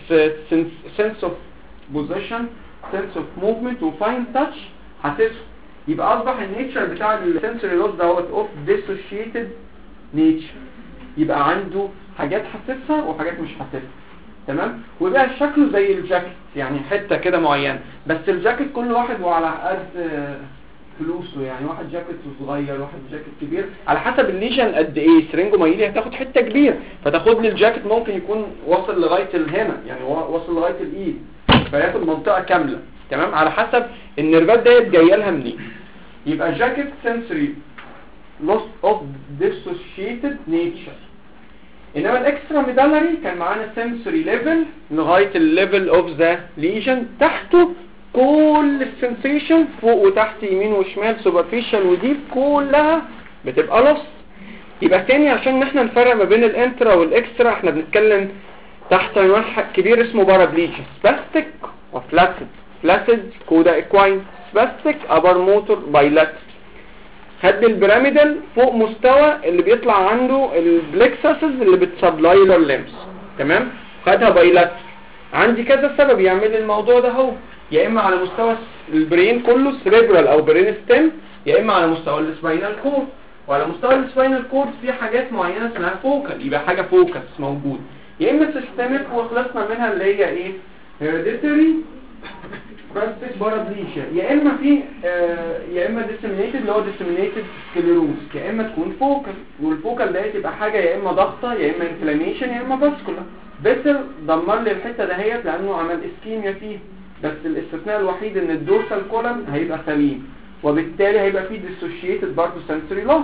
سنس اوف بوزيشن سنس اوف موفمنت وفاين تاتش حاسسه يبقى اصبح النيتشر بتاع السنسوري لوس دوت اوف ديسوشيتد نيتشر يبقى عنده حاجات حاسسها وحاجات مش حاسسها تمام ويبقى شكله زي الجاكيت يعني حته كده معينه بس الجاكيت كل واحد وعلى قد آه، فلوسه يعني واحد جاكيت صغير واحد جاكيت كبير على حسب الليجن قد ايه سرنجومايلي هتاخد حته كبيره فتاخد لي الجاكيت ممكن يكون واصل لغايه الهنا يعني وا- واصل لغايه الايد فياخد منطقه كامله تمام على حسب النيرفات ديت جايه لها منين يبقى جاكيت سنسوري loss of dissociated nature انما الاكسترا ميدالري كان معانا sensory level لغايه الليفل اوف ذا ليجن تحته كل السنسيشن فوق وتحت يمين وشمال سوبرفيشال وديب كلها بتبقى لوس يبقى تاني عشان احنا نفرق ما بين الانترا والاكسترا احنا بنتكلم تحت عنوان ح- كبير اسمه بارابليجيا سباستيك وفلاسيد فلاسيد كودا اكواين سباستيك ابر موتور بايلاتر خد البيراميدال فوق مستوى اللي بيطلع عنده البلكسسز اللي بتسبلاي لللمس تمام خدها بايلاتر عندي كذا سبب يعمل لي الموضوع ده هو يا اما على مستوى البرين كله سريبرال او برين ستيم يا اما على مستوى السباينال كورد وعلى مستوى السباينال كورد في حاجات معينه اسمها فوكال يبقى حاجه فوكس موجود يا اما سيستميك وخلصنا منها اللي هي ايه هيريديتري بلاستيك بارابليشيا يا اما في آه يا اما ديسيمينيتد اللي هو ديسيمينيتد سكليروز يا اما تكون فوكال والفوكال ده تبقى حاجه يا اما ضغطه يا اما انفلاميشن يا اما فاسكولار بيسل دمر لي الحته دهيت لانه عمل اسكيميا فيه بس الاستثناء الوحيد ان الدورسال كولم هيبقى سليم وبالتالي هيبقى فيه ديسوشيتد برضه سنسوري لوس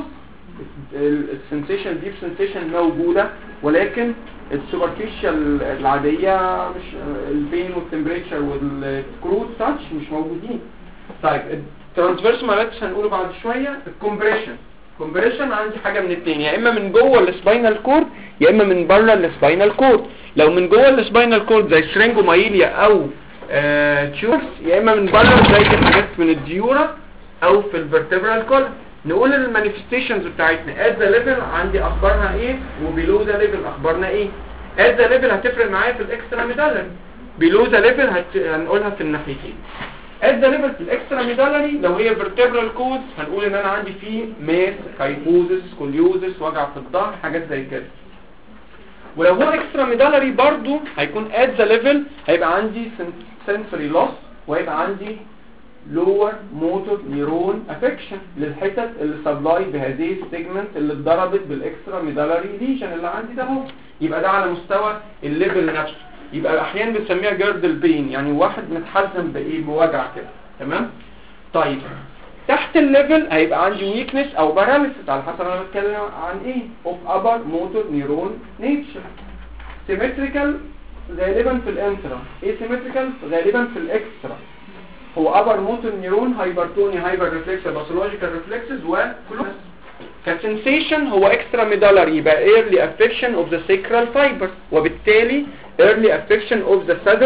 السنسيشن ديب سنسيشن موجوده ولكن السوبرفيشال العاديه مش البين والتمبريتشر والكروت تاتش مش موجودين طيب الترانسفيرس مالتس هنقوله بعد شويه الكومبريشن كومبريشن عندي حاجه من اتنين يا اما من جوه السباينال كورد يا اما من بره السباينال كورد لو من جوه السباينال كورد زي سرينجومايليا او آه تيورس يا اما من بره زي حاجات من الديورا او في الفرتبرال كولم نقول المانيفستيشنز بتاعتنا ات ذا ليفل عندي اخبارنا ايه وبيلو ذا ليفل اخبارنا ايه ات ذا ليفل هتفرق معايا في الاكسترا ميدالري بيلو ذا ليفل هنقولها في الناحيتين ات ذا ليفل في الاكسترا ميدالري لو هي فيرتبرال كود هنقول ان انا عندي فيه ماس كايفوزس كوليوزس وجع في الظهر حاجات زي كده ولو هو اكسترا ميدالري برضو هيكون ات ذا ليفل هيبقى عندي سنسوري لوس وهيبقى عندي lower motor neuron affection للحتت اللي سبلاي بهذه السيجمنت اللي اتضربت بالاكسترا ميدالري ليجن اللي عندي ده اهو يبقى ده على مستوى الليفل نفسه يبقى احيانا بنسميها جيردل بين يعني واحد متحزن بايه بوجع كده تمام طيب تحت الليفل هيبقى عندي ويكنس او باراليسيس على حسب انا بتكلم عن ايه اوف ابر موتور نيرون نيتشر سيمتريكال غالبا في الانترا ايه سيمتريكال غالبا في الاكسترا هو ابر موتور نيرون هايبرتوني هايبر ريفلكس باثولوجيكال ريفلكسز وكلوس كسنسيشن هو اكسترا ميدالر يبقى early affection of the sacral fiber وبالتالي early affection of the saddle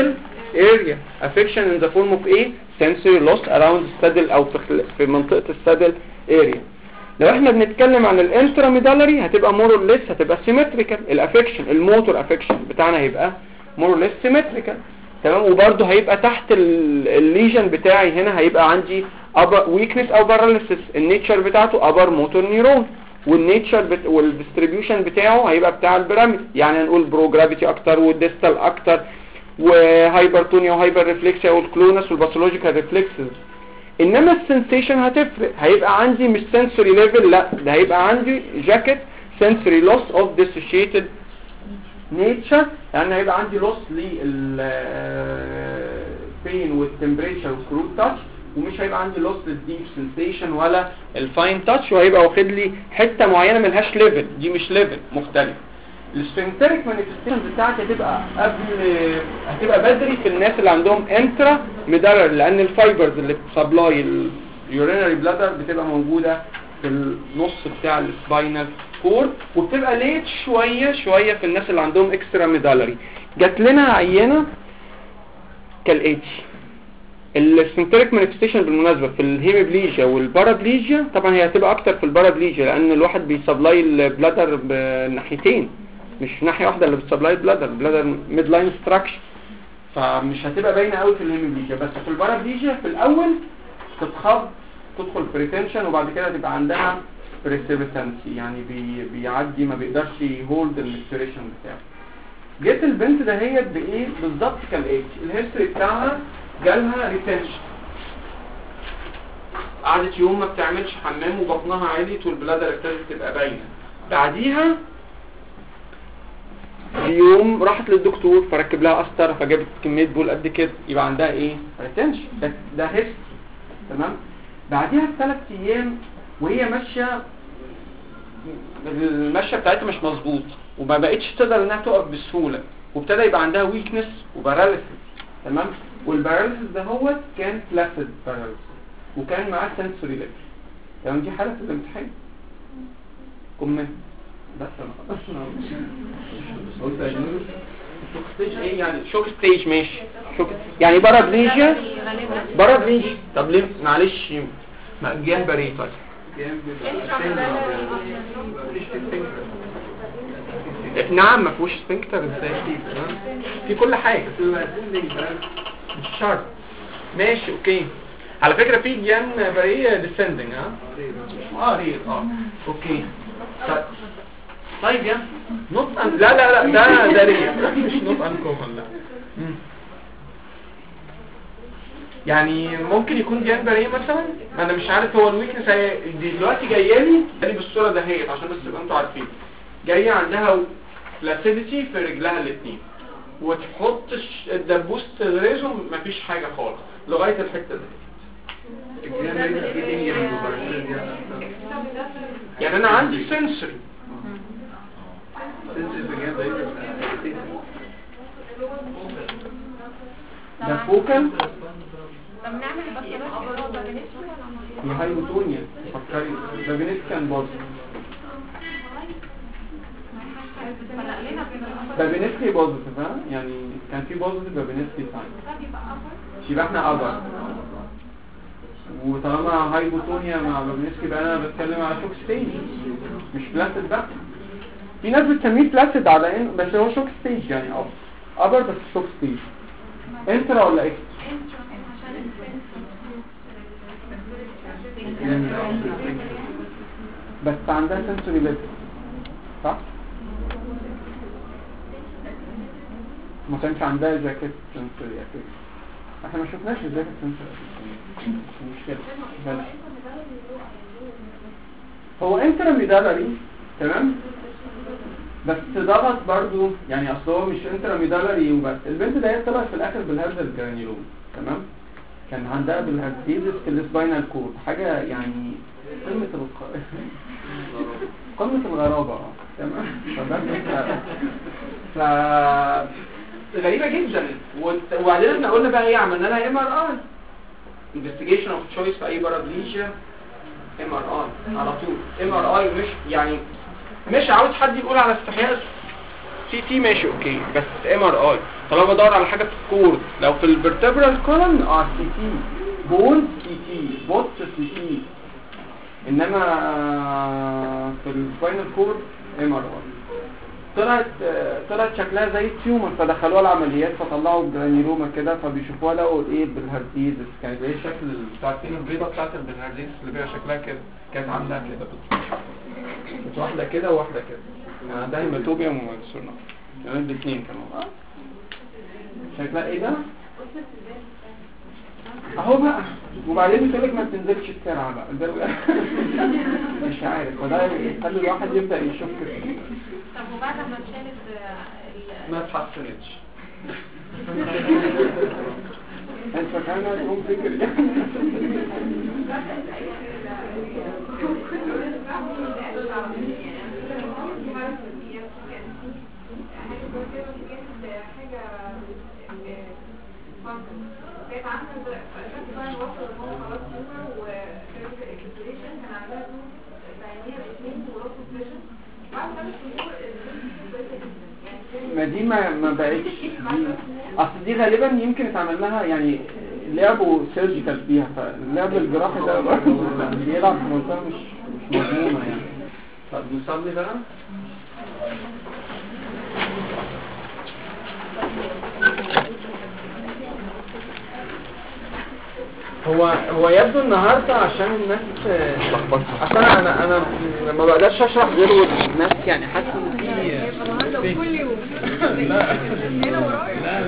area affection in the form of ايه sensory loss around السدل او في, خل- في منطقة السدل area لو احنا بنتكلم عن الانتراميدالري هتبقى more or less هتبقى symmetrical الافكشن الموتور افكشن بتاعنا هيبقى more or less symmetrical تمام وبرده هيبقى تحت ال- الليجن بتاعي هنا هيبقى عندي upper weakness او paralysis النيتشر بتاعته upper motor neuron والنيتشر بت... والديستريبيوشن بتاعه هيبقى بتاع البيراميد يعني هنقول برو جرافيتي اكتر والديستال اكتر وهايبرتونيا وهايبر ريفلكسيا والكلونس والباثولوجيكال ريفلكسز انما السنسيشن هتفرق هيبقى عندي مش سنسوري ليفل لا ده هيبقى عندي جاكيت sensory loss of dissociated nature يعني هيبقى عندي loss لل pain والتمبريتشر والكروت تاتش ومش هيبقى عندي loss للديب سنسيشن ولا الفاين تاتش وهيبقى واخد لي حته معينه ملهاش ليفل دي مش ليفل مختلف السفنكتريك مانيفستيشن بتاعتي هتبقى قبل هتبقى بدري في الناس اللي عندهم انترا ميدالر لان الفايبرز اللي بتسبلاي اليورينري بلادر بتبقى موجوده في النص بتاع السباينال كور وبتبقى ليت شويه شويه في الناس اللي عندهم اكسترا ميدالري جات لنا عينه كالاتي السنتريك مانيفستيشن بالمناسبه في الهيموبليجيا والبارابليجيا طبعا هي هتبقى اكتر في البارابليجيا لان الواحد بيسبلاي البلادر بناحيتين مش ناحيه واحده اللي بتسبلاي البلادر البلادر ميد لاين ستراكشر فمش هتبقى باينه قوي في الهيموبليجيا بس في البارابليجيا في الاول تتخض تدخل في ريتنشن وبعد كده تبقى عندها بريسيبيتنسي يعني بي بيعدي ما بيقدرش يهولد الميكتوريشن بتاعه جت البنت دهيت بايه بالظبط كالاتي الهيستوري بتاعها جالها ريتنشن قعدت يوم ما بتعملش حمام وبطنها عالي والبلادر ابتدت تبقى باينه بعديها يوم راحت للدكتور فركب لها قسطره فجابت كميه بول قد كده يبقى عندها ايه ريتنشن ده ده هيست تمام بعديها بثلاث ايام وهي ماشيه المشيه بتاعتها مش مظبوط وما بقتش تقدر انها تقف بسهوله وابتدى يبقى عندها ويكنس وباراليسيس تمام والباراليسيس ده هو كان فلاسيد باراليسيس وكان معاه سنسوري ليفل تمام دي حاله في الامتحان كومنت بس انا خلاص قلت أجنبي. شوك ستيج ايه يعني شوك ستيج ماشي شوك يعني بارابليجيا بارابليجيا طب ليه معلش ما جان بري طيب نعم ما فيهوش سفنكتر ازاي تمام؟ في كل حاجه مش شرط ماشي اوكي على فكره في جيان بريه ديسندنج ها اه ريت اه اوكي طيب طيب يا نوت أن... لا لا لا ده ده ريت مش نوت ان كومن لا مم. يعني ممكن يكون جيان بريه مثلا انا مش عارف هو الويكنس هي دي دلوقتي جايه لي جايه بالصوره دهيت عشان بس تبقى انتوا عارفين جايه عندها فلاسيديتي في رجلها الاثنين وتحط الش- الدبوس تغرزهم مفيش حاجه خالص لغايه الحته دي يعني انا عندي سنسوري ده فوكال طب نعمل بكتيريا ده بنفسه ولا دي هايبوتونيا فكري ده بنسكن برضه بابينسكي بوزيتيف ها يعني كان في بوزيتيف بابينسكي ساين يبقى احنا ابر وطالما هايبوتونيا مع بابينسكي يبقى انا بتكلم على شوك ستيج مش بلاسيد بقى في ناس بتسميه بلاسيد على ان بس هو شوك ستيج يعني اه ابر بس شوك ستيج انترا ولا اكسترا بس عندها سنسوري ليفل صح ما كانش عندها جاكيت سنسوري اكيد احنا ما شفناش الجاكيت سنسوري مش مشكله بلاش هو انترا ميدالري تمام بس ضغط برضو يعني اصل هو مش انترا ميدالري وبس البنت ده طلعت في الاخر بالهرزه الجرانيولوم تمام كان عندها بالهرزيزس في السباينال كورد حاجه يعني قمه الق... قمه الغرابه اه تمام فبس ف غريبه جدا وت- وبعدين احنا قلنا بقى ايه عملنا لها ام ار اي انفستيجيشن اوف تشويس في اي بارابليجيا ام ار اي على طول ام ار اي مش يعني مش عاوز حد يقول على استحياء سي تي ماشي اوكي بس ام ار اي طالما بدور على حاجه في الكور لو في الفرتبرال كولن اه سي تي بون سي تي بوت سي تي انما في السباينال كور ام ار اي طلعت آه، طلعت شكلها زي تيومر فدخلوها العمليات فطلعوا جرانيلوما كده فبيشوفوها لقوا ايه بالهرزيزس كانت ايه شكل بتاعت البيضه بتاعت البنهرزيزس اللي بيها شكلها كده كانت عامله كده بالظبط كانت واحده كده وواحده كده يعني عندها هيماتوبيا ومنسورنا كمان الاثنين كانوا شكلها ايه ده اهو بقى وبعدين بتقول لك ما بتنزلش السرعه بقى ده بقى مش عارف وده يخلي الواحد يبدا يشك فيه طب وبعد ما اتشالت آه، ال- ما اتحسنتش انت فاكرها تقوم فكر ما دي ما ما بقتش دي اصل دي غالبا يمكن اتعمل لها يعني لعبوا سيرجيكال فيها فاللعب الجراحي ده برضه بيلعب في منطقه مش مش مضمونه يعني طب نصلي بقى هو هو يبدو النهارده عشان الناس عشان انا انا ما بقدرش اشرح غير والناس يعني حاسس ان في النهارده وكل يوم هنا ورايا